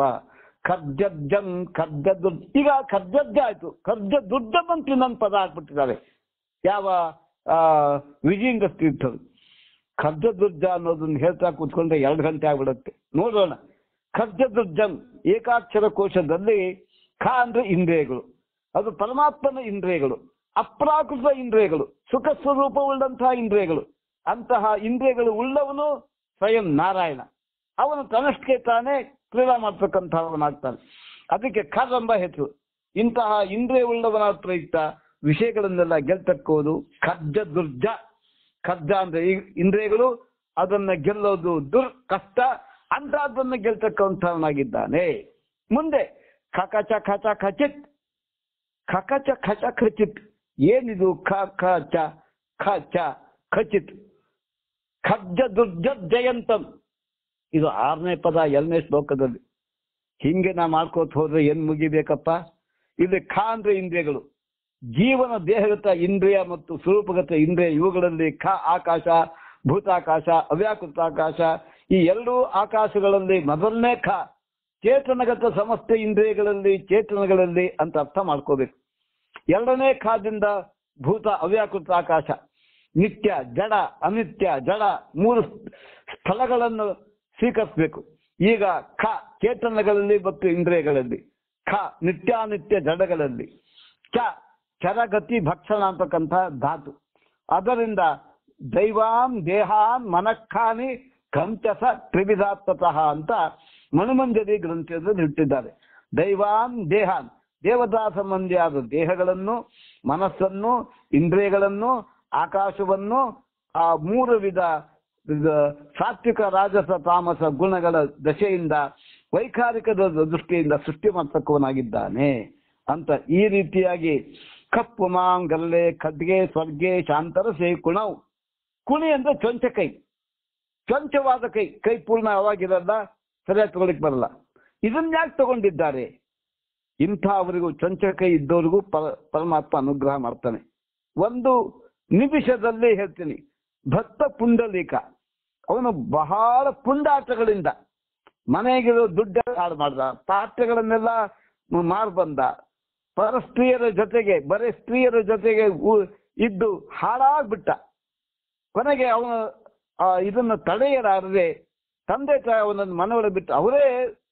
ಖರ್ಜಜ್ಜಂ ಖರ್ಜ ದುರ್ಜ ಈಗ ಖರ್ಜಜ್ಜ ಆಯ್ತು ಖರ್ಜ ದುರ್ಜ ಬಂತು ನನ್ನ ಪದ ಹಾಕ್ಬಿಟ್ಟಿದ್ದಾರೆ ಯಾವ ಆ ವಿಜಯೇಂದ್ರ ತೀರ್ಥರು ಖರ್ಜ ದುರ್ಜ ಅನ್ನೋದನ್ನ ಹೇಳ್ತಾ ಕೂತ್ಕೊಂಡ್ರೆ ಎರಡು ಗಂಟೆ ಆಗ್ಬಿಡುತ್ತೆ ನೋಡೋಣ ಖರ್ಜ ದುರ್ಜಂ ಏಕಾಕ್ಷರ ಕೋಶದಲ್ಲಿ ಖ ಅಂದ್ರೆ ಇಂದ್ರಿಯಗಳು ಅದು ಪರಮಾತ್ಮನ ಇಂದ್ರಿಯಗಳು ಅಪ್ರಾಕೃತ ಇಂದ್ರಿಯಗಳು ಸುಖ ಸ್ವರೂಪವುಳ್ಳಂತಹ ಇಂದ್ರಿಯಗಳು ಅಂತಹ ಇಂದ್ರಿಯಗಳು ಉಳ್ಳವನು ಸ್ವಯಂ ನಾರಾಯಣ ಅವನು ತನ್ನಷ್ಟಕ್ಕೆ ತಾನೇ ಕ್ರೀಡಾ ಮಾಡ್ತಕ್ಕಂಥವನಾಗ್ತಾನೆ ಅದಕ್ಕೆ ಖರ್ ಎಂಬ ಹೆಸರು ಇಂತಹ ಇಂದ್ರಿಯ ಉಳ್ಳವನ ಪ್ರಯುಕ್ತ ವಿಷಯಗಳನ್ನೆಲ್ಲ ಗೆಲ್ತಕ್ಕೋದು ಖರ್ಜ ದುರ್ಜ ಖರ್ಜ ಅಂದ್ರೆ ಈ ಇಂದ್ರಿಯಗಳು ಅದನ್ನ ಗೆಲ್ಲೋದು ದುರ್ ಕಷ್ಟ ಅಂತಹದ್ದನ್ನ ಗೆಲ್ತಕ್ಕಂಥವನಾಗಿದ್ದಾನೆ ಮುಂದೆ ಖಕಚ ಖಚ ಖಚಿತ್ ಖಕಚ ಖಚ ಖಚಿತ್ ಏನಿದು ಖ ಖ ಚ ಖ ಚ ಖಚಿತ್ ಖರ್ಜ ದುರ್ಜ ಜಯಂತಂ ಇದು ಆರನೇ ಪದ ಎರಡನೇ ಶ್ಲೋಕದಲ್ಲಿ ಹಿಂಗೆ ನಾ ಮಾಡ್ಕೋತ ಹೋದ್ರೆ ಏನ್ ಮುಗಿಬೇಕಪ್ಪ ಇಲ್ಲಿ ಖ ಅಂದ್ರೆ ಇಂದ್ರಿಯಗಳು ಜೀವನ ದೇಹಗತ ಇಂದ್ರಿಯ ಮತ್ತು ಸ್ವರೂಪಗತ ಇಂದ್ರಿಯ ಇವುಗಳಲ್ಲಿ ಖ ಆಕಾಶ ಭೂತಾಕಾಶ ಅವ್ಯಾಕೃತಾಕಾಶ ಈ ಎರಡೂ ಆಕಾಶಗಳಲ್ಲಿ ಮೊದಲನೇ ಖ ಚೇತನಗತ ಸಮಸ್ತ ಇಂದ್ರಿಯಗಳಲ್ಲಿ ಚೇತನಗಳಲ್ಲಿ ಅಂತ ಅರ್ಥ ಮಾಡ್ಕೋಬೇಕು ಎರಡನೇ ಖಾದಿಂದ ಭೂತ ಅವ್ಯಾಕೃತ ಆಕಾಶ ನಿತ್ಯ ಜಡ ಅನಿತ್ಯ ಜಡ ಮೂರು ಸ್ಥಳಗಳನ್ನು ಸ್ವೀಕರಿಸಬೇಕು ಈಗ ಖ ಚೇತನಗಳಲ್ಲಿ ಮತ್ತು ಇಂದ್ರಿಯಗಳಲ್ಲಿ ಖ ನಿತ್ಯಾನಿತ್ಯ ಜಡಗಳಲ್ಲಿ ಚ ಚರಗತಿ ಭಕ್ಷಣ ಅಂತಕ್ಕಂಥ ಧಾತು ಅದರಿಂದ ದೈವಾನ್ ದೇಹಾನ್ ಮನಃಖಾನಿ ಕಂಚಸ ತ್ರಿವಿಧಾತ್ಮತಃ ಅಂತ ಮನುಮಂಜರಿ ಗ್ರಂಥದಲ್ಲಿ ಇಟ್ಟಿದ್ದಾರೆ ದೈವಾನ್ ದೇಹಾನ್ ದೇವತಾ ಸಂಬಂಧಿಯಾದ ದೇಹಗಳನ್ನು ಮನಸ್ಸನ್ನು ಇಂದ್ರಿಯಗಳನ್ನು ಆಕಾಶವನ್ನು ಆ ಮೂರು ವಿಧ ವಿಧ ಸಾತ್ವಿಕ ರಾಜಸ ತಾಮಸ ಗುಣಗಳ ದಶೆಯಿಂದ ವೈಖಾರಿಕದ ದೃಷ್ಟಿಯಿಂದ ಸೃಷ್ಟಿ ಮಾಡ್ತಕ್ಕವನಾಗಿದ್ದಾನೆ ಅಂತ ಈ ರೀತಿಯಾಗಿ ಕಪ್ಪು ಮಾಂಗಲ್ಲೆ ಖಡ್ಗೆ ಸ್ವರ್ಗೆ ಶಾಂತರಸೆ ಕುಣವ್ ಕುಣಿ ಅಂದ್ರೆ ಚೊಂಚ ಕೈ ಚೊಂಚವಾದ ಕೈ ಕೈ ಪೂರ್ಣ ಅವಾಗಿರಲ್ಲ ಸರಿಯಾಗಿ ತಗೊಳಿಕ್ ಬರಲ್ಲ ಇದನ್ನ ಯಾಕೆ ತಗೊಂಡಿದ್ದಾರೆ ಇಂಥ ಅವರಿಗೂ ಚೊಂಚ ಕೈ ಇದ್ದವರಿಗೂ ಪರ ಪರಮಾತ್ಮ ಅನುಗ್ರಹ ಮಾಡ್ತಾನೆ ಒಂದು ನಿಮಿಷದಲ್ಲಿ ಹೇಳ್ತೀನಿ ಭಕ್ತ ಪುಂಡಲೀಕ ಅವನು ಬಹಳ ಪುಂಡಾಟಗಳಿಂದ ಮನೆಗಿರೋ ದುಡ್ಡ ಹಾಳು ಮಾಡ್ದ ಪಾತ್ರೆಗಳನ್ನೆಲ್ಲ ಮಾರ್ ಬಂದ ಪರ ಸ್ತ್ರೀಯರ ಜೊತೆಗೆ ಬರೀ ಸ್ತ್ರೀಯರ ಜೊತೆಗೆ ಉ- ಇದ್ದು ಹಾಳಾಗ್ಬಿಟ್ಟ ಕೊನೆಗೆ ಅವನು ಆ ಇದನ್ನ ತಡೆಯಲಾರದೆ ತಂದೆ ತಾಯಿ ಅವನನ್ನು ಮನೆಯೊಳಗೆ ಬಿಟ್ಟು ಅವರೇ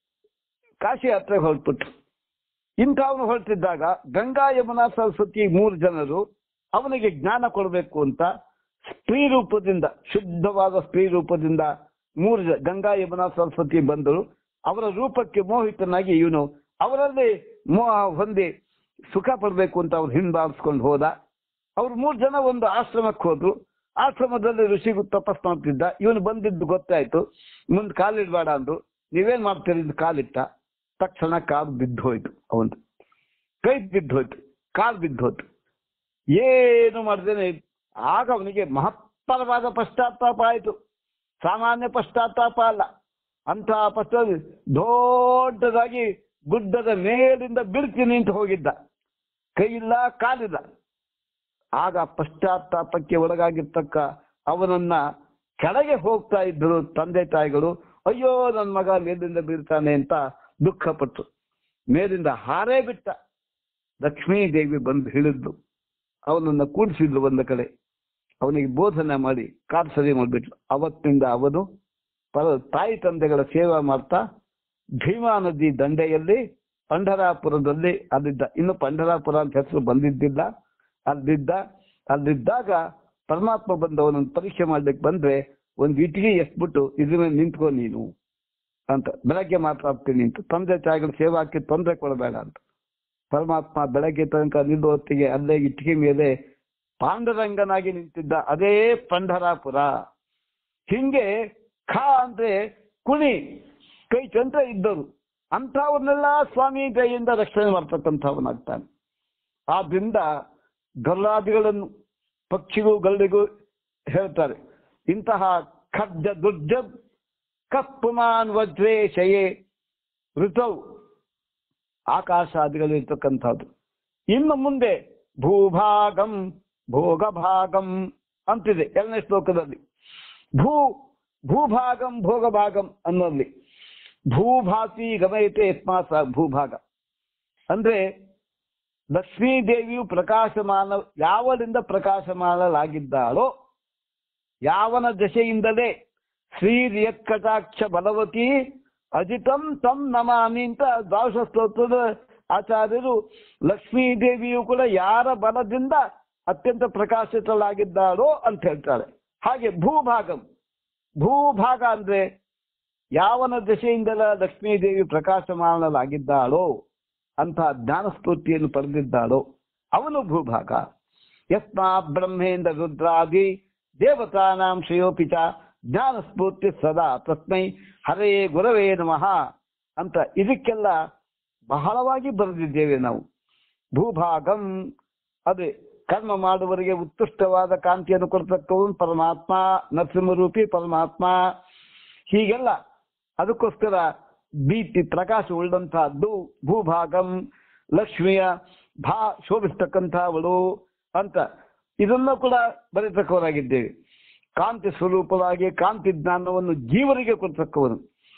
ಕಾಶಿ ಯಾತ್ರೆಗೆ ಹೊರಟ್ಬಿಟ್ರು ಇಂಥವನು ಹೊರಟಿದ್ದಾಗ ಗಂಗಾ ಯಮುನಾ ಸರಸ್ವತಿ ಮೂರು ಜನರು ಅವನಿಗೆ ಜ್ಞಾನ ಕೊಡಬೇಕು ಅಂತ ಸ್ತ್ರೀ ರೂಪದಿಂದ ಶುದ್ಧವಾದ ಸ್ತ್ರೀ ರೂಪದಿಂದ ಮೂರು ಜ ಗಂಗಾ ಯಮುನಾ ಸರಸ್ವತಿ ಬಂದರು ಅವರ ರೂಪಕ್ಕೆ ಮೋಹಿತನಾಗಿ ಇವನು ಅವರಲ್ಲಿ ಮೋಹ ಹೊಂದಿ ಸುಖ ಪಡಬೇಕು ಅಂತ ಅವ್ರು ಹಿಂಬಾಲಿಸ್ಕೊಂಡು ಹೋದ ಅವ್ರು ಮೂರು ಜನ ಒಂದು ಆಶ್ರಮಕ್ಕೆ ಹೋದ್ರು ಆಶ್ರಮದಲ್ಲಿ ಋಷಿಗೂ ತಪಸ್ ಮಾಡ್ತಿದ್ದ ಇವನು ಬಂದಿದ್ದು ಗೊತ್ತಾಯ್ತು ಮುಂದೆ ಕಾಲಿಡ್ಬೇಡ ಅಂದ್ರು ನೀವೇನ್ ಮಾಡ್ತೀರಿ ಅಂತ ಕಾಲಿಟ್ಟ ತಕ್ಷಣ ಕಾಲು ಬಿದ್ದು ಹೋಯ್ತು ಅವನು ಕೈ ಬಿದ್ದು ಹೋಯ್ತು ಕಾಲು ಬಿದ್ದು ಹೋಯ್ತು ಏನು ಮಾಡ್ದೇನೆ ಆಗ ಅವನಿಗೆ ಮಹತ್ತರವಾದ ಪಶ್ಚಾತ್ತಾಪ ಆಯಿತು ಸಾಮಾನ್ಯ ಪಶ್ಚಾತ್ತಾಪ ಅಲ್ಲ ಅಂತಹ ಪಶ್ಚಾತ್ತ ದೊಡ್ಡದಾಗಿ ಗುಡ್ಡದ ಮೇಲಿಂದ ಬಿಡ್ತಿ ನಿಂತು ಹೋಗಿದ್ದ ಕೈ ಇಲ್ಲ ಕಾಲಿಲ್ಲ ಆಗ ಪಶ್ಚಾತ್ತಾಪಕ್ಕೆ ಒಳಗಾಗಿರ್ತಕ್ಕ ಅವನನ್ನ ಕೆಳಗೆ ಹೋಗ್ತಾ ಇದ್ರು ತಂದೆ ತಾಯಿಗಳು ಅಯ್ಯೋ ನನ್ನ ಮಗ ಮೇಲಿಂದ ಬೀಳ್ತಾನೆ ಅಂತ ದುಃಖಪಟ್ಟು ಮೇಲಿಂದ ಹಾರೇ ಬಿಟ್ಟ ಲಕ್ಷ್ಮೀ ದೇವಿ ಬಂದು ಹಿಡಿದ್ಲು ಅವನನ್ನ ಕೂಡಿಸಿದ್ಲು ಒಂದು ಕಡೆ ಅವನಿಗೆ ಬೋಧನೆ ಮಾಡಿ ಕಾರ್ ಸರಿ ಮಾಡಿಬಿಟ್ಲು ಅವತ್ತಿನಿಂದ ಅವನು ಪರ ತಾಯಿ ತಂದೆಗಳ ಸೇವೆ ಮಾಡ್ತಾ ಭೀಮಾ ನದಿ ದಂಡೆಯಲ್ಲಿ ಪಂಢರಾಪುರದಲ್ಲಿ ಅಲ್ಲಿದ್ದ ಇನ್ನು ಪಂಢರಾಪುರ ಅಂತ ಹೆಸರು ಬಂದಿದ್ದಿಲ್ಲ ಅಲ್ಲಿದ್ದ ಅಲ್ಲಿದ್ದಾಗ ಪರಮಾತ್ಮ ಬಂದು ಅವನನ್ನು ಪರೀಕ್ಷೆ ಮಾಡ್ಲಿಕ್ಕೆ ಬಂದ್ರೆ ಒಂದು ಇಟ್ಟಿಗೆ ಎಸ್ಬಿಟ್ಟು ಇದ್ರ ಮೇಲೆ ನಿಂತ್ಕೋ ನೀನು ಅಂತ ಬೆಳಗ್ಗೆ ಮಾತಾಡ್ತೀನಿ ಅಂತ ತಂದೆ ತಾಯಿಗಳ ಸೇವೆ ಹಾಕಿ ತೊಂದರೆ ಕೊಡಬೇಡ ಅಂತ ಪರಮಾತ್ಮ ಬೆಳಗ್ಗೆ ತನಕ ನಿಲ್ಲೋ ಹೊತ್ತಿಗೆ ಅಲ್ಲೇ ಇಟ್ಟಿಗೆ ಮೇಲೆ ಪಾಂಡುರಂಗನಾಗಿ ನಿಂತಿದ್ದ ಅದೇ ಪಂಢರಾಪುರ ಹಿಂಗೆ ಖ ಅಂದ್ರೆ ಕುಣಿ ಕೈ ಚಂದ್ರ ಇದ್ದರು ಅಂಥವ್ರನ್ನೆಲ್ಲ ಸ್ವಾಮಿ ಕೈಯಿಂದ ರಕ್ಷಣೆ ಮಾಡ್ತಕ್ಕಂಥವನಾಗ್ತಾನೆ ಆದ್ರಿಂದ ಗಲ್ಲಾದಿಗಳನ್ನು ಪಕ್ಷಿಗೂ ಗಲ್ಲಿಗೂ ಹೇಳ್ತಾರೆ ಇಂತಹ ಖಡ್ಜ ದುರ್ಜ ಕಪ್ಪುಮಾನ್ ವಜ್ರೇ ಶಯೇ ಋತೌ ಆಕಾಶಾದಿಗಳು ಇರ್ತಕ್ಕಂಥದ್ದು ಇನ್ನು ಮುಂದೆ ಭೂಭಾಗಂ ಭೋಗಭಾಗಂ ಅಂತಿದೆ ಎರಡನೇ ಶ್ಲೋಕದಲ್ಲಿ ಭೂ ಭೂಭಾಗಂ ಭೋಗಭಾಗಂ ಅನ್ನೋಲ್ಲಿ ಭೂಭಾಸಿ ಗಮಯತೆ ಯತ್ಮಾಸ ಭೂಭಾಗ ಅಂದ್ರೆ ಲಕ್ಷ್ಮೀ ದೇವಿಯು ಪ್ರಕಾಶಮಾನ ಯಾವರಿಂದ ಪ್ರಕಾಶಮಾನಲಾಗಿದ್ದಾಳೋ ಯಾವನ ದಶೆಯಿಂದಲೇ ಶ್ರೀರಿಯತ್ಕಟಾಕ್ಷ ಬಲವತಿ ಅಜಿತಂ ತಂ ನಮಾಮಿ ಅಂತ ದ್ವಾದಶ ಸ್ತೋತ್ರದ ಆಚಾರ್ಯರು ಲಕ್ಷ್ಮೀ ದೇವಿಯು ಕೂಡ ಯಾರ ಬಲದಿಂದ ಅತ್ಯಂತ ಪ್ರಕಾಶಿತಳಾಗಿದ್ದಾಳೋ ಅಂತ ಹೇಳ್ತಾರೆ ಹಾಗೆ ಭೂಭಾಗಂ ಭೂಭಾಗ ಅಂದ್ರೆ ಯಾವನ ದಶೆಯಿಂದಲ ಲಕ್ಷ್ಮೀ ದೇವಿ ಪ್ರಕಾಶಮಾನಲಾಗಿದ್ದಾಳೋ ಅಂತ ಜ್ಞಾನಸ್ಫೂರ್ತಿಯನ್ನು ಪಡೆದಿದ್ದಾಳೋ ಅವನು ಭೂಭಾಗ ಯಸ್ಮಾ ಬ್ರಹ್ಮೇಂದ್ರ ರುದ್ರಾದಿ ದೇವತಾನಾಂ ಶ್ರೇಯೋಪಿ ಚ ಜ್ಞಾನಸ್ಫೂರ್ತಿ ಸದಾ ತಸ್ಮೈ ಹರೇ ಗುರವೇ ನಮಃ ಅಂತ ಇದಕ್ಕೆಲ್ಲ ಬಹಳವಾಗಿ ಬರೆದಿದ್ದೇವೆ ನಾವು ಭೂಭಾಗಂ ಅದೇ ಕರ್ಮ ಮಾಡುವವರಿಗೆ ಉತ್ಕೃಷ್ಟವಾದ ಕಾಂತಿಯನ್ನು ಕೊಡ್ತಕ್ಕವನು ಪರಮಾತ್ಮ ನರಸಿಂಹರೂಪಿ ಪರಮಾತ್ಮ ಹೀಗೆಲ್ಲ ಅದಕ್ಕೋಸ್ಕರ ಬೀತಿ ಪ್ರಕಾಶ ಉಳ್ಳಂತಹದ್ದು ಭೂಭಾಗಂ ಲಕ್ಷ್ಮಿಯ ಭಾ ಶೋಭಿಸ್ತಕ್ಕಂಥವಳು ಅಂತ ಇದನ್ನು ಕೂಡ ಬರೀತಕ್ಕವರಾಗಿದ್ದೇವೆ ಕಾಂತಿ ಸ್ವರೂಪವಾಗಿ ಕಾಂತಿ ಜ್ಞಾನವನ್ನು ಜೀವರಿಗೆ ಕೊಡ್ತಕ್ಕವನು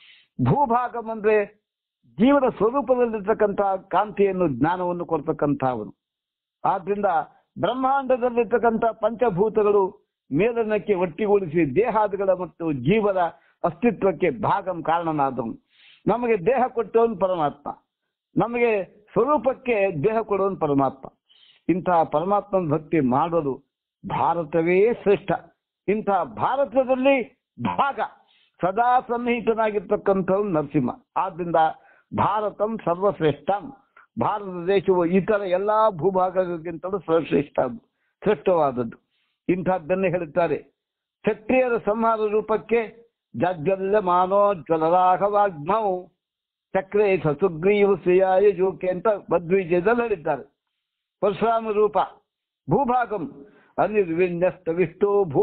ಭೂಭಾಗಂ ಅಂದ್ರೆ ಜೀವನ ಸ್ವರೂಪದಲ್ಲಿರ್ತಕ್ಕಂತಹ ಕಾಂತಿಯನ್ನು ಜ್ಞಾನವನ್ನು ಕೊಡ್ತಕ್ಕಂಥವನು ಆದ್ರಿಂದ ಬ್ರಹ್ಮಾಂಡದಲ್ಲಿರ್ತಕ್ಕಂಥ ಪಂಚಭೂತಗಳು ಮೇಲನಕ್ಕೆ ಒಟ್ಟಿಗೂಡಿಸಿ ದೇಹಾದಿಗಳ ಮತ್ತು ಜೀವನ ಅಸ್ತಿತ್ವಕ್ಕೆ ಭಾಗಂ ಕಾರಣನಾದವನು ನಮಗೆ ದೇಹ ಕೊಟ್ಟವನು ಪರಮಾತ್ಮ ನಮಗೆ ಸ್ವರೂಪಕ್ಕೆ ದೇಹ ಕೊಡುವನು ಪರಮಾತ್ಮ ಇಂತಹ ಪರಮಾತ್ಮನ ಭಕ್ತಿ ಮಾಡೋದು ಭಾರತವೇ ಶ್ರೇಷ್ಠ ಇಂತಹ ಭಾರತದಲ್ಲಿ ಭಾಗ ಸದಾ ಸನ್ನಿಹಿತನಾಗಿರ್ತಕ್ಕಂಥವ್ನು ನರಸಿಂಹ ಆದ್ರಿಂದ ಭಾರತಂ ಸರ್ವಶ್ರೇಷ್ಠ ಭಾರತ ದೇಶವು ಇತರ ಎಲ್ಲಾ ಭೂಭಾಗಗಳಿಗಿಂತಲೂ ಸರ್ವಶ್ರೇಷ್ಠ ಶ್ರೇಷ್ಠವಾದದ್ದು ಇಂಥದ್ದನ್ನೇ ಹೇಳುತ್ತಾರೆ ಕ್ಷತ್ರಿಯರ ಸಂಹಾರ ರೂಪಕ್ಕೆ ಜಜ್ಜಲ್ಲ ಮಾನೋಜ್ವಲರಾಘವಾಗ್ಮೌ ಚಕ್ರೇ ಸುಗ್ರೀವ ಶ್ರೀಯಾಯ ಜೋಕೆ ಅಂತ ಮಧ್ವಿಜಯದಲ್ಲಿ ಹೇಳಿದ್ದಾರೆ ಪರಶುರಾಮ ರೂಪ ಭೂಭಾಗಂ ಅನಿರ್ವಿಣ್ಯಸ್ತ ವಿಷ್ಟೋ ಭೂ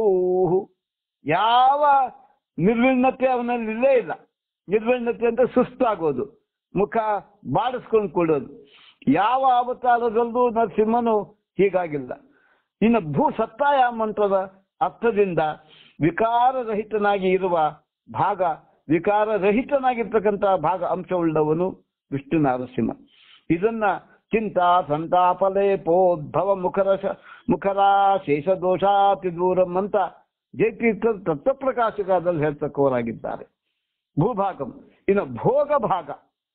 ಯಾವ ನಿರ್ವಿಣ್ಣತೆ ಅವನಲ್ಲಿ ಇಲ್ಲೇ ಇಲ್ಲ ನಿರ್ವಿಣ್ಣತೆ ಅಂತ ಸುಸ್ತಾಗೋದು ಮುಖ ಬಾಡಿಸ್ಕೊಂಡು ಕೊಡೋದು ಯಾವ ಅವತಾರದಲ್ಲೂ ನರಸಿಂಹನು ಹೀಗಾಗಿಲ್ಲ ಇನ್ನು ಭೂ ಸತ್ತಾಯ ಮಂತ್ರದ ಅರ್ಥದಿಂದ ವಿಕಾರರಹಿತನಾಗಿ ಇರುವ ಭಾಗ ವಿಕಾರರಹಿತನಾಗಿರ್ತಕ್ಕಂಥ ಭಾಗ ಅಂಶವುಳ್ಳವನು ವಿಷ್ಣು ನರಸಿಂಹ ಇದನ್ನ ಚಿಂತಾ ಸಂತಾಪಲೇಪೋದ್ಭವ ಮುಖರ ಶ- ಮುಖರ ಶೇಷದೋಷಾತಿ ದೂರಂ ಅಂತ ಜಯತೀರ್ಥ ತತ್ವಪ್ರಕಾಶಕದಲ್ಲಿ ಹೇಳ್ತಕ್ಕವರಾಗಿದ್ದಾರೆ ಭೂಭಾಗಂ ಇನ್ನು ಭೋಗ ಭಾಗ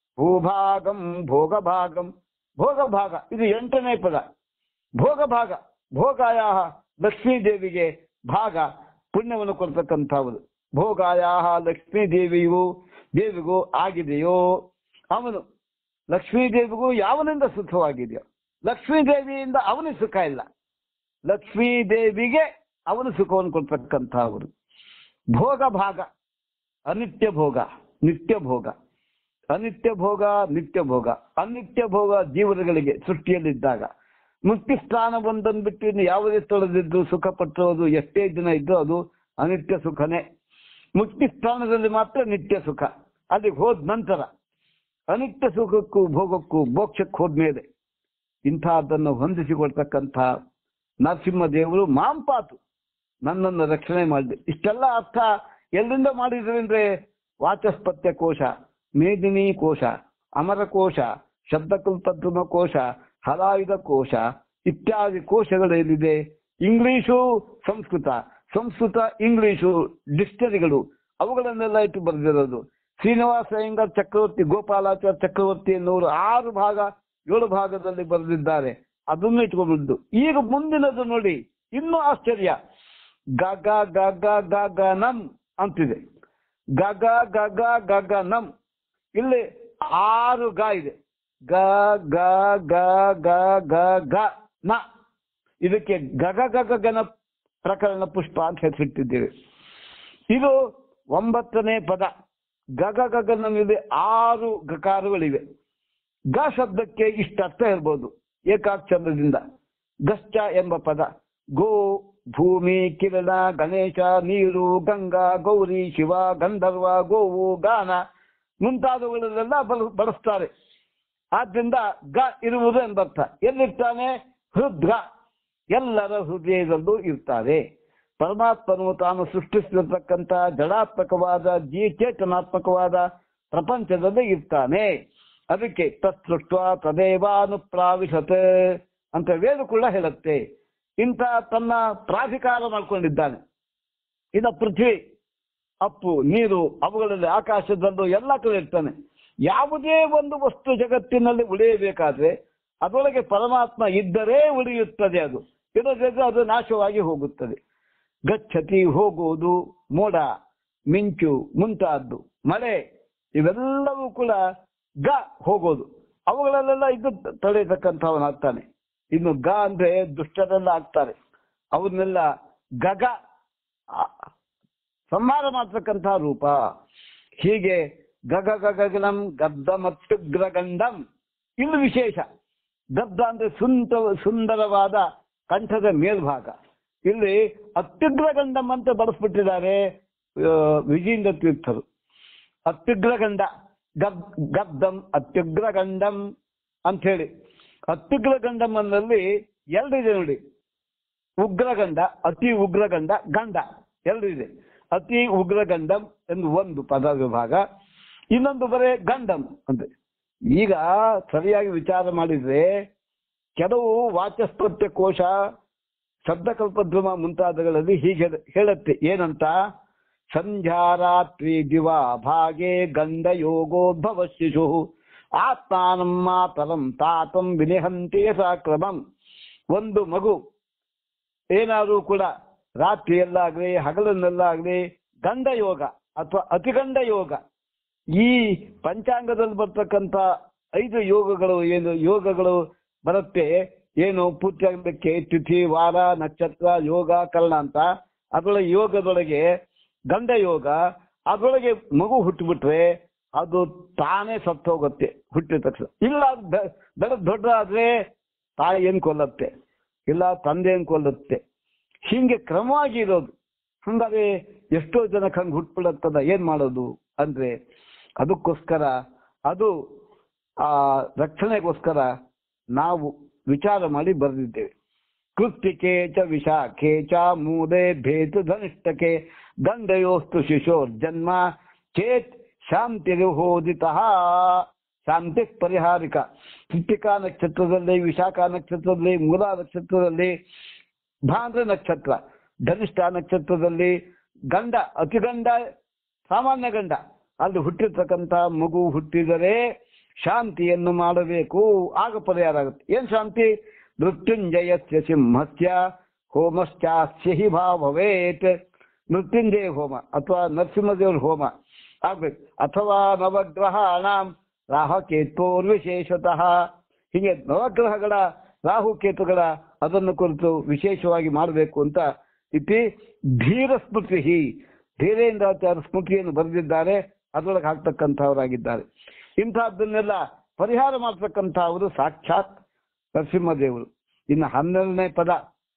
ಭೂಭಾಗಂ ಭೋಗ ಭಾಗಂ ಭೋಗ ಭಾಗ ಇದು ಎಂಟನೇ ಪದ ಭೋಗ ಭಾಗ ಭೋಗಾಯ ಲಕ್ಷ್ಮೀ ದೇವಿಗೆ ಭಾಗ ಪುಣ್ಯವನ್ನು ಕೊಡ್ತಕ್ಕಂಥವರು ಭೋಗಾಯ ಲಕ್ಷ್ಮೀ ದೇವಿಯು ದೇವಿಗೂ ಆಗಿದೆಯೋ ಅವನು ಲಕ್ಷ್ಮೀ ದೇವಿಗೂ ಯಾವನಿಂದ ಸುಖವಾಗಿದೆಯೋ ಲಕ್ಷ್ಮೀ ದೇವಿಯಿಂದ ಅವನಿಗೆ ಸುಖ ಇಲ್ಲ ಲಕ್ಷ್ಮೀ ದೇವಿಗೆ ಅವನು ಸುಖವನ್ನು ಕೊಡ್ತಕ್ಕಂಥವರು ಭೋಗ ಭಾಗ ಅನಿತ್ಯ ಭೋಗ ನಿತ್ಯ ಭೋಗ ಅನಿತ್ಯ ಭೋಗ ನಿತ್ಯ ಭೋಗ ಅನಿತ್ಯ ಭೋಗ ಜೀವನಗಳಿಗೆ ಸೃಷ್ಟಿಯಲ್ಲಿದ್ದಾಗ ಮುಕ್ತಿ ಸ್ಥಾನ ಬಂದನ್ ಬಿಟ್ಟು ಇನ್ನು ಯಾವುದೇ ತೊಳೆದಿದ್ದು ಸುಖ ಪಟ್ಟಿರೋದು ಎಷ್ಟೇ ದಿನ ಇದ್ದು ಅದು ಅನಿತ್ಯ ಸುಖನೇ ಮುಕ್ತಿ ಸ್ಥಾನದಲ್ಲಿ ಮಾತ್ರ ನಿತ್ಯ ಸುಖ ಅಲ್ಲಿಗೆ ಹೋದ ನಂತರ ಅನಿತ್ಯ ಸುಖಕ್ಕೂ ಭೋಗಕ್ಕೂ ಮೋಕ್ಷಕ್ಕೆ ಹೋದ್ಮೇಲೆ ಇಂಥದ್ದನ್ನು ಹೊಂದಿಸಿಕೊಳ್ತಕ್ಕಂಥ ನರಸಿಂಹ ದೇವರು ಮಾಂಪಾತು ನನ್ನನ್ನು ರಕ್ಷಣೆ ಮಾಡಿದೆ ಇಷ್ಟೆಲ್ಲ ಅರ್ಥ ಎಲ್ಲಿಂದ ಮಾಡಿದ್ರು ಅಂದ್ರೆ ವಾಚಸ್ಪತ್ಯ ಕೋಶ ಮೇದಿನಿ ಕೋಶ ಅಮರ ಕೋಶ ಶಬ್ದಕಲ್ಪದ್ರುಮ ಕೋಶ ಹಲಾಯುಧ ಕೋಶ ಇತ್ಯಾದಿ ಕೋಶಗಳು ಎಲ್ಲಿದೆ ಇಂಗ್ಲಿಷು ಸಂಸ್ಕೃತ ಸಂಸ್ಕೃತ ಇಂಗ್ಲಿಷು ಡಿಕ್ಷನರಿಗಳು ಅವುಗಳನ್ನೆಲ್ಲ ಇಟ್ಟು ಬರೆದಿರೋದು ಶ್ರೀನಿವಾಸ ಅಯ್ಯಂಗಾರ್ ಚಕ್ರವರ್ತಿ ಗೋಪಾಲಾಚಾರ್ಯ ಚಕ್ರವರ್ತಿ ಎನ್ನುವರು ಆರು ಭಾಗ ಏಳು ಭಾಗದಲ್ಲಿ ಬರೆದಿದ್ದಾರೆ ಅದನ್ನು ಇಟ್ಕೊಂಡ್ಬಿದ್ದು ಈಗ ಮುಂದಿನದು ನೋಡಿ ಇನ್ನೂ ಆಶ್ಚರ್ಯ ಗಗ ಗಗ ಗಗ ನಮ್ ಅಂತಿದೆ ಗಗ ಗಗ ಗಗ ನಮ್ ಇಲ್ಲಿ ಆರು ಗ ಇದೆ ಗ ಗ ಗ ಗ ಗ ಗ ನ ಇದಕ್ಕೆ ಗಗ ಗಗ ಗನ ಪ್ರಕರಣ ಪುಷ್ಪ ಅಂತ ಹೆಸರಿಟ್ಟಿದ್ದೇವೆ ಇದು ಒಂಬತ್ತನೇ ಪದ ಗಗ ಗಗನಲ್ಲಿ ಆರು ಗಕಾರಗಳಿವೆ ಗ ಶಬ್ದಕ್ಕೆ ಇಷ್ಟ ಅರ್ಥ ಇರ್ಬೋದು ಏಕಾಕ್ಷರದಿಂದ ಗಶ್ಚ ಎಂಬ ಪದ ಗೋ ಭೂಮಿ ಕಿರಣ ಗಣೇಶ ನೀರು ಗಂಗಾ ಗೌರಿ ಶಿವ ಗಂಧರ್ವ ಗೋವು ಗಾನ ಮುಂತಾದವುಗಳನ್ನೆಲ್ಲ ಬಳ ಬಳಸ್ತಾರೆ ಆದ್ರಿಂದ ಗ ಇರುವುದು ಎಂಬರ್ಥ ಎಲ್ಲಿರ್ತಾನೆ ಹೃದ್ಗ ಎಲ್ಲರ ಹೃದಯದಲ್ಲೂ ಇರ್ತಾರೆ ಪರಮಾತ್ಮನು ತಾನು ಸೃಷ್ಟಿಸಿರತಕ್ಕಂಥ ಜಡಾತ್ಮಕವಾದ ಜೀ ಚೇತನಾತ್ಮಕವಾದ ಪ್ರಪಂಚದಲ್ಲಿ ಇರ್ತಾನೆ ಅದಕ್ಕೆ ತತ್ಸೃಷ್ಟ ತದೇವಾನುಪ್ರಾವಿಶತ್ ಅಂತ ವೇದ ಕೂಡ ಹೇಳುತ್ತೆ ಇಂಥ ತನ್ನ ಪ್ರಾಧಿಕಾರ ಮಾಡ್ಕೊಂಡಿದ್ದಾನೆ ಇನ್ನು ಪೃಥ್ವಿ ಅಪ್ಪು ನೀರು ಅವುಗಳಲ್ಲಿ ಆಕಾಶದಲ್ಲೂ ಎಲ್ಲ ಕಡೆ ಇರ್ತಾನೆ ಯಾವುದೇ ಒಂದು ವಸ್ತು ಜಗತ್ತಿನಲ್ಲಿ ಉಳಿಯಬೇಕಾದ್ರೆ ಅದರೊಳಗೆ ಪರಮಾತ್ಮ ಇದ್ದರೆ ಉಳಿಯುತ್ತದೆ ಅದು ಇಲ್ಲದಿದ್ದರೆ ಅದು ನಾಶವಾಗಿ ಹೋಗುತ್ತದೆ ಗಚ್ಚತಿ ಹೋಗುವುದು ಮೋಡ ಮಿಂಚು ಮುಂತಾದ್ದು ಮಳೆ ಇವೆಲ್ಲವೂ ಕೂಡ ಗ ಹೋಗೋದು ಅವುಗಳಲ್ಲೆಲ್ಲ ಇದು ತಡೆಯತಕ್ಕಂಥವನಾಗ್ತಾನೆ ಇನ್ನು ಗ ಅಂದ್ರೆ ದುಷ್ಟರೆಲ್ಲ ಆಗ್ತಾರೆ ಅವನ್ನೆಲ್ಲ ಗಗ ಆ, ಸಂಹಾರ ಮಾಡ್ತಕ್ಕಂಥ ರೂಪ ಹೀಗೆ ಗಗ ಗಗನಂ ಗದ್ದ ಮತ್ತುಗ್ರಗಂಡಂ ಇಲ್ಲಿ ವಿಶೇಷ ಗದ್ದ ಅಂದ್ರೆ ಸುಂದ ಸುಂದರವಾದ ಕಂಠದ ಮೇಲ್ಭಾಗ ಇಲ್ಲಿ ಅತ್ಯುಗ್ರಗಂಡಂ ಅಂತ ಬಳಸ್ಬಿಟ್ಟಿದ್ದಾರೆ ಆ, ವಿಜೇಂದ್ರ ತೀರ್ಥರು ಅತ್ಯುಗ್ರಗಂಡ ಗದ್ ಗದ್ದಂ ಅತ್ಯುಗ್ರಗಂಡಂ ಅಂತ ಹೇಳಿ ಅತ್ಯುಗ್ರಗಂಡಂ ಅನ್ನಲ್ಲಿ ಎರಡಿದೆ ನೋಡಿ ಉಗ್ರಗಂಡ ಅತಿ ಉಗ್ರಗಂಡ ಗಂಡ ಎರಡು ಇದೆ ಅತಿ ಉಗ್ರಗಂಡಂ ಎಂದು ಒಂದು ಪದ ವಿಭಾಗ ಇನ್ನೊಂದು ಬರೇ ಗಂಡಂ ಅಂತ ಈಗ ಸರಿಯಾಗಿ ವಿಚಾರ ಮಾಡಿದ್ರೆ ಕೆಲವು ವಾಚಸ್ಪತ್ಯ ಕೋಶ ಶಬ್ದಕಲ್ಪದ್ರುಮ ಮುಂತಾದಗಳಲ್ಲಿ ಹೀಗೆ ಹೇಳುತ್ತೆ ಏನಂತ ಸಂಧ್ಯಾ ರಾತ್ರಿ ದಿವಾ ಭಾಗೆ ಗಂಧ ಯೋಗೋದ್ಭವ ಶಿಶು ಆತ್ಮಾನಂ ಮಾತರಂ ತಾತಂ ವಿನಿಹಂತಿ ಸಾಕ್ರಮಂ ಒಂದು ಮಗು ಏನಾದರೂ ಕೂಡ ರಾತ್ರಿಯಲ್ಲಾಗ್ಲಿ ಹಗಲನ್ನಲ್ಲಾಗ್ಲಿ ಗಂಡ ಯೋಗ ಅಥವಾ ಅತಿಗಂಡ ಯೋಗ ಈ ಪಂಚಾಂಗದಲ್ಲಿ ಬರ್ತಕ್ಕಂಥ ಐದು ಯೋಗಗಳು ಏನು ಯೋಗಗಳು ಬರುತ್ತೆ ಏನು ಪೂರ್ತಿಯಾಗಲಿಕ್ಕೆ ತಿಥಿ ವಾರ ನಕ್ಷತ್ರ ಯೋಗ ಕರ್ಣ ಅಂತ ಅದರೊಳಗೆ ಯೋಗದೊಳಗೆ ಗಂಡ ಯೋಗ ಅದರೊಳಗೆ ಮಗು ಹುಟ್ಟುಬಿಟ್ರೆ ಅದು ತಾನೇ ಸತ್ತು ಹೋಗುತ್ತೆ ಹುಟ್ಟಿದ ತಕ್ಷಣ ಇಲ್ಲ ಅದು ಬೆ- ಬೆಳೆದು ದೊಡ್ಡದಾದ್ರೆ ತಾಯಿಯನ್ನು ಕೊಲ್ಲತ್ತೆ ಇಲ್ಲ ತಂದೆಯನ್ನು ಕೊಲ್ಲುತ್ತೆ ಹಿಂಗೆ ಕ್ರಮವಾಗಿ ಇರೋದು ಹಂಗಾದ್ರೆ ಎಷ್ಟೋ ಜನಕ್ಕೆ ಹಂಗೆ ಹುಟ್ಬಿಡತ್ತದ ಏನ್ ಮಾಡೋದು ಅಂದ್ರೆ ಅದಕ್ಕೋಸ್ಕರ ಅದು ಆ ರಕ್ಷಣೆಗೋಸ್ಕರ ನಾವು ವಿಚಾರ ಮಾಡಿ ಬರೆದಿದ್ದೇವೆ ಕೃತ್ತಿಕೆ ಚ ವಿಶಾಖೆ ಚ ಮೂಲೆ ಭೇತು ಧನಿಷ್ಠಕೆ ದಂಡಯೋಸ್ತು ಶಿಶೋರ್ ಜನ್ಮ ಚೇತ್ ಶಾಂತಿರುಹೋದಿತ ಶಾಂತಿ ಪರಿಹಾರಿಕ ಕೃತ್ತಿಕಾ ನಕ್ಷತ್ರದಲ್ಲಿ ವಿಶಾಖ ನಕ್ಷತ್ರದಲ್ಲಿ ಮೂಲ ನಕ್ಷತ್ರದಲ್ಲಿ ಭಾದ್ರ ನಕ್ಷತ್ರ ಧನಿಷ್ಠ ನಕ್ಷತ್ರದಲ್ಲಿ ಗಂಡ ಅತಿಗಂಡ ಸಾಮಾನ್ಯ ಗಂಡ ಅಲ್ಲಿ ಹುಟ್ಟಿರ್ತಕ್ಕಂಥ ಮಗು ಹುಟ್ಟಿದರೆ ಶಾಂತಿಯನ್ನು ಮಾಡಬೇಕು ಆಗ ಪರಿಹಾರ ಆಗುತ್ತೆ ಏನ್ ಶಾಂತಿ ಮೃತ್ಯುಂಜಯಸ್ಯ ಸಿಂಹಸ್ಯ ಹೋಮಶ್ಚಾಸ್ಯ ಹಿ ಭಾವೇತ್ ಮೃತ್ಯುಂಜಯ ಹೋಮ ಅಥವಾ ನರಸಿಂಹದೇವ್ರ ಹೋಮ ಆಗ್ಬೇಕು ಅಥವಾ ನವಗ್ರಹಾಣಾಂ ರಾಹಕೇತೋರ್ವಿಶೇಷತಃ ಹೀಗೆ ನವಗ್ರಹಗಳ ರಾಹು ಕೇತುಗಳ ಅದನ್ನು ಕುರಿತು ವಿಶೇಷವಾಗಿ ಮಾಡಬೇಕು ಅಂತ ಇತಿ ಧೀರ ಸ್ಮೃತಿ ಧೀರೇಂದ್ರಾಚಾರ್ಯ ಸ್ಮೃತಿಯನ್ನು ಬರೆದಿದ್ದಾರೆ ಅದರೊಳಗೆ ಹಾಕ್ತಕ್ಕಂಥವರಾಗಿದ್ದಾರೆ ಇಂತಹದ್ದನ್ನೆಲ್ಲ ಪರಿಹಾರ ಮಾಡ್ತಕ್ಕಂಥವರು ಸಾಕ್ಷಾತ್ ನರಸಿಂಹದೇವರು ಇನ್ನು ಹನ್ನೆರಡನೇ ಪದ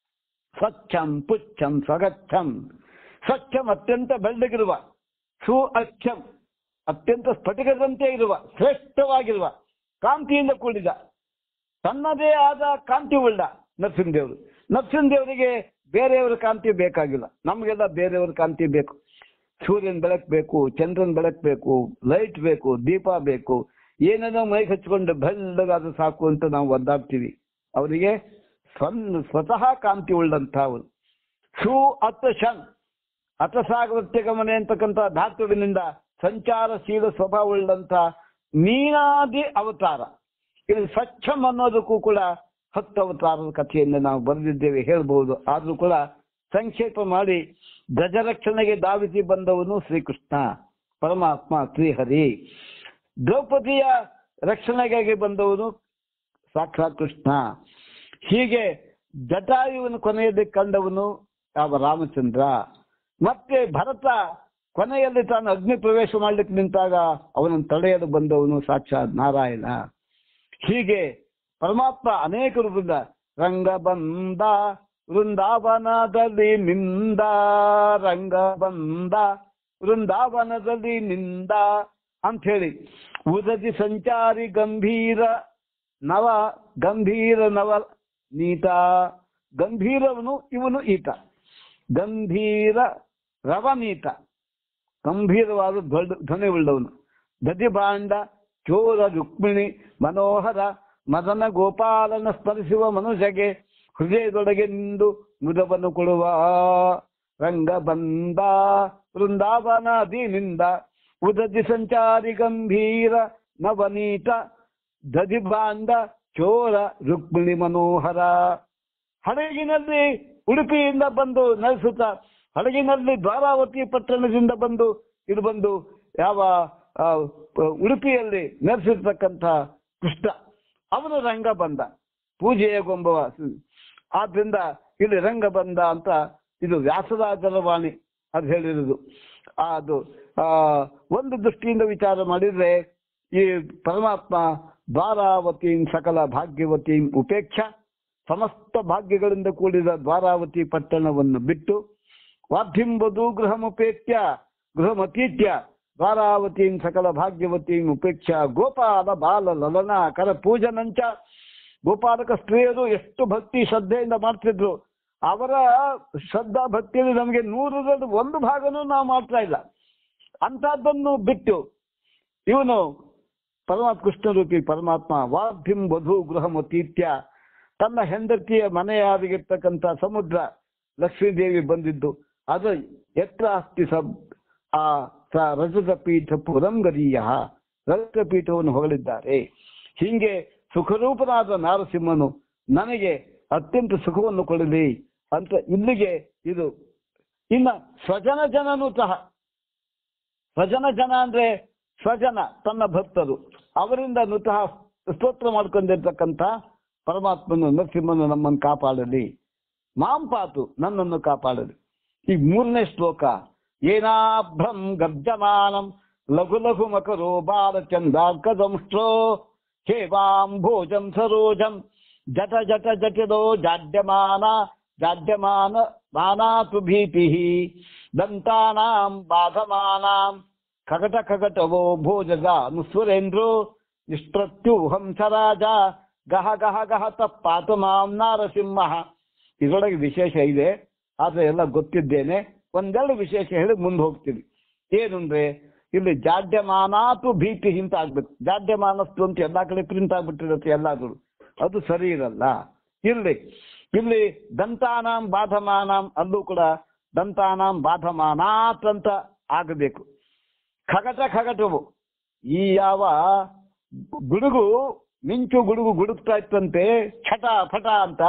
ಸ್ವಚ್ಛಂ ಪುಚ್ಛಂ ಸ್ವಗಚ್ಛಂ ಸ್ವಚ್ಛಂ ಅತ್ಯಂತ ಬೆಳ್ಳಗಿರುವ ಸು ಅಚ್ಛಂ ಅತ್ಯಂತ ಸ್ಫಟಿಕದಂತೆ ಇರುವ ಶ್ರೇಷ್ಠವಾಗಿರುವ ಕಾಂತಿಯಿಂದ ಕೂಡಿದ ತನ್ನದೇ ಆದ ಕಾಂತಿ ಉಳ್ಳ ನರಸಿಂಹದೇವರು ನರಸಿಂಹದೇವರಿಗೆ ಬೇರೆಯವರ ಕಾಂತಿ ಬೇಕಾಗಿಲ್ಲ ನಮಗೆಲ್ಲ ಬೇರೆಯವರ ಕಾಂತಿ ಬೇಕು ಸೂರ್ಯನ ಬೆಳಕು ಬೇಕು ಚಂದ್ರನ ಬೆಳಕು ಬೇಕು ಲೈಟ್ ಬೇಕು ದೀಪ ಬೇಕು ಏನೇನೋ ಮೈಗೆ ಹಚ್ಕೊಂಡು ಬೆಳ್ಳಗಾದ್ರೆ ಸಾಕು ಅಂತ ನಾವು ಒದ್ದಾಡ್ತೀವಿ ಅವರಿಗೆ ಸ್ವನ್ ಸ್ವತಃ ಕಾಂತಿ ಉಳ್ಳಂಥವ್ರು ಸು ಅತ್ತ ಶನ್ ಅತಸಾಗವತ್ಯ ಗಮನೆ ಅಂತಕ್ಕಂಥ ಧಾತುವಿನಿಂದ ಸಂಚಾರಶೀಲ ಸ್ವಭಾವ ಉಳ್ಳಂಥ ಮೀನಾದಿ ಅವತಾರ ಇದು ಸ್ವಚ್ಛಂ ಅನ್ನೋದಕ್ಕೂ ಕೂಡ ಹತ್ತು ಅವತಾರದ ಕಥೆಯನ್ನು ನಾವು ಬರೆದಿದ್ದೇವೆ ಹೇಳ್ಬಹುದು ಆದ್ರೂ ಕೂಡ ಸಂಕ್ಷೇಪ ಮಾಡಿ ಗಜರಕ್ಷಣೆಗೆ ಧಾವಿಸಿ ಬಂದವನು ಶ್ರೀಕೃಷ್ಣ ಪರಮಾತ್ಮ ಶ್ರೀಹರಿ ದ್ರೌಪದಿಯ ರಕ್ಷಣೆಗಾಗಿ ಬಂದವನು ಸಾಕ್ಷಾತ್ ಕೃಷ್ಣ ಹೀಗೆ ಜಟಾಯುವನ್ನು ಕೊನೆಯಲ್ಲಿ ಕಂಡವನು ಯಾವ ರಾಮಚಂದ್ರ ಮತ್ತೆ ಭರತ ಕೊನೆಯಲ್ಲಿ ತಾನು ಅಗ್ನಿ ಪ್ರವೇಶ ಮಾಡ್ಲಿಕ್ಕೆ ನಿಂತಾಗ ಅವನನ್ನು ತಡೆಯಲು ಬಂದವನು ಸಾಕ್ಷಾತ್ ನಾರಾಯಣ ಹೀಗೆ ಪರಮಾತ್ಮ ಅನೇಕ ರೂಪದಿಂದ ರಂಗ ಬಂದ ವೃಂದಾವನದಲ್ಲಿ ನಿಂದ ರಂಗ ಬಂದ ವೃಂದಾವನದಲ್ಲಿ ನಿಂದ ಅಂತ ಹೇಳಿ ಉದತಿ ಸಂಚಾರಿ ಗಂಭೀರ ನವ ಗಂಭೀರ ನವ ನೀತ ಗಂಭೀರವನು ಇವನು ಈತ ಗಂಭೀರ ರವನೀತ ಗಂಭೀರವಾದ ದೊಡ್ಡ ಧ್ವನಿ ಉಳ್ಳವನು ದಧಿಭಾಂಡ ಚೋರ ರುಕ್ಮಿಣಿ ಮನೋಹರ ಮದನ ಗೋಪಾಲನ ಸ್ಮರಿಸುವ ಮನುಷ್ಯಗೆ ಹೃದಯದೊಳಗೆ ನಿಂದು ಮುದವನ್ನು ಕೊಡುವ ರಂಗ ಬಂದ ವೃಂದಾವನಾದಿನಿಂದ ಉದತಿ ಸಂಚಾರಿ ಗಂಭೀರ ನವನೀತ ದಧಿಭಾಂಡ ಚೋರ ರುಕ್ಮಿಣಿ ಮನೋಹರ ಹಡಗಿನಲ್ಲಿ ಉಡುಪಿಯಿಂದ ಬಂದು ನೆಲೆಸುತ್ತ ಹಡಗಿನಲ್ಲಿ ದ್ವಾರಾವತಿ ಪಟ್ಟಣದಿಂದ ಬಂದು ಇದು ಬಂದು ಯಾವ ಆ, ಉಡುಪಿಯಲ್ಲಿ ನೆಲೆಸಿರ್ತಕ್ಕಂಥ ಕೃಷ್ಣ ಅವನು ರಂಗ ಬಂದ ಪೂಜೆಯ ಗೊಂಬವ ಆದ್ರಿಂದ ಇಲ್ಲಿ ರಂಗ ಬಂದ ಅಂತ ಇದು ವ್ಯಾಸರಾಜರ ವಾಣಿ ಅದು ಹೇಳಿರುವುದು ಆ, ಅದು ಆ ಒಂದು ದೃಷ್ಟಿಯಿಂದ ವಿಚಾರ ಮಾಡಿದ್ರೆ ಈ ಪರಮಾತ್ಮ ದ್ವಾರಾವತೀಂ ಸಕಲ ಭಾಗ್ಯವತೀಂ ಉಪೇಕ್ಷ ಸಮಸ್ತ ಭಾಗ್ಯಗಳಿಂದ ಕೂಡಿದ ದ್ವಾರಾವತಿ ಪಟ್ಟಣವನ್ನು ಬಿಟ್ಟು ವಾದ್ಯಂಬದು ಗೃಹಮುಪೇತ್ಯ ಗೃಹಮತೀತ್ಯ ದ್ವಾರಾವತೀಂ ಸಕಲ ಭಾಗ್ಯವತೀಂ ಉಪೇಕ್ಷ ಗೋಪಾಲ ಬಾಲ ಲಲನ ಕರ ಪೂಜನಂಚ ಗೋಪಾಲಕ ಸ್ತ್ರೀಯರು ಎಷ್ಟು ಭಕ್ತಿ ಶ್ರದ್ಧೆಯಿಂದ ಮಾಡ್ತಿದ್ರು ಅವರ ಶ್ರದ್ಧಾ ಭಕ್ತಿಯಲ್ಲಿ ನಮಗೆ ನೂರರಲ್ಲಿ ಒಂದು ಭಾಗನೂ ನಾವು ಮಾಡ್ತಾ ಇಲ್ಲ ಅಂಥದ್ದನ್ನು ಬಿಟ್ಟು ಇವನು ಪರಮಾತ್ಮ ಕೃಷ್ಣರೂಪಿ ಪರಮಾತ್ಮ ವಾದ್ಯಂ ವಧು ಗೃಹಮತೀತ್ಯ ತನ್ನ ಹೆಂಡತಿಯ ಮನೆಯಾಗಿರ್ತಕ್ಕಂಥ ಸಮುದ್ರ ಲಕ್ಷ್ಮೀದೇವಿ ಬಂದಿದ್ದು ಅದು ಎತ್ರ ಅಸ್ತಿ ಸಬ್ ಆ ಸ ರಜತ ಪೀಠ ಪುರಂಗರೀಯ ರಜತ ಪೀಠವನ್ನು ಹೊಗಳಿದ್ದಾರೆ ಹೀಗೆ ಸುಖರೂಪನಾದ ನಾರಸಿಂಹನು ನನಗೆ ಅತ್ಯಂತ ಸುಖವನ್ನು ಕೊಡಲಿ ಅಂತ ಇಲ್ಲಿಗೆ ಇದು ಇನ್ನ ಸ್ವಜನ ಜನನೂ ಸಹ ಸ್ವಜನ ಜನ ಅಂದ್ರೆ ಸ್ವಜನ ತನ್ನ ಭಕ್ತರು ಅವರಿಂದ ನುತಃ ಸ್ತೋತ್ರ ಮಾಡ್ಕೊಂಡಿರ್ತಕ್ಕಂಥ ಪರಮಾತ್ಮನು ನರಸಿಂಹನು ನಮ್ಮನ್ನು ಕಾಪಾಡಲಿ ಮಾಂ ಪಾತು ನನ್ನನ್ನು ಕಾಪಾಡಲಿ ಈ ಮೂರನೇ ಶ್ಲೋಕ ಏನಾಭ್ರಂ ಗರ್ಜಮಾನಂ ಲಘು ಲಘು ಮಕರೋ ಬಾಲಚಂದಾರ್ಕದಂಷ್ಟ್ರೋ ಹೇವಾಂ ಭೋಜಂ ಸರೋಜಂ ಜಟ ಜಟ ಜಟಿದೋ ಜಾಡ್ಯಮಾನ ಜಾಡ್ಯಮಾನ ಮಾನಾತು ಭೀತಿ ದಂತಾನಾಂ ಬಾಧಮಾನಾಂ ಖಗಟ ಖಗಟವೋ ಭೋಜಗ ನುಸ್ವರೇಂದ್ರೋ ನಿಷ್ಪ್ರತ್ಯೂಹಂ ರಾಜ ಗಹ ಗಹ ಗಹ ತಪ್ಪಾತು ಮಾಂ ನಾರಸಿಂಹ ಇದರೊಳಗೆ ವಿಶೇಷ ಇದೆ ಆದ್ರೆ ಎಲ್ಲ ಗೊತ್ತಿದ್ದೇನೆ ಒಂದೆರಡು ವಿಶೇಷ ಹೇಳಿ ಮುಂದೆ ಹೋಗ್ತೀನಿ ಏನು ಅಂದ್ರೆ ಇಲ್ಲಿ ಜಾಡ್ಯಮಾನಾತು ಭೀತಿ ಅಂತ ಆಗ್ಬೇಕು ಜಾಡ್ಯಮಾನಸ್ತು ಅಂತ ಎಲ್ಲಾ ಕಡೆ ಪ್ರಿಂಟ್ ಆಗ್ಬಿಟ್ಟಿರುತ್ತೆ ಎಲ್ಲಾದ್ರು ಅದು ಸರಿ ಇರಲ್ಲ ಇಲ್ಲಿ ಇಲ್ಲಿ ದಂತಾನಾಂ ಬಾಧಮಾನಾಂ ಅಲ್ಲೂ ಕೂಡ ದಂತಾನಾಂ ಬಾಧಮಾನಾತ್ ಅಂತ ಆಗಬೇಕು ಖಗಟ ಖಗಟವು ಈ ಯಾವ ಗುಡುಗು ಮಿಂಚು ಗುಡುಗು ಗುಡುಕ್ತಾ ಇತ್ತಂತೆ ಛಟ ಫಟ ಅಂತ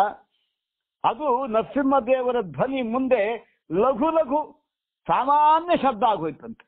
ಅದು ನರಸಿಂಹದೇವರ ಧ್ವನಿ ಮುಂದೆ ಲಘು ಲಘು ಸಾಮಾನ್ಯ ಶಬ್ದ ಆಗೋಯ್ತಂತೆ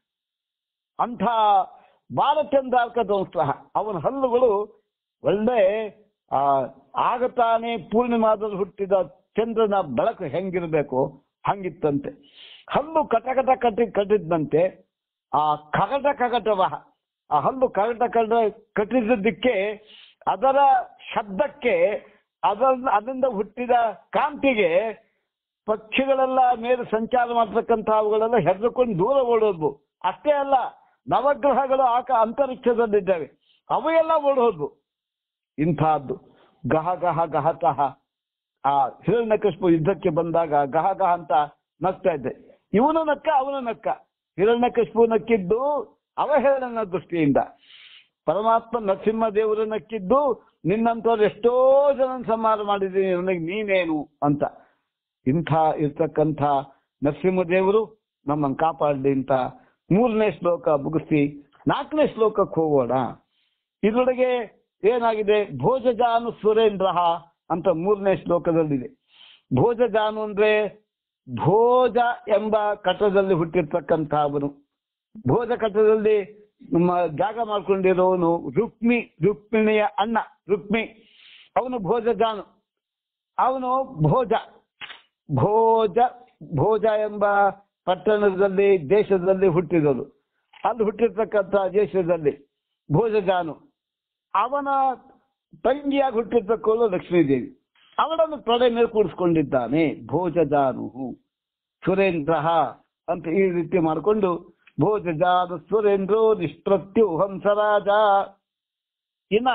ಅಂಥ ಬಾಲಚಂದ್ರಾರ್ಕದೋತ್ಸಾಹ ಅವನ ಹಲ್ಲುಗಳು ಒಳ್ಳೆ ಆ ಆಗ ತಾನೇ ಪೂರ್ಣಿಮಾದಲ್ಲಿ ಹುಟ್ಟಿದ ಚಂದ್ರನ ಬೆಳಕು ಹೆಂಗಿರ್ಬೇಕು ಹಂಗಿತ್ತಂತೆ ಹಲ್ಲು ಕಟಕಟ ಕಟ್ಟಿ ಕಟ್ಟಿದ್ದಂತೆ ಆ ಕಗಟ ಕಗಟವ ಆ ಹಲ್ಲು ಕಗಟ ಕಟ ಕಟ್ಟಿದ್ದಕ್ಕೆ ಅದರ ಶಬ್ದಕ್ಕೆ ಅದರ ಅದರಿಂದ ಹುಟ್ಟಿದ ಕಾಂತಿಗೆ ಪಕ್ಷಿಗಳೆಲ್ಲ ಮೇಲೆ ಸಂಚಾರ ಮಾಡ್ತಕ್ಕಂಥ ಅವುಗಳೆಲ್ಲ ಹೆದರ್ಕೊಂಡು ದೂರ ಓಡೋದ್ವು ಅಷ್ಟೇ ಅಲ್ಲ ನವಗ್ರಹಗಳು ಆಕ ಅಂತರಿಕ್ಷದಲ್ಲಿದ್ದಾವೆ ಅವು ಎಲ್ಲ ಓಡೋದ್ವು ಇಂಥದ್ದು ಗಹ ಗಹ ಗಹತಃ ಆ ಹಿರಣ್ಯಕಶ್ಯಪು ಯುದ್ಧಕ್ಕೆ ಬಂದಾಗ ಗಹ ಗಹ ಅಂತ ನಗ್ತಾ ಇದ್ದೆ ಇವನು ನಕ್ಕ ಅವನು ನಕ್ಕ ಹಿರಣ್ಯಕಶ್ಯಪು ನಕ್ಕಿದ್ದು ಅವಹೇಳನ ದೃಷ್ಟಿಯಿಂದ ಪರಮಾತ್ಮ ನರಸಿಂಹ ದೇವರು ನಕ್ಕಿದ್ದು ನಿನ್ನಂತವ್ರು ಎಷ್ಟೋ ಜನ ಸಂಹಾರ ಮಾಡಿದ್ದೀನಿ ನನಗೆ ನೀನೇನು ಅಂತ ಇಂಥ ಇರ್ತಕ್ಕಂಥ ನರಸಿಂಹದೇವರು ನಮ್ಮನ್ನು ಕಾಪಾಡಲಿ ಅಂತ ಮೂರನೇ ಶ್ಲೋಕ ಮುಗಿಸಿ ನಾಲ್ಕನೇ ಶ್ಲೋಕಕ್ಕೆ ಹೋಗೋಣ ಇದರೊಳಗೆ ಏನಾಗಿದೆ ಭೋಜಜಾನು ಸುರೇಂದ್ರ ಅಂತ ಮೂರನೇ ಶ್ಲೋಕದಲ್ಲಿದೆ ಭೋಜಜಾನು ಅಂದ್ರೆ ಭೋಜ ಎಂಬ ಕಟ್ಟದಲ್ಲಿ ಹುಟ್ಟಿರ್ತಕ್ಕಂಥ ಅವನು ಭೋಜ ಕಟ್ಟದಲ್ಲಿ ನಮ್ಮ ಜಾಗ ಮಾಡ್ಕೊಂಡಿರೋವನು ರುಕ್ಮಿ ರುಕ್ಮಿಣಿಯ ಅಣ್ಣ ರುಕ್ಮಿ ಅವನು ಭೋಜಜಾನು ಅವನು ಭೋಜ ಭೋಜ ಭೋಜ ಎಂಬ ಪಟ್ಟಣದಲ್ಲಿ ದೇಶದಲ್ಲಿ ಹುಟ್ಟಿದನು ಅಲ್ಲಿ ಹುಟ್ಟಿರ್ತಕ್ಕಂಥ ದೇಶದಲ್ಲಿ ಭೋಜಜಾನು ಅವನ ತಂಗಿಯಾಗಿ ಹುಟ್ಟಿರ್ತಕ್ಕಳು ಲಕ್ಷ್ಮೀದೇವಿ ಅವಳನ್ನು ತೊಡೆ ಮೇಲೆ ಕೂಡಿಸ್ಕೊಂಡಿದ್ದಾನೆ ಭೋಜಜಾನು ಸುರೇಂದ್ರ ಅಂತ ಈ ರೀತಿ ಮಾಡಿಕೊಂಡು ಭೋಜಜಾನು ಸುರೇಂದ್ರೋ ನಿಷ್ಪ್ರತ್ಯು ಹಂಸರಾಜ ಇನ್ನ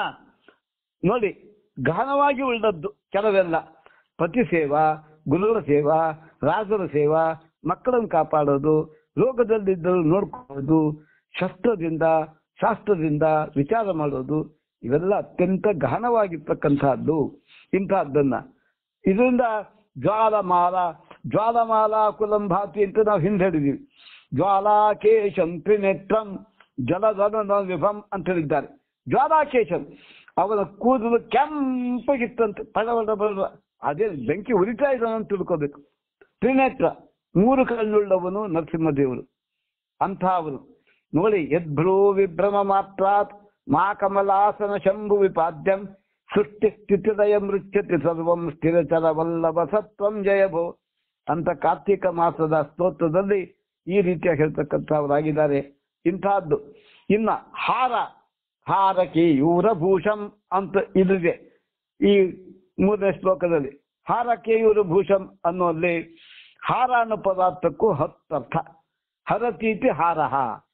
ನೋಡಿ ಗಹನವಾಗಿ ಉಳಿದದ್ದು ಕೆಲವೆಲ್ಲ ಪತಿ ಸೇವಾ ಗುರುಗಳ ಸೇವಾ ರಾಜರ ಸೇವಾ ಮಕ್ಕಳನ್ನು ಕಾಪಾಡೋದು ರೋಗದಲ್ಲಿದ್ದರೂ ನೋಡ್ಕೊಳ್ಳೋದು ಶಸ್ತ್ರದಿಂದ ಶಾಸ್ತ್ರದಿಂದ ವಿಚಾರ ಮಾಡೋದು ಇವೆಲ್ಲ ಅತ್ಯಂತ ಗಹನವಾಗಿರ್ತಕ್ಕಂಥದ್ದು ಇಂಥದ್ದನ್ನ ಇದರಿಂದ ಜ್ವಾಲಮಾಲ ಜ್ವಾಲಮಾಲ ಕುಲಂಭಾತಿ ಅಂತ ನಾವು ಹಿಂದೆ ಹೇಳಿದೀವಿ ಜ್ವಾಲಾಕೇಶಂ ತ್ರಿನೇತ್ರಂ ಜಲಧನ ವಿಭಂ ಅಂತ ಹೇಳಿದ್ದಾರೆ ಜ್ವಾಲಾಕೇಶಂ ಅವನ ಕೂದಲು ಕೆಂಪಗಿತ್ತಂತೆ ಪಡವಡ ಬಡ ಅದೇ ಬೆಂಕಿ ಉರಿತಾ ಇದ್ದಾನಂತ ತಿಳ್ಕೋಬೇಕು ತ್ರಿನೇತ್ರ ಮೂರು ಕಣ್ಣುಳ್ಳವನು ನರಸಿಂಹದೇವರು ಅಂಥ ಅವನು ನೋಡಿ ಯದ್ಭ್ರೂ ವಿಭ್ರಮ ಮಾತ್ರಾತ್ ಮಾ ಕಮಲಾಸನ ಶಂಭು ವಿಪಾದ್ಯಂ ಸೃಷ್ಟಿ ಸ್ಥಿತಿದಯ ಮೃಚ್ಯತಿ ಸರ್ವಂ ಸ್ಥಿರಚರ ವಲ್ಲಭ ಸತ್ವಂ ಜಯಭೋ ಅಂತ ಕಾರ್ತಿಕ ಮಾಸದ ಸ್ತೋತ್ರದಲ್ಲಿ ಈ ರೀತಿಯಾಗಿ ಹೇಳ್ತಕ್ಕಂಥವರಾಗಿದ್ದಾರೆ ಇಂಥದ್ದು ಇನ್ನ ಹಾರ ಹಾರಕಿ ಯೂರಭೂಷಂ ಅಂತ ಇದಿದೆ ಈ ಮೂರನೇ ಶ್ಲೋಕದಲ್ಲಿ ಹಾರಕೇಯೂರ ಭೂಷಂ ಅನ್ನುವಲ್ಲಿ ಹಾರ ಅನ್ನೋ ಪದಾರ್ಥಕ್ಕೂ ಹತ್ತರ್ಥ ಹರತೀತಿ ಹಾರಹ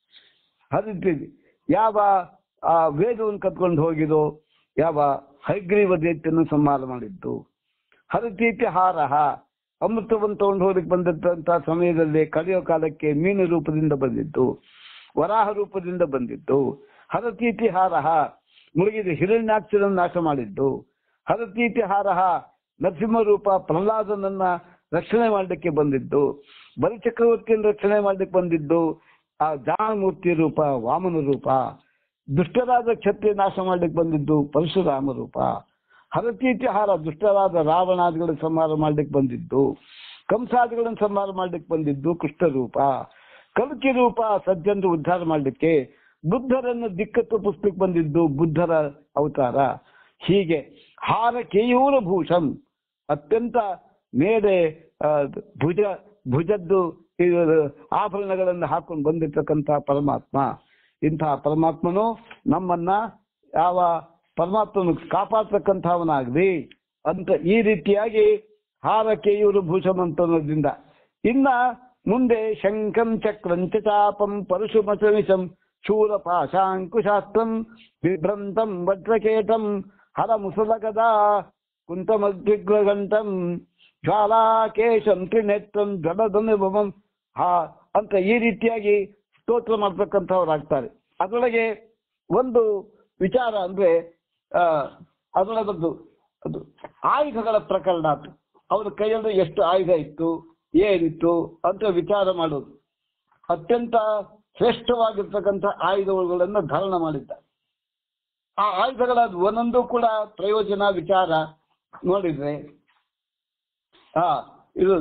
ಹರಿತೀತಿ ಯಾವ ಆ ವೇದವನ್ನು ಕತ್ಕೊಂಡು ಹೋಗಿದೋ ಯಾವ ಹೈಗ್ರೀವ ದೈತ್ಯನ್ನು ಸಂಹಾರ ಮಾಡಿದ್ದು ಹರತೀತಿ ಹಾರಹ ಅಮೃತವನ್ನು ತಗೊಂಡು ಹೋಗಲಿಕ್ಕೆ ಬಂದಿದ್ದಂತ ಸಮಯದಲ್ಲಿ ಕಳೆಯೋ ಕಾಲಕ್ಕೆ ಮೀನು ರೂಪದಿಂದ ಬಂದಿದ್ದು ವರಾಹ ರೂಪದಿಂದ ಬಂದಿದ್ದು ಹರತೀತಿ ಹಾರಹ ಮುಳುಗಿದ ಹಿರಣ್ಯಾಕ್ಷರನ್ನು ನಾಶ ಮಾಡಿದ್ದು ಹರತೀತಿ ಹಾರಹ ನರಸಿಂಹ ರೂಪ ಪ್ರಹ್ಲಾದನನ್ನ ರಕ್ಷಣೆ ಮಾಡಲಿಕ್ಕೆ ಬಂದಿದ್ದು ಬಲಿಚಕ್ರವರ್ತಿಯನ್ನು ರಕ್ಷಣೆ ಮಾಡಲಿಕ್ಕೆ ಬಂದಿದ್ದು ಆ ಜಾನಮೂರ್ತಿ ರೂಪ ವಾಮನ ರೂಪ ದುಷ್ಟರಾದ ಕ್ಷತ್ರಿಯ ನಾಶ ಮಾಡ್ಲಿಕ್ಕೆ ಬಂದಿದ್ದು ಪರಶುರಾಮ ರೂಪ ಹರತೀತಿಹಾರ ದುಷ್ಟರಾದ ರಾವಣಾದಿಗಳ ಸಂಹಾರ ಮಾಡ್ಲಿಕ್ಕೆ ಬಂದಿದ್ದು ಕಂಸಾದಿಗಳನ್ನು ಸಂಹಾರ ಮಾಡ್ಲಿಕ್ಕೆ ಬಂದಿದ್ದು ಕೃಷ್ಣ ರೂಪ ಕಲ್ಕಿ ರೂಪ ಸಜ್ಜನರು ಉದ್ಧಾರ ಮಾಡ್ಲಿಕ್ಕೆ ಬುದ್ಧರನ್ನು ದಿಕ್ಕ ತಪ್ಪಿಸ್ಲಿಕ್ಕೆ ಬಂದಿದ್ದು ಬುದ್ಧರ ಅವತಾರ ಹೀಗೆ ಹಾರ ಕೇಯೂರ ಭೂಷಂ ಅತ್ಯಂತ ಮೇಲೆ ಆ, ಭುಜ ಭುಜದ್ದು ಇದು ಆಭರಣಗಳನ್ನು ಹಾಕೊಂಡು ಬಂದಿರ್ತಕ್ಕಂಥ ಪರಮಾತ್ಮ ಇಂತಹ ಪರಮಾತ್ಮನು ನಮ್ಮನ್ನ ಯಾವ ಪರಮಾತ್ಮನು ಕಾಪಾಡ್ತಕ್ಕಂಥವನಾಗ್ಲಿ ಅಂತ ಈ ರೀತಿಯಾಗಿ ಹಾರಕ್ಕೆ ಇವರು ಭೂಷಮಂತನದಿಂದ ಇನ್ನ ಮುಂದೆ ಶಂಖಂ ಚಕ್ರಂಚ ಚಾಪಂ ಪರಶುಮಸಮಿಶಂ ಶೂಲ ಪಾಶಾಂಕುಶಾಸ್ತ್ರಂ ಬಿಭ್ರಂತಂ ವಜ್ರಕೇಟಂ ಹರ ಮುಸಲಗದಾ ಕುಂತಮಗ್ರಿಗ್ರಗಂಟಂ ಜ್ವಾಲಾಕೇಶಂ ತ್ರಿನೇತ್ರಂ ಜಲಧನುಭವಂ ಹಾ ಅಂತ ಈ ರೀತಿಯಾಗಿ ಸ್ತೋತ್ರ ಮಾಡ್ತಕ್ಕಂಥವ್ರಾಗ್ತಾರೆ ಅದರೊಳಗೆ ಒಂದು ವಿಚಾರ ಅಂದ್ರೆ ಆ, ಅದರೊಳಗದ್ದು ಅದು ಆಯುಧಗಳ ಪ್ರಕರಣ ಅದು ಅವರ ಕೈಯಲ್ಲಿ ಎಷ್ಟು ಆಯುಧ ಇತ್ತು ಏನಿತ್ತು ಅಂತ ವಿಚಾರ ಮಾಡೋದು ಅತ್ಯಂತ ಶ್ರೇಷ್ಠವಾಗಿರ್ತಕ್ಕಂಥ ಆಯುಧಗಳನ್ನು ಧಾರಣ ಮಾಡಿದ್ದ ಆ ಆಯುಧಗಳ ಒಂದೊಂದು ಕೂಡ ಪ್ರಯೋಜನ ವಿಚಾರ ನೋಡಿದ್ರೆ ಹಾ ಇದು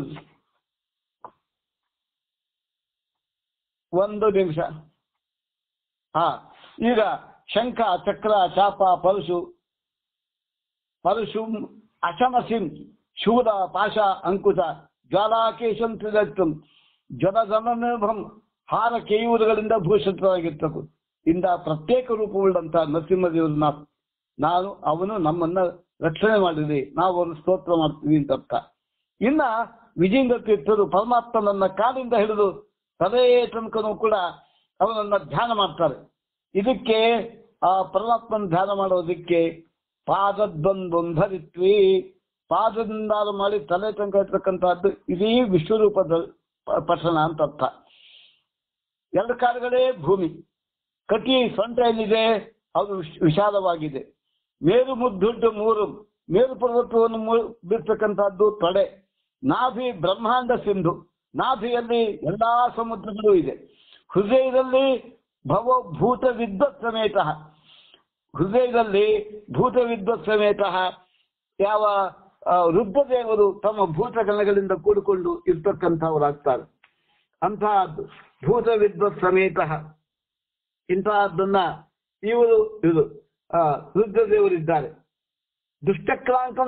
ಒಂದು ನಿಮಿಷ ಹಾ ಈಗ ಶಂಖ ಚಕ್ರ ಚಾಪ ಪರಶು ಪರಶು ಅಶಮಸಿಂ ಶೂಲ ಪಾಶ ಅಂಕುಶ ಜ್ವಾಲಾಕೇಶಂ ತ್ರಿದತ್ತಂ ಜ್ವಲಜನಭಂ ಹಾರ ಕೇಯುವುದಗಳಿಂದ ಭೂಷಿತವಾಗಿರ್ತಕ್ಕೂ ಇಂದ ಪ್ರತ್ಯೇಕ ರೂಪವುಳ್ಳಂತ ನರಸಿಂಹದೇವರನ್ನ ನಾನು ಅವನು ನಮ್ಮನ್ನ ರಕ್ಷಣೆ ಮಾಡಿದೆ ನಾವು ಅವನು ಸ್ತೋತ್ರ ಮಾಡ್ತೀವಿ ಅಂತ ಅರ್ಥ ಇನ್ನ ವಿಜೇಂದ್ರ ತೀರ್ಥರು ಪರಮಾತ್ಮನನ್ನ ಕಾಲಿಂದ ಹಿಡಿದು ತಲೆಯ ತನಕನೂ ಕೂಡ ಅವನನ್ನ ಧ್ಯಾನ ಮಾಡ್ತಾರೆ ಇದಕ್ಕೆ ಆ ಪರಮಾತ್ಮನ ಧ್ಯಾನ ಮಾಡೋದಕ್ಕೆ ಪಾದದ್ವಂದ್ವಂಧರಿತ್ವಿ ಪಾದದಿಂದ ಮಾಡಿ ತಲೆ ತನಕ ಇರ್ತಕ್ಕಂಥದ್ದು ಇಡೀ ವಿಶ್ವರೂಪದ ಪ- ಪಠಣ ಅಂತ ಅರ್ಥ ಎರಡು ಕಾಲುಗಳೇ ಭೂಮಿ ಕಟಿ ಸೊಂಟ ಏನಿದೆ ಅದು ವಿಶ್- ವಿಶಾಲವಾಗಿದೆ ಮೇರು ಮುದ್ದುಡ್ಡು ಮೂರು ಮೇರು ಪರ್ವತವನ್ನು ಮು- ಬೀರ್ತಕ್ಕಂಥದ್ದು ತೊಡೆ ನಾಭಿ ಬ್ರಹ್ಮಾಂಡ ಸಿಂಧು ನಾಭಿಯಲ್ಲಿ ಎಲ್ಲಾ ಸಮುದ್ರಗಳು ಇದೆ ಹೃದಯದಲ್ಲಿ ಭವ ಭೂತ ವಿದ್ವತ್ ಸಮೇತ ಹೃದಯದಲ್ಲಿ ಭೂತ ವಿದ್ವತ್ ಸಮೇತ ಯಾವ ಆ, ರುದ್ರದೇವರು ತಮ್ಮ ಭೂತಗಣಗಳಿಂದ ಕೂಡಿಕೊಂಡು ಇರ್ತಕ್ಕಂಥವರಾಗ್ತಾರೆ ಅಂತಹದ್ದು ಭೂತ ವಿದ್ವತ್ ಸಮೇತ ಇಂತಹದ್ದನ್ನ ಇವರು ಇದು ಆ, ರುದ್ರದೇವರಿದ್ದಾರೆ ದುಷ್ಟಕ್ರಾಂಕಂ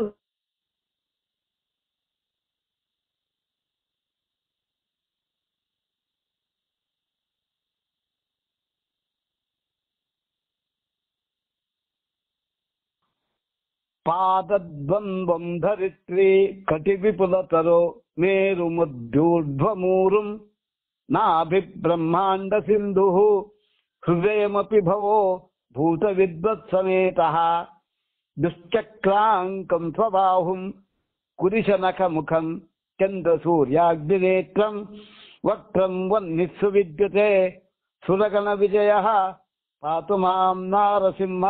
ಪಾದದ್ವಂದ್ವಂ ಧರಿತ್ರಿ ಕಟಿ ವಿಪುಲತರೋ ಮೇರು ಮಧ್ಯೂರ್ಧ್ವಮೂರುಂ ನಾಭಿ ಬ್ರಹ್ಮಾಂಡ ಸಿಂಧು ಹೃದಯಮಪಿ ಭವೋ ಭೂತ ವಿದ್ವತ್ ಸಮೇತಃ ದುಶ್ಚಕ್ರಾಂಕಂ ಸ್ವಬಾಹುಂ ಕುರಿಶನಖ ಮುಖಂ ಚಂದ್ರ ಸೂರ್ಯಾಗ್ನಿನೇತ್ರಂ ವಕ್ರಂ ವನ್ನಿಸ್ಸು ವಿದ್ಯುತೆ ಸುರಗಣ ವಿಜಯ ಪಾತು ಮಾಂ ನಾರಸಿಂಹ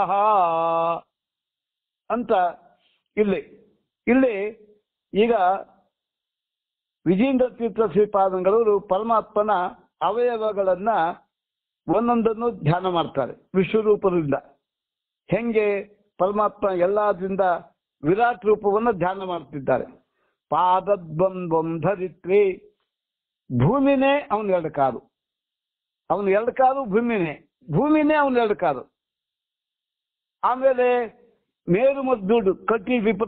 ಅಂತ ಇಲ್ಲಿ ಇಲ್ಲಿ ಈಗ ವಿಜೇಂದ್ರ ತೀರ್ಥ ಶ್ರೀಪಾದಂಗಳವರು ಪರಮಾತ್ಮನ ಅವಯವಗಳನ್ನ ಒಂದೊಂದನ್ನು ಧ್ಯಾನ ಮಾಡ್ತಾರೆ ವಿಶ್ವರೂಪದಿಂದ ಹೆಂಗೆ ಪರಮಾತ್ಮ ಎಲ್ಲದಿಂದ ವಿರಾಟ್ ರೂಪವನ್ನು ಧ್ಯಾನ ಮಾಡ್ತಿದ್ದಾರೆ ಪಾದದ್ವಂದ್ವಂ ಧರಿತ್ರಿ ಭೂಮಿನೇ ಅವನ ಎರಡು ಕಾಲು ಅವನ ಎರಡು ಕಾಲು ಭೂಮಿನೇ ಭೂಮಿನೇ ಅವನ ಎರಡು ಕಾಲು ಆಮೇಲೆ ಮೇರು ಮದ್ದುಡು ಕಟ್ಟಿ ವಿಪುಲ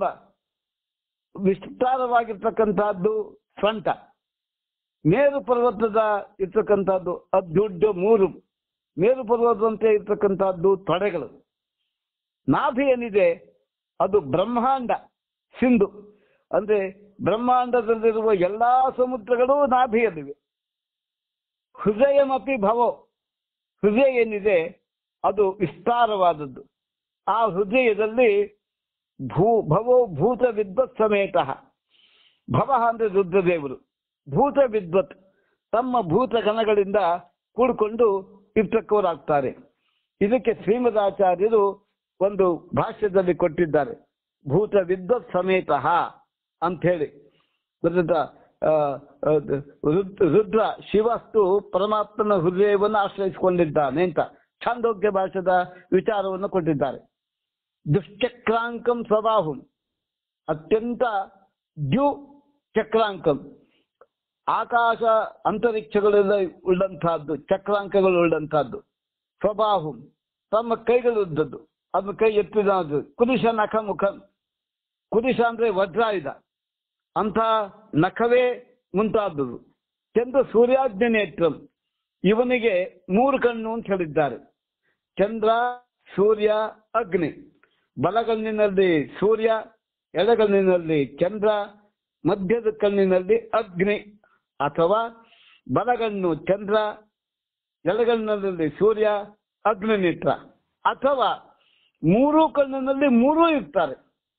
ವಿಸ್ತಾರವಾಗಿರ್ತಕ್ಕಂಥದ್ದು ಸೊಂಟ ಮೇರು ಪರ್ವತದ ಇರ್ತಕ್ಕಂಥದ್ದು ಅದ್ದುಡ್ಡ ಮೂರು ಮೇರು ಪರ್ವತದಂತೆ ಇರ್ತಕ್ಕಂಥದ್ದು ತೊಡೆಗಳು ನಾಭಿ ಏನಿದೆ ಅದು ಬ್ರಹ್ಮಾಂಡ ಸಿಂಧು ಅಂದ್ರೆ ಬ್ರಹ್ಮಾಂಡದಲ್ಲಿರುವ ಎಲ್ಲಾ ಸಮುದ್ರಗಳು ನಾಭಿಯಲ್ಲಿವೆ ಹೃದಯಮಪಿ ಭವೋ ಹೃದಯ ಏನಿದೆ ಅದು ವಿಸ್ತಾರವಾದದ್ದು ಆ ಹೃದಯದಲ್ಲಿ ಭೂ ಭವೋ ಭೂತ ವಿದ್ವತ್ ಸಮೇತ ಭವ ಅಂದ್ರೆ ರುದ್ರದೇವರು ಭೂತ ವಿದ್ವತ್ ತಮ್ಮ ಭೂತ ಗಣಗಳಿಂದ ಕೂಡಿಕೊಂಡು ಇರ್ತಕ್ಕವರಾಗ್ತಾರೆ ಇದಕ್ಕೆ ಶ್ರೀಮದಾಚಾರ್ಯರು ಒಂದು ಭಾಷ್ಯದಲ್ಲಿ ಕೊಟ್ಟಿದ್ದಾರೆ ಭೂತ ವಿದ್ವತ್ ಸಮೇತ ಅಂತ ಹೇಳಿ ಗೊತ್ತಾ? ಆ, ಆ, ರುದ್- ರುದ್ರ ಶಿವಸ್ತು ಪರಮಾತ್ಮನ ಹೃದಯವನ್ನು ಆಶ್ರಯಿಸಿಕೊಂಡಿದ್ದಾನೆ ಅಂತ ಛಾಂದೋಗ್ಯ ಭಾಷದ ವಿಚಾರವನ್ನು ಕೊಟ್ಟಿದ್ದಾರೆ ದುಶ್ಚಕ್ರಾಂಕಂ ಸ್ವಬಾಹುಂ ಅತ್ಯಂತ ದ್ಯು ಚಕ್ರಾಂಕಂ ಆಕಾಶ ಅಂತರಿಕ್ಷಗಳೆಲ್ಲ ಉಳ್ಳಂತಹದ್ದು ಚಕ್ರಾಂಕಗಳು ಉಳ್ಳಂತಹದ್ದು ಸ್ವಬಾಹುಂ ತಮ್ಮ ಕೈಗಳು ಉದ್ದದ್ದು ಅದನ್ನ ಕೈ ಎತ್ತಿದ ಕುದಿಶ ನಖ ಮುಖ ಕುದಿಶ ಅಂದ್ರೆ ವಜ್ರಾಯುಧ ಅಂಥ ನಖವೇ ಮುಂತಾದದ್ದು ಚಂದ್ರ ಸೂರ್ಯಾಜ್ಞ ನೇತ್ರಂ ಇವನಿಗೆ ಮೂರು ಕಣ್ಣು ಅಂತ ಹೇಳಿದ್ದಾರೆ ಚಂದ್ರ ಸೂರ್ಯ ಅಗ್ನಿ ಬಲಗಣ್ಣಿನಲ್ಲಿ ಸೂರ್ಯ ಎಡಗಣ್ಣಿನಲ್ಲಿ ಚಂದ್ರ ಮಧ್ಯದ ಕಣ್ಣಿನಲ್ಲಿ ಅಗ್ನಿ ಅಥವಾ ಬಲಗಣ್ಣು ಚಂದ್ರ ಎಡಗಣ್ಣಿನಲ್ಲಿ ಸೂರ್ಯ ಅಗ್ನಿ ನೇತ್ರ ಅಥವಾ ಮೂರೂ ಕಣ್ಣಿನಲ್ಲಿ ಮೂರೂ ಇರ್ತಾರೆ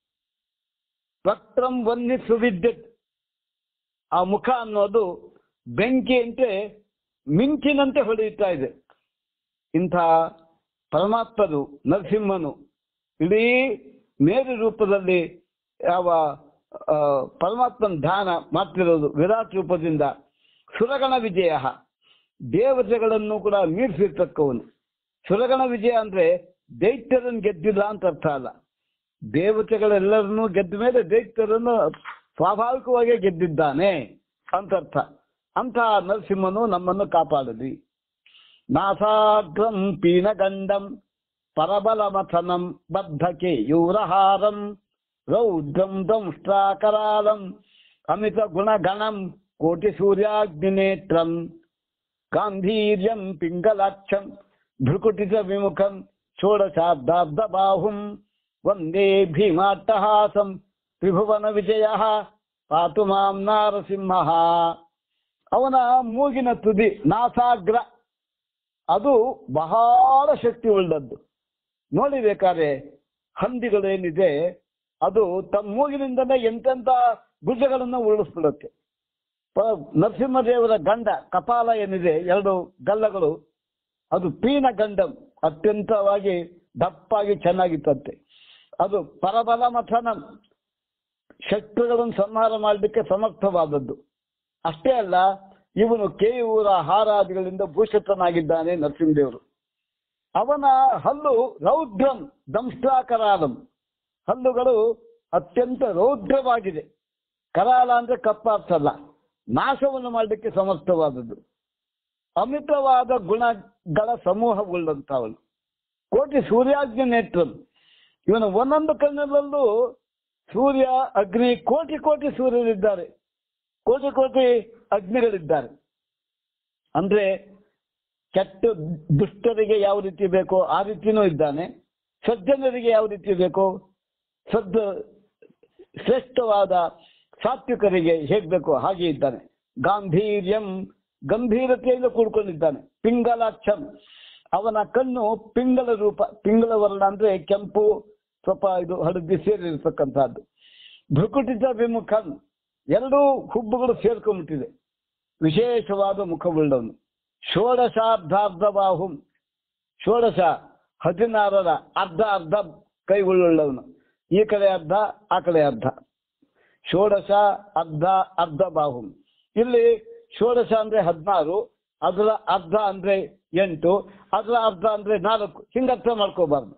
ವಕ್ರಂ ವನ್ನಿ ಸುವಿದ್ಯುತ್ ಆ ಮುಖ ಅನ್ನೋದು ಬೆಂಕಿಯಂತೆ ಮಿಂಚಿನಂತೆ ಹೊಳೆಯುತ್ತಾ ಇದೆ ಇಂಥ ಪರಮಾತ್ಮನು ನರಸಿಂಹನು ಇಡೀ ಮೇರು ರೂಪದಲ್ಲಿ ಯಾವ ಆ, ಪರಮಾತ್ಮನ ಧ್ಯಾನ ಮಾಡ್ತಿರೋದು ವಿರಾಟ್ ರೂಪದಿಂದ ಸುರಗಣ ವಿಜಯ ದೇವತೆಗಳನ್ನು ಕೂಡ ಮೀರಿಸಿರ್ತಕ್ಕವನು ಸುರಗಣ ವಿಜಯ ಅಂದ್ರೆ ದೈತ್ಯರನ್ನು ಗೆದ್ದಿಲ್ಲ ಅಂತ ಅರ್ಥ ಅಲ್ಲ ದೇವತೆಗಳೆಲ್ಲರನ್ನೂ ಗೆದ್ದ ಮೇಲೆ ದೈತ್ಯರನ್ನು ಸ್ವಾಭಾವಿಕವಾಗಿ ಗೆದ್ದಿದ್ದಾನೆ ಅಂತ ಅರ್ಥ ಅಂತಹ ನರಸಿಂಹನು ನಮ್ಮನ್ನು ಕಾಪಾಡಲಿ ನಾಸಾಗ್ರಂ ಪೀನಗಂಡಂ ಪರಬಲಮಥನಂ ಬದ್ಧಕೆ ಯೂರಹಾರಂ ರೌದ್ರಂ ದಂಷ್ಟ್ರಾಕರಾಲಂ ಅಮಿತ ಗುಣಗಣಂ ಕೋಟಿ ಸೂರ್ಯಾಗ್ನಿನೇತ್ರಂ ಗಾಂಧೀರ್ಯಂ ಪಿಂಗಲಾಕ್ಷಂ ಭ್ರುಕುಟಿತ ವಿಮುಖಂ ಷೋಡಶಾಬ್ದಾಬ್ದ ಬಾಹುಂ ವಂದೇ ಭೀಮಾಟ್ಟಹಾಸಂ ತ್ರಿಭುವನ ವಿಜಯ ಪಾತು ಮಾಂ ನಾರಸಿಂಹ ಅವನ ಮೂಗಿನ ತುದಿ ನಾಸಾಗ್ರ ಅದು ಬಹಳ ಶಕ್ತಿ ಉಳ್ಳದ್ದು ನೋಡಿ ಬೇಕಾದ್ರೆ ಹಂದಿಗಳೇನಿದೆ ಅದು ತಮ್ಮ ಮೂಗಿನಿಂದಲೇ ಎಂತೆಂಥ ಭುಜಗಳನ್ನು ಉರುಳಿಸ್ಬಿಡುತ್ತೆ ಪ- ನರಸಿಂಹದೇವರ ಗಂಡ ಕಪಾಲ ಏನಿದೆ ಎರಡು ಗಲ್ಲಗಳು ಅದು ಪೀನ ಗಂಡಂ ಅತ್ಯಂತವಾಗಿ ದಪ್ಪಾಗಿ ಚೆನ್ನಾಗಿತ್ತಂತೆ ಅದು ಪರಬಲ ಮಥನಂ ಶತ್ರುಗಳನ್ನು ಸಂಹಾರ ಮಾಡಲಿಕ್ಕೆ ಸಮರ್ಥವಾದದ್ದು ಅಷ್ಟೇ ಅಲ್ಲ ಇವನು ಕೇಯೂರ ಹಾರಾದಿಗಳಿಂದ ಭೂಷಿತನಾಗಿದ್ದಾನೆ ನರಸಿಂಹದೇವರು ಅವನ ಹಲ್ಲು ರೌದ್ರಂ ದಂಷ್ಟ್ರಾಕರಾಲಂ ಹಲ್ಲುಗಳು ಅತ್ಯಂತ ರೌದ್ರವಾಗಿದೆ ಕರಾಲ ಅಂದ್ರೆ ಕಪ್ಪಾರ್ಸಲ್ಲ ನಾಶವನ್ನು ಮಾಡಲಿಕ್ಕೆ ಸಮರ್ಥವಾದದ್ದು ಅಮಿತವಾದ ಗುಣಗಳ ಸಮೂಹವುಳ್ಳಂತವನು ಕೋಟಿ ಸೂರ್ಯಾಗ್ನಿ ನೇತ್ರಂ ಇವನ ಒಂದೊಂದು ಕಣ್ಣಿನಲ್ಲೂ ಸೂರ್ಯ ಅಗ್ನಿ ಕೋಟಿ ಕೋಟಿ ಸೂರ್ಯರಿದ್ದಾರೆ ಕೋಟಿ ಕೋಟಿ ಅಗ್ನಿಗಳಿದ್ದಾರೆ ಅಂದ್ರೆ ಕೆಟ್ಟ ದುಷ್ಟರಿಗೆ ಯಾವ ರೀತಿ ಬೇಕೋ ಆ ರೀತಿನೂ ಇದ್ದಾನೆ ಸಜ್ಜನರಿಗೆ ಯಾವ ರೀತಿ ಬೇಕೋ ಸದ್ದ ಶ್ರೇಷ್ಠವಾದ ಸಾತ್ವಿಕರಿಗೆ ಹೇಗ್ ಬೇಕೋ ಹಾಗೆ ಇದ್ದಾನೆ ಗಾಂಭೀರ್ಯಂ ಗಂಭೀರತೆಯಿಂದ ಕೂಡ್ಕೊಂಡಿದ್ದಾನೆ ಪಿಂಗಲಾಕ್ಷಂ ಅವನ ಕಣ್ಣು ಪಿಂಗಲ ರೂಪ ಪಿಂಗಲ ವರ್ಣ ಅಂದ್ರೆ ಕೆಂಪು ಸ್ವಲ್ಪ ಇದು ಹಳದಿ ಸೇರಿರ್ತಕ್ಕಂಥದ್ದು ಭ್ರುಕುಟಿತ ವಿಮುಖಂ ಎರಡೂ ಹುಬ್ಬುಗಳು ಸೇರ್ಕೊಂಡ್ಬಿಟ್ಟಿದೆ ವಿಶೇಷವಾದ ಮುಖವುಳ್ಳವನು ಷೋಡಶಾರ್ಧಾರ್ಧ ಬಾಹುಂ ಷೋಡಶ ಹದಿನಾರರ ಅರ್ಧ ಅರ್ಧ ಕೈಗಳುಳ್ಳವನು ಈ ಕಡೆ ಅರ್ಧ ಆ ಕಡೆ ಅರ್ಧ ಷೋಡಶ ಅರ್ಧ ಅರ್ಧ ಬಾಹುಂ ಇಲ್ಲಿ ಷೋಡಶ ಅಂದ್ರೆ ಹದಿನಾರು ಅದರ ಅರ್ಧ ಅಂದ್ರೆ ಎಂಟು ಅದರ ಅರ್ಧ ಅಂದ್ರೆ ನಾಲ್ಕು ಹಿಂಗರ್ಥ ಮಾಡ್ಕೋಬಾರ್ದು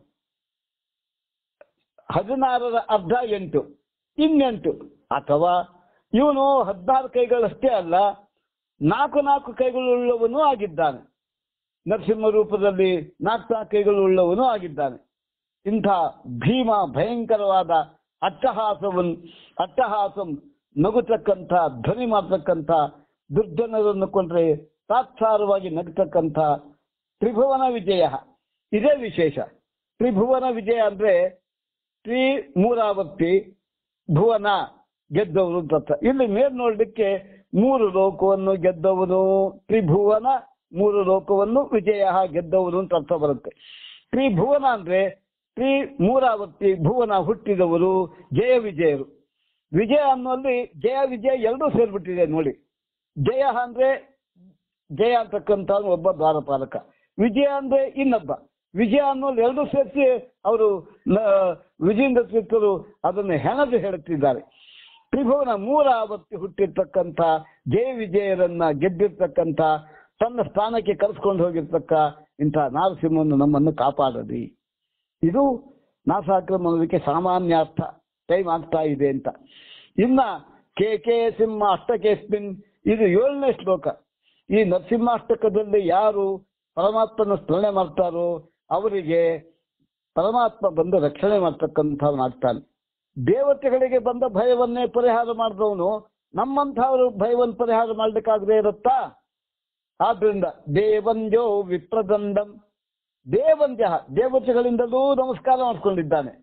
ಹದಿನಾರರ ಅರ್ಧ ಎಂಟು ಇನ್ನೆಂಟು ಅಥವಾ ಇವನು ಹದಿನಾರು ಕೈಗಳಷ್ಟೇ ಅಲ್ಲ ನಾಲ್ಕು ನಾಲ್ಕು ಕೈಗಳುಳ್ಳವನೂ ಆಗಿದ್ದಾನೆ ನರಸಿಂಹ ರೂಪದಲ್ಲಿ ನಾಲ್ಕು ನಾಲ್ಕು ಕೈಗಳುಳ್ಳವನೂ ಆಗಿದ್ದಾನೆ ಇಂಥ ಭೀಮ ಭಯಂಕರವಾದ ಅಟ್ಟಹಾಸವನ್ನು ಅಟ್ಟಹಾಸಂ ನಗುತಕ್ಕಂಥ ಧ್ವನಿ ಮಾಡ್ತಕ್ಕಂಥ ದುರ್ಜನರನ್ನು ಕೊಂಡ್ರೆ ತಾತ್ಸಾರವಾಗಿ ನಗ್ತಕ್ಕಂಥ ತ್ರಿಭುವನ ವಿಜಯ ಇದೇ ವಿಶೇಷ ತ್ರಿಭುವನ ವಿಜಯ ಅಂದ್ರೆ ತ್ರಿ ಮೂರಾವರ್ತಿ ಭುವನ ಗೆದ್ದವರು ಅಂತ ಅರ್ಥ. ಇಲ್ಲಿ ಮೇಲ್ ನೋಡ್ಲಿಕ್ಕೆ ಮೂರು ಲೋಕವನ್ನು ಗೆದ್ದವನು ತ್ರಿಭುವನ ಮೂರು ಲೋಕವನ್ನು ವಿಜಯ ಗೆದ್ದವನು ಅಂತ ಅರ್ಥ ಬರುತ್ತೆ ತ್ರಿಭುವನ ಅಂದ್ರೆ ತ್ರಿ ಮೂರಾವರ್ತಿ ಭುವನ ಹುಟ್ಟಿದವರು ಜಯ ವಿಜಯರು ವಿಜಯ ಅನ್ನೋಲ್ಲಿ ಜಯ ವಿಜಯ ಎರಡೂ ಸೇರ್ಬಿಟ್ಟಿದೆ ನೋಡಿ ಜಯ ಅಂದ್ರೆ ಜಯ ಅಂತಕ್ಕಂಥ ಒಬ್ಬ ದ್ವಾರಪಾಲಕ ವಿಜಯ ಅಂದ್ರೆ ಇನ್ನೊಬ್ಬ ವಿಜಯ ಅನ್ನೋದು ಎರಡು ಸೇರಿಸಿ ಅವರು ವಿಜೇಂದ್ರ ತೀರ್ಥರು ಅದನ್ನು ಹೆಣದು ಹೇಳುತ್ತಿದ್ದಾರೆ ತ್ರಿಭುವನ ಮೂರ ಆವತ್ತಿ ಹುಟ್ಟಿರ್ತಕ್ಕಂಥ ಜಯ ವಿಜಯರನ್ನ ಗೆದ್ದಿರ್ತಕ್ಕಂಥ ತನ್ನ ಸ್ಥಾನಕ್ಕೆ ಕರೆಸ್ಕೊಂಡು ಹೋಗಿರ್ತಕ್ಕ ಇಂಥ ನಾರಸಿಂಹವನ್ನು ನಮ್ಮನ್ನು ಕಾಪಾಡಲಿ ಇದು ನಾಸಾಕ್ರಮಣಕ್ಕೆ ಸಾಮಾನ್ಯ ಅರ್ಥ ಟೈಮ್ ಆಗ್ತಾ ಇದೆ ಅಂತ ಇನ್ನ ಕೆ ಕೆ ಸಿಂಹ ಅಷ್ಟಕೇಸ್ಮಿನ್ ಇದು ಏಳನೇ ಶ್ಲೋಕ ಈ ನರಸಿಂಹಾಷ್ಟಕದಲ್ಲಿ ಯಾರು ಪರಮಾತ್ಮನ ಸ್ಮರಣೆ ಮಾಡ್ತಾರೋ ಅವರಿಗೆ ಪರಮಾತ್ಮ ಬಂದು ರಕ್ಷಣೆ ಮಾಡ್ತಕ್ಕಂಥವನಾಗ್ತಾನೆ ದೇವತೆಗಳಿಗೆ ಬಂದ ಭಯವನ್ನೇ ಪರಿಹಾರ ಮಾಡಿದವನು ನಮ್ಮಂಥವರು ಭಯವನ್ನು ಪರಿಹಾರ ಮಾಡ್ಲಿಕ್ಕಾಗದೆ ಇರುತ್ತಾ ಆದ್ರಿಂದ ದೇವಂಜೋ ವಿಪ್ರದಂಡಂ ದೇವಂಜ ದೇವತೆಗಳಿಂದಲೂ ನಮಸ್ಕಾರ ಮಾಡ್ಕೊಂಡಿದ್ದಾನೆ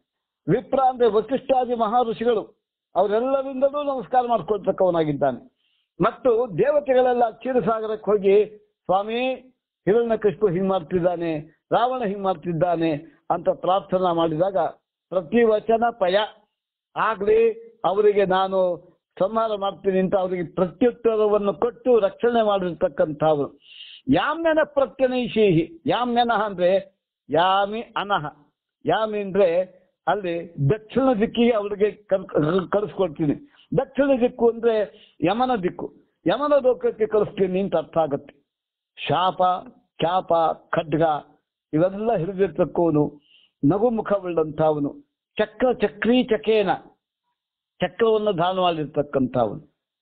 ವಿಪ್ರ ಅಂದ್ರೆ ವಸಿಷ್ಠಾದಿ ಮಹರ್ಷಿಗಳು ಅವರೆಲ್ಲರಿಂದಲೂ ನಮಸ್ಕಾರ ಮಾಡ್ಕೊಳ್ತಕ್ಕವನಾಗಿದ್ದಾನೆ ಮತ್ತು ದೇವತೆಗಳೆಲ್ಲ ಕ್ಷೀರಸಾಗರಕ್ಕೆ ಹೋಗಿ ಸ್ವಾಮಿ ಹಿರಣ್ಯಕಶಿಪು ಹಿಂಗ್ ಮಾಡ್ತಿದ್ದಾನೆ ರಾವಣ ಹಿಂಗ್ ಮಾಡ್ತಿದ್ದಾನೆ ಅಂತ ಪ್ರಾರ್ಥನಾ ಮಾಡಿದಾಗ ಪ್ರತಿ ವಚನ ಪಯ ಆಗ್ಲಿ ಅವರಿಗೆ ನಾನು ಸಂಹಾರ ಮಾಡ್ತೀನಿ ಅಂತ ಅವರಿಗೆ ಪ್ರತ್ಯುತ್ತರವನ್ನು ಕೊಟ್ಟು ರಕ್ಷಣೆ ಮಾಡಿರ್ತಕ್ಕಂಥವ್ರು ಯಾಮ್ಯನ ಪ್ರತ್ಯನೈಷೀಹಿ ಯಾಮ್ಯನ ಅಂದ್ರೆ ಯಾಮಿ ಅನಹ ಯಾಮಿ ಅಂದ್ರೆ ಅಲ್ಲಿ ದಕ್ಷಿಣ ದಿಕ್ಕಿಗೆ ಅವರಿಗೆ ಕಳಿಸ್ಕೊಡ್ತೀನಿ ದಕ್ಷಿಣ ದಿಕ್ಕು ಅಂದ್ರೆ ಯಮನ ದಿಕ್ಕು ಯಮನ ಲೋಕಕ್ಕೆ ಕಳಿಸ್ತೀನಿ ಅಂತ ಅರ್ಥ ಆಗತ್ತೆ ಶಾಪ ಚಾಪ ಖಡ್ಗ ಇವೆಲ್ಲ ಹಿಡಿದಿರ್ತಕ್ಕವನು ನಗುಮುಖವುಳ್ಳಂಥವನು ಚಕ್ರ ಚಕ್ರೀ ಚಕೇನ ಚಕ್ರವನ್ನು ಧಾರಣ ಮಾಡಿರ್ತಕ್ಕಂಥವನು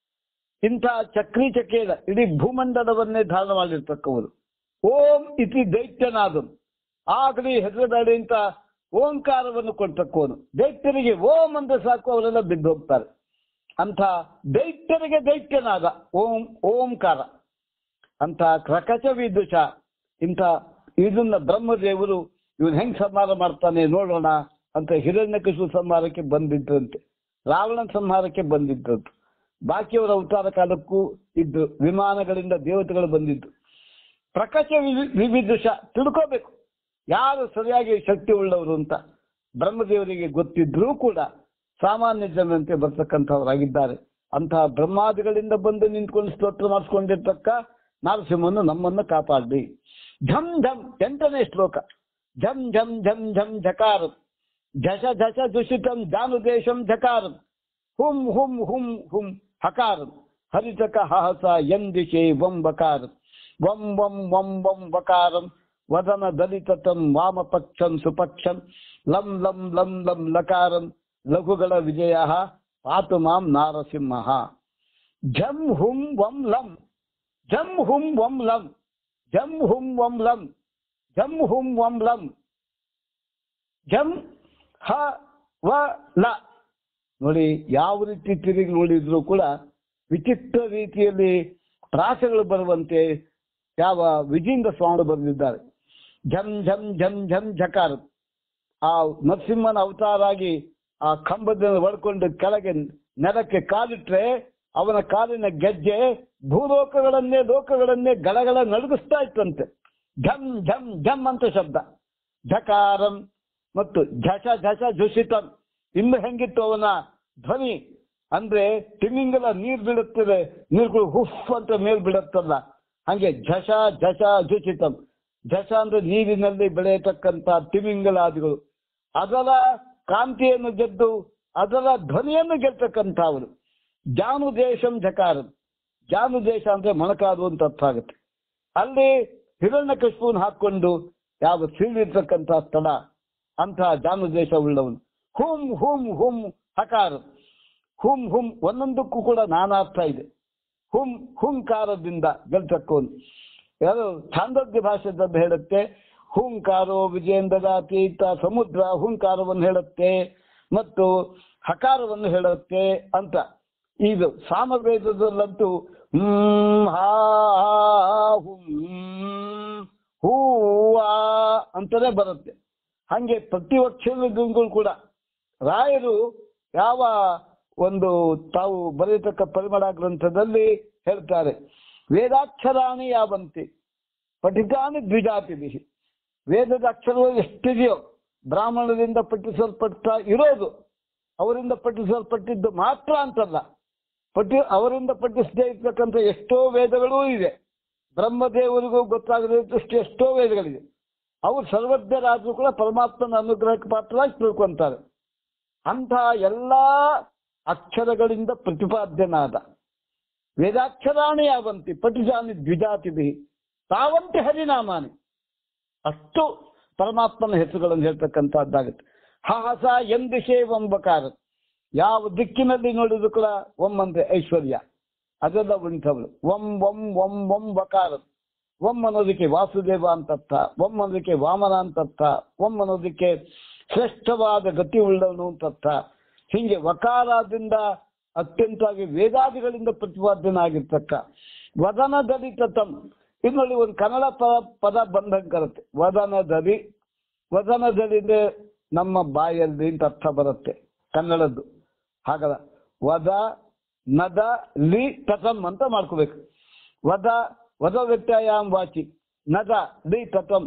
ಇಂಥ ಚಕ್ರೀ ಚಕೇನ ಇಡೀ ಭೂಮಂಡಲವನ್ನೇ ಧಾರಣ ಮಾಡಿರ್ತಕ್ಕವನು ಓಂ ಇತಿ ದೈತ್ಯನಾದನು ಆಗಲಿ ಹೆದರಬೇಡಿ ಅಂತ ಓಂಕಾರವನ್ನು ಕೊಡ್ತಕ್ಕವನು ದೈತ್ಯರಿಗೆ ಓಂ ಅಂದ್ರೆ ಸಾಕು ಅವರೆಲ್ಲ ಬಿದ್ದು ಹೋಗ್ತಾರೆ ಅಂತ ದೈತ್ಯರಿಗೆ ದೈತ್ಯನಾದ ಓಂ ಓಂಕಾರ ಅಂತ ಕ್ರಕಚ ವಿದುಷ ಇಂಥ ಇದನ್ನ ಬ್ರಹ್ಮದೇವರು ಇವನು ಹೆಂಗ್ ಸಂಹಾರ ಮಾಡ್ತಾನೆ ನೋಡೋಣ ಅಂತ ಹಿರಣ್ಯಕಶು ಸಂಹಾರಕ್ಕೆ ಬಂದಿದ್ರಂತೆ ರಾವಣ ಸಂಹಾರಕ್ಕೆ ಬಂದಿದ್ದಂತೆ ಬಾಕಿಯವರ ಅವತಾರ ಕಾಲಕ್ಕೂ ಇದ್ದು ವಿಮಾನಗಳಿಂದ ದೇವತೆಗಳು ಬಂದಿದ್ದು ಪ್ರಕಾಶ ವಿ- ವಿವಿಧುಷ ತಿಳ್ಕೋಬೇಕು ಯಾರು ಸರಿಯಾಗಿ ಶಕ್ತಿ ಉಳ್ಳವರು ಅಂತ ಬ್ರಹ್ಮದೇವರಿಗೆ ಗೊತ್ತಿದ್ರೂ ಕೂಡ ಸಾಮಾನ್ಯ ಜನರಂತೆ ಬರ್ತಕ್ಕಂಥವರಾಗಿದ್ದಾರೆ ಅಂತಹ ಬ್ರಹ್ಮಾದಿಗಳಿಂದ ಬಂದು ನಿಂತ್ಕೊಂಡು ಸ್ತೋತ್ರ ಮಾಡಿಸ್ಕೊಂಡಿರ್ತಕ್ಕ ನರಸಿಂಹನು ನಮ್ಮನ್ನು ಕಾಪಾಡಿ ಝಂ ಝಂ ಎಂಟನೇ ಶ್ಲೋಕ ಝಂ ಝಂ ಝಂ ಝಂ ಝಕಾರಂ ಝಷ ಝಷ ದುಷಿತಂ ಜಾನುದೇಶಂ ಝಕಾರಂ ಹುಂ ಹುಂ ಹುಂ ಹುಂ ಹಕಾರಂ ಹರಿತಕ ಹಹಸ ಎಂದಿಶೆ ವಂ ಬಕಾರಂ ವಂ ವಂ ವಂ ವಂ ವಕಾರಂ ವದನ ದಲಿತತಂ ವಾಮಪಕ್ಷಂ ಸುಪಕ್ಷಂ ಲಂ ಲಂ ಲಂ ಲಂ ಲಕಾರಂ ಲಘುಗಳ ವಿಜಯ ಪಾತು ಮಾಂ ನಾರಸಿಂಹ ಝಂ ಹುಂ ವಂ ಲಂ ಝಂ ಹುಂ ವಂ ಲಂ ಝಂ ಹುಂ ವಂ ಲಂ ಝಂ ಹುಂ ವಂ ಲಂ ಜಂ ಹ ವ ಲ ನೋಡಿ ಯಾವ ರೀತಿ ತಿರುಗಿ ನೋಡಿದ್ರು ಕೂಡ ವಿಚಿತ್ರ ರೀತಿಯಲ್ಲಿ ಪ್ರಾಸಗಳು ಬರುವಂತೆ ಯಾವ ವಿಜೇಂದ್ರ ಸ್ವಾಮಿ ಬರೆದಿದ್ದಾರೆ ಝಂ ಝಂ ಝಂ ಝಂ ಝಕಾರ ಆ ನರಸಿಂಹನ ಅವತಾರ ಆಗಿ ಆ ಕಂಬದಿಂದ ಹೊಡ್ಕೊಂಡು ಕೆಳಗೆ ನೆಲಕ್ಕೆ ಕಾಲಿಟ್ರೆ ಅವನ ಕಾಲಿನ ಗೆಜ್ಜೆ ಭೂಲೋಕಗಳನ್ನೇ ಲೋಕಗಳನ್ನೇ ಗಳಗಳ ನಡುಗಿಸ್ತಾ ಇತ್ತಂತೆ ಝಂ ಝಂ ಝಂ ಅಂತ ಶಬ್ದ ಝಕಾರಂ ಮತ್ತು ಝಷ ಝಷ ಝುಷಿತಂ ಇನ್ನು ಹೆಂಗಿತ್ತು ಅವನ ಧ್ವನಿ ಅಂದ್ರೆ ತಿಮಿಂಗಲ ನೀರ್ ಬೀಳುತ್ತದೆ ನೀರುಗಳು ಹುಫ್ ಅಂತ ಮೇಲ್ ಬೀಳುತ್ತಲ್ಲ ಹಂಗೆ ಝಷ ಝಷ ಝುಷಿತಂ ಝಷ ಅಂದ್ರೆ ನೀರಿನಲ್ಲಿ ಬೆಳೆಯತಕ್ಕಂತ ತಿಮಿಂಗಲಾದಿಗಳು ಅದರ ಕಾಂತಿಯನ್ನು ಗೆದ್ದು ಅದರ ಧ್ವನಿಯನ್ನು ಗೆಲ್ತಕ್ಕಂಥವರು ಜಾನು ದೇಶಂ ಝಕಾರಂ ಜಾನು ದೇಶ ಅಂದ್ರೆ ಮೊಣಕಾದು ಅಂತ ಅರ್ಥ ಆಗುತ್ತೆ ಅಲ್ಲಿ ಹಿರಣ್ಯ ಕಶ್ಪೂನ್ ಹಾಕೊಂಡು ಯಾವ ಸೀಳಿರ್ತಕ್ಕಂಥ ಸ್ಥಳ ಅಂತಹ ಜಾನು ದೇಶ ಉಳ್ಳವನು ಹುಂ ಹುಂ ಹುಂ ಹಕಾರ ಹುಂ ಹುಂ ಒಂದೊಂದಕ್ಕೂ ಕೂಡ ನಾನಾ ಅರ್ಥ ಇದೆ ಹುಂ ಹುಂಕಾರದಿಂದ ಗೆಲ್ತಕ್ಕವನು ಯಾರು ಛಾಂದೋಗ್ಯ ಭಾಷೆದದ್ದು ಹೇಳುತ್ತೆ ಹುಂಕಾರೋ ವಿಜೇಂದ್ರದಾತೀತ ಸಮುದ್ರ ಹುಂಕಾರವನ್ನು ಹೇಳುತ್ತೆ ಮತ್ತು ಹಕಾರವನ್ನು ಹೇಳುತ್ತೆ ಅಂತ ಇದು ಸಾಮವೇದದಲ್ಲಂತೂ ಹ್ಮ್ ಹಾ ಹುಂ ಹೂವಾ ಅಂತಲೇ ಬರುತ್ತೆ ಹಂಗೆ ಪ್ರತಿ ಅಕ್ಷರಗಳು ಕೂಡ ರಾಯರು ಯಾವ ಒಂದು ತಾವು ಬರೆಯತಕ್ಕ ಪರಿಮಳ ಗ್ರಂಥದಲ್ಲಿ ಹೇಳ್ತಾರೆ ವೇದಾಕ್ಷರಾಣಿ ಯಾವಂತಿ ಪಠಿತಾನಿ ದ್ವಿಜಾತಿಭಿ ವೇದದ ಅಕ್ಷರಗಳು ಎಷ್ಟಿದೆಯೋ ಬ್ರಾಹ್ಮಣರಿಂದ ಪಠಿಸಲ್ಪಟ್ಟ ಇರೋದು ಅವರಿಂದ ಪಠಿಸಲ್ಪಟ್ಟಿದ್ದು ಮಾತ್ರ ಅಂತಲ್ಲ ಪಠಿ ಅವರಿಂದ ಪಠಿಸದೇ ಇರ್ತಕ್ಕಂಥ ಎಷ್ಟೋ ವೇದಗಳೂ ಇದೆ ಬ್ರಹ್ಮದೇವರಿಗೂ ಗೊತ್ತಾಗದಷ್ಟು ಎಷ್ಟೋ ವೇದಗಳಿದೆ ಅವರು ಸರ್ವಜ್ಞರಾದ್ರೂ ಕೂಡ ಪರಮಾತ್ಮನ ಅನುಗ್ರಹಕ್ಕೆ ಪಾತ್ರರಾಗಿ ತಿಳ್ಕೊಂತಾರೆ ಅಂತಹ ಎಲ್ಲ ಅಕ್ಷರಗಳಿಂದ ಪ್ರತಿಪಾದ್ಯನಾದ ವೇದಾಕ್ಷರಾಣಿ ಯಾವಂತಿ ಪಟಿಜಾನಿ ದ್ವಿಜಾತಿಭಿ ತಾವಂತೆ ಹರಿನಾಮಾನಿ ಅಷ್ಟು ಪರಮಾತ್ಮನ ಹೆಸರುಗಳನ್ನು ಹೇಳ್ತಕ್ಕಂಥದ್ದಾಗುತ್ತೆ ಹಾಸ ಎಂದಿಶೇ ಒಂಬಕಾರ ಯಾವ ದಿಕ್ಕಿನಲ್ಲಿ ನೋಡಿದ್ರು ಕೂಡ ಒಮ್ ಅಂದ್ರೆ ಐಶ್ವರ್ಯ ಅದೆಲ್ಲ ಉಂಟವಳು ಒಂ ಒಂ ಒಂ ಒಂ ಬಕಾರ ಒಮ್ ಅನ್ನೋದಕ್ಕೆ ವಾಸುದೇವ ಅಂತರ್ಥ ಒಮ್ ಅನ್ನೋದಕ್ಕೆ ವಾಮನ ಅಂತರ್ಥ ಒಮ್ ಅನ್ನೋದಕ್ಕೆ ಶ್ರೇಷ್ಠವಾದ ಗತಿ ಉಳ್ಳವನು ಅಂತರ್ಥ ಹೀಗೆ ವಕಾರದಿಂದ ಅತ್ಯಂತಾಗಿ ವೇದಾದಿಗಳಿಂದ ಪ್ರತಿಪಾದ್ಯನಾಗಿರ್ತಕ್ಕ ವದನ ದಲಿತತಂ ಇನ್ನೊಳ್ಳಿ ಒಂದು ಕನ್ನಡ ಪದ ಪದ ಬಂದಂಗೆ ಬರುತ್ತೆ ವದನ ದಲಿ ವದನ ದಲಿ ಅಂದ್ರೆ ನಮ್ಮ ಬಾಯಲ್ಲಿ ಅಂತ ಅರ್ಥ ಬರುತ್ತೆ ಕನ್ನಡದ್ದು ಹಾಗಲ್ಲ ವದ ನದ ಲಿ ತತಂ ಅಂತ ಮಾಡ್ಕೋಬೇಕು ವದ ವದ ವ್ಯತ್ಯಯಾಮ್ ವಾಚಿ ನದ ಲಿ ತತಂ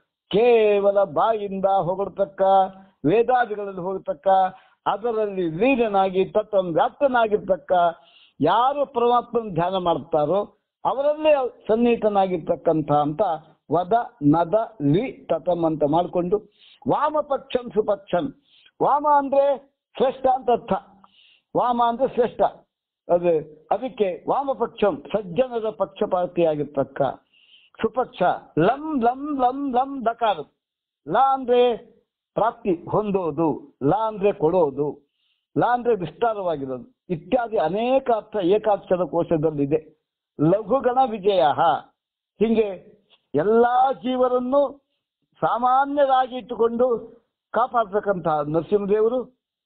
ಕೇವಲ ಬಾಯಿಂದ ಹೊಗಳ್ತಕ್ಕ ವೇದಾದಿಗಳಲ್ಲಿ ಹೋಗತಕ್ಕ ಅದರಲ್ಲಿ ಲೀನನಾಗಿ ತತ್ವಂ ವ್ಯಾಪ್ತನಾಗಿರ್ತಕ್ಕ ಯಾರು ಪರಮಾತ್ಮನ ಧ್ಯಾನ ಮಾಡ್ತಾರೋ ಅವರಲ್ಲೇ ಸನ್ನಿಹಿತನಾಗಿರ್ತಕ್ಕಂಥ ಅಂತ ವದ ನದ ಲಿ ತತಂ ಅಂತ ಮಾಡಿಕೊಂಡು ವಾಮಪಕ್ಷಂ ಸುಪಕ್ಷಂ ವಾಮ ಅಂದ್ರೆ ಶ್ರೇಷ್ಠ ಅಂತ ಅರ್ಥ ವಾಮ ಅಂದ್ರೆ ಶ್ರೇಷ್ಠ ಅದು ಅದಕ್ಕೆ ವಾಮಪಕ್ಷಂ ಸಜ್ಜನರ ಪಕ್ಷಪಾತಿಯಾಗಿರ್ತಕ್ಕ ಸುಪಕ್ಷ ಲಂ ಲಂ ಲಂ ಲಂ ದಕಾರ ಲ ಅಂದ್ರೆ ಪ್ರಾಪ್ತಿ ಹೊಂದೋದು ಲ ಅಂದ್ರೆ ಕೊಡೋದು ಲ ಅಂದ್ರೆ ವಿಸ್ತಾರವಾಗಿರೋದು ಇತ್ಯಾದಿ ಅನೇಕ ಅರ್ಥ ಏಕಾಕ್ಷರ ಕೋಶದಲ್ಲಿದೆ ಲಘುಗಣ ವಿಜಯ ಹೀಗೆ ಎಲ್ಲಾ ಜೀವರನ್ನು ಸಾಮಾನ್ಯರಾಗಿ ಇಟ್ಟುಕೊಂಡು ಕಾಪಾಡ್ತಕ್ಕಂತಹ ನರಸಿಂಹದೇವರು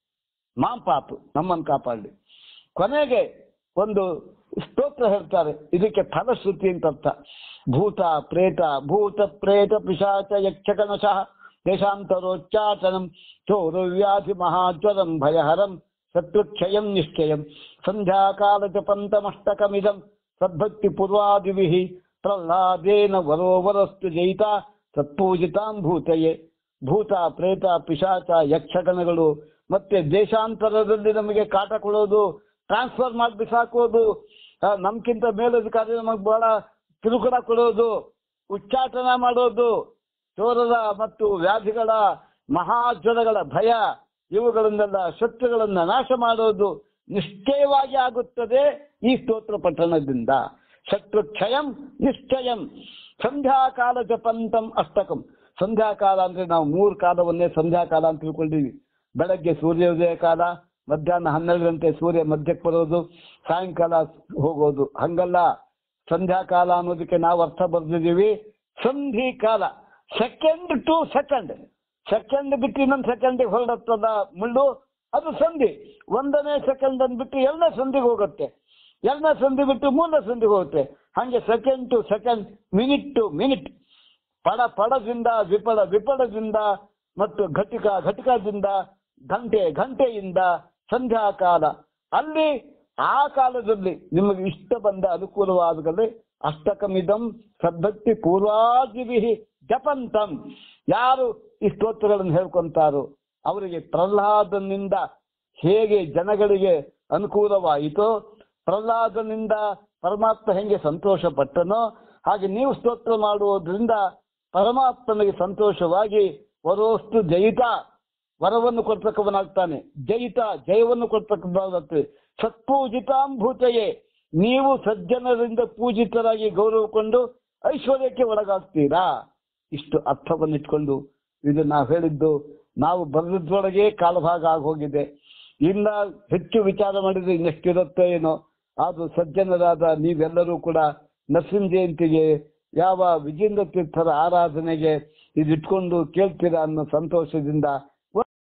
ಮಾಂ ಪಾಪು ನಮ್ಮನ್ನು ಕಾಪಾಡಲಿ ಕೊನೆಗೆ ಒಂದು ಸ್ತೋತ್ರ ಹೇಳ್ತಾರೆ ಇದಕ್ಕೆ ಫಲಶ್ರುತಿ ಅಂತ ಅರ್ಥ ಭೂತ ಪ್ರೇತ ಭೂತ ಪ್ರೇತ ಪಿಶಾಚ ಯಕ್ಷಗಣಶಃ ದೇಶಾಂತರೋಚ್ಚಾಟನಂ ಚೋರವ್ಯಾಧಿ ಮಹಾಜ್ವರಂ ಭಯಹರಂ ಶತ್ರುಕ್ಷಯಂ ನಿಶ್ಚಯಂ ಸಂಧ್ಯಾಕಾಲ ಜಪಂತಮಷ್ಟಕಮಿದಂ ಸದ್ಭಕ್ತಿ ಪೂರ್ವಾದಿವಿಃ ಪ್ರಹ್ಲಾದೇನ ವರೋ ವರಸ್ತು ಜಯಿತ ಸತ್ಪೂಜಿತಾಂ ಭೂತಯೇ ಭೂತ ಪ್ರೇತ ಪಿಶಾಚ ಯಕ್ಷಗಣಗಳು ಮತ್ತೆ ದೇಶಾಂತರದಲ್ಲಿ ನಮಗೆ ಕಾಟ ಕೊಡೋದು ಟ್ರಾನ್ಸ್ಫರ್ ಮಾಡಿ ಬಿಸಾಕೋದು ಆ, ನಮ್ಗಿಂತ ಮೇಲಧಿಕಾರಿ ನಮಗೆ ಬಹಳ ಕಿರುಕುಳ ಕೊಡೋದು ಉಚ್ಚಾಟನ ಮಾಡೋದು ಚೋರರ ಮತ್ತು ವ್ಯಾಧಿಗಳ ಮಹಾಜ್ವರಗಳ ಭಯ ಇವುಗಳನ್ನೆಲ್ಲ ಶತ್ರುಗಳನ್ನ ನಾಶ ಮಾಡೋದು ನಿಶ್ಚಯವಾಗಿ ಆಗುತ್ತದೆ ಈ ಸ್ತೋತ್ರ ಪಠಣದಿಂದ ಶತ್ರು ಕ್ಷಯಂ ನಿಶ್ಚಯಂ ಸಂಧ್ಯಾಕಾಲ ಜಪಂತಂ ಅಷ್ಟಕಂ ಸಂಧ್ಯಾಕಾಲ ಅಂದ್ರೆ ನಾವು ಮೂರು ಕಾಲವನ್ನೇ ಸಂಧ್ಯಾಕಾಲ ಅಂತ ತಿಳ್ಕೊಂಡಿವಿ ಬೆಳಗ್ಗೆ ಸೂರ್ಯೋದಯ ಕಾಲ ಮಧ್ಯಾಹ್ನ ಹನ್ನೆರಡು ಗಂಟೆ ಸೂರ್ಯ ಮಧ್ಯಕ್ಕೆ ಬರೋದು ಸಾಯಂಕಾಲ ಹೋಗೋದು ಹಂಗಲ್ಲ ಸಂಧ್ಯಾಕಾಲ ಅನ್ನೋದಕ್ಕೆ ನಾವು ಅರ್ಥ ಬರ್ದಿದ್ದೀವಿ ಸಂಧಿ ಕಾಲ ಸೆಕೆಂಡ್ ಟು ಸೆಕೆಂಡ್ ಸೆಕೆಂಡ್ ಬಿಟ್ಟು ಇನ್ನೊಂದು ಸೆಕೆಂಡಿಗೆ ಹೊರಡತ್ತದ ಮುಳ್ಳು ಅದು ಸಂಧಿ ಒಂದನೇ ಸೆಕೆಂಡ್ ಅಂದ್ಬಿಟ್ಟು ಎರಡನೇ ಸಂಧಿಗೆ ಹೋಗುತ್ತೆ ಎರಡನೇ ಸಂಧಿ ಬಿಟ್ಟು ಮೂರನೇ ಸಂಧಿಗೆ ಹೋಗುತ್ತೆ ಹಾಗೆ second to second minute to minute ಪಡ ಪಡದಿಂದ ವಿಪಡ ವಿಪಡದಿಂದ ಮತ್ತು ಘಟಿಕ ಘಟಿಕದಿಂದ ಗಂಟೆ ಗಂಟೆಯಿಂದ ಸಂಧ್ಯಾಕಾಲ ಅಲ್ಲಿ ಆ ಕಾಲದಲ್ಲಿ ನಿಮಗೆ ಇಷ್ಟ ಬಂದ ಅನುಕೂಲವಾದಲ್ಲಿ ಅಷ್ಟಕಮಿದಂ ಸದ್ಭಕ್ತಿ ಪೂರ್ವಾದಿಭಿ ಜಪಂತಂ ಯಾರು ಈ ಸ್ತೋತ್ರಗಳನ್ನು ಹೇಳ್ಕೊಂತಾರೋ ಅವರಿಗೆ ಪ್ರಹ್ಲಾದನಿಂದ ಹೇಗೆ ಜನಗಳಿಗೆ ಅನುಕೂಲವಾಯಿತೋ ಪ್ರಹ್ಲಾದನಿಂದ ಪರಮಾತ್ಮ ಹೆಂಗೆ ಸಂತೋಷ ಪಟ್ಟನೋ ಹಾಗೆ ನೀವು ಸ್ತೋತ್ರ ಮಾಡುವುದರಿಂದ ಪರಮಾತ್ಮನಿಗೆ ಸಂತೋಷವಾಗಿ ವರೋಸ್ತು ಜಯಿತ ವರವನ್ನು ಕೊಡ್ತಕ್ಕವನಾಗ್ತಾನೆ ಜಯಿತ ಜಯವನ್ನು ಕೊಡ್ತಕ್ಕವನಾಗ್ತದೆ ಸತ್ಪೂಜಿತಾಂಭೂತೆಯೇ ನೀವು ಸಜ್ಜನರಿಂದ ಪೂಜಿತರಾಗಿ ಗೌರವಕೊಂಡು ಐಶ್ವರ್ಯಕ್ಕೆ ಒಳಗಾಗ್ತೀರಾ ಇಷ್ಟು ಅರ್ಥವನ್ನಿಟ್ಕೊಂಡು ಇದು ನಾವು ಹೇಳಿದ್ದು ನಾವು ಬರೆದೊಳಗೆ ಕಾಲಭಾಗ ಆಗೋಗಿದೆ ಇನ್ನ ಹೆಚ್ಚು ವಿಚಾರ ಮಾಡಿದ್ರೆ ಇನ್ನೆಷ್ಟಿರುತ್ತೋ ಏನೋ ಅದು ಸಜ್ಜನರಾದ ನೀವೆಲ್ಲರೂ ಕೂಡ ನರಸಿಂಹ ಜಯಂತಿಗೆ ಯಾವ ವಿಜೇಂದ್ರ ತೀರ್ಥರ ಆರಾಧನೆಗೆ ಇದಿಟ್ಕೊಂಡು ಕೇಳ್ತೀರಾ ಅನ್ನೋ ಸಂತೋಷದಿಂದ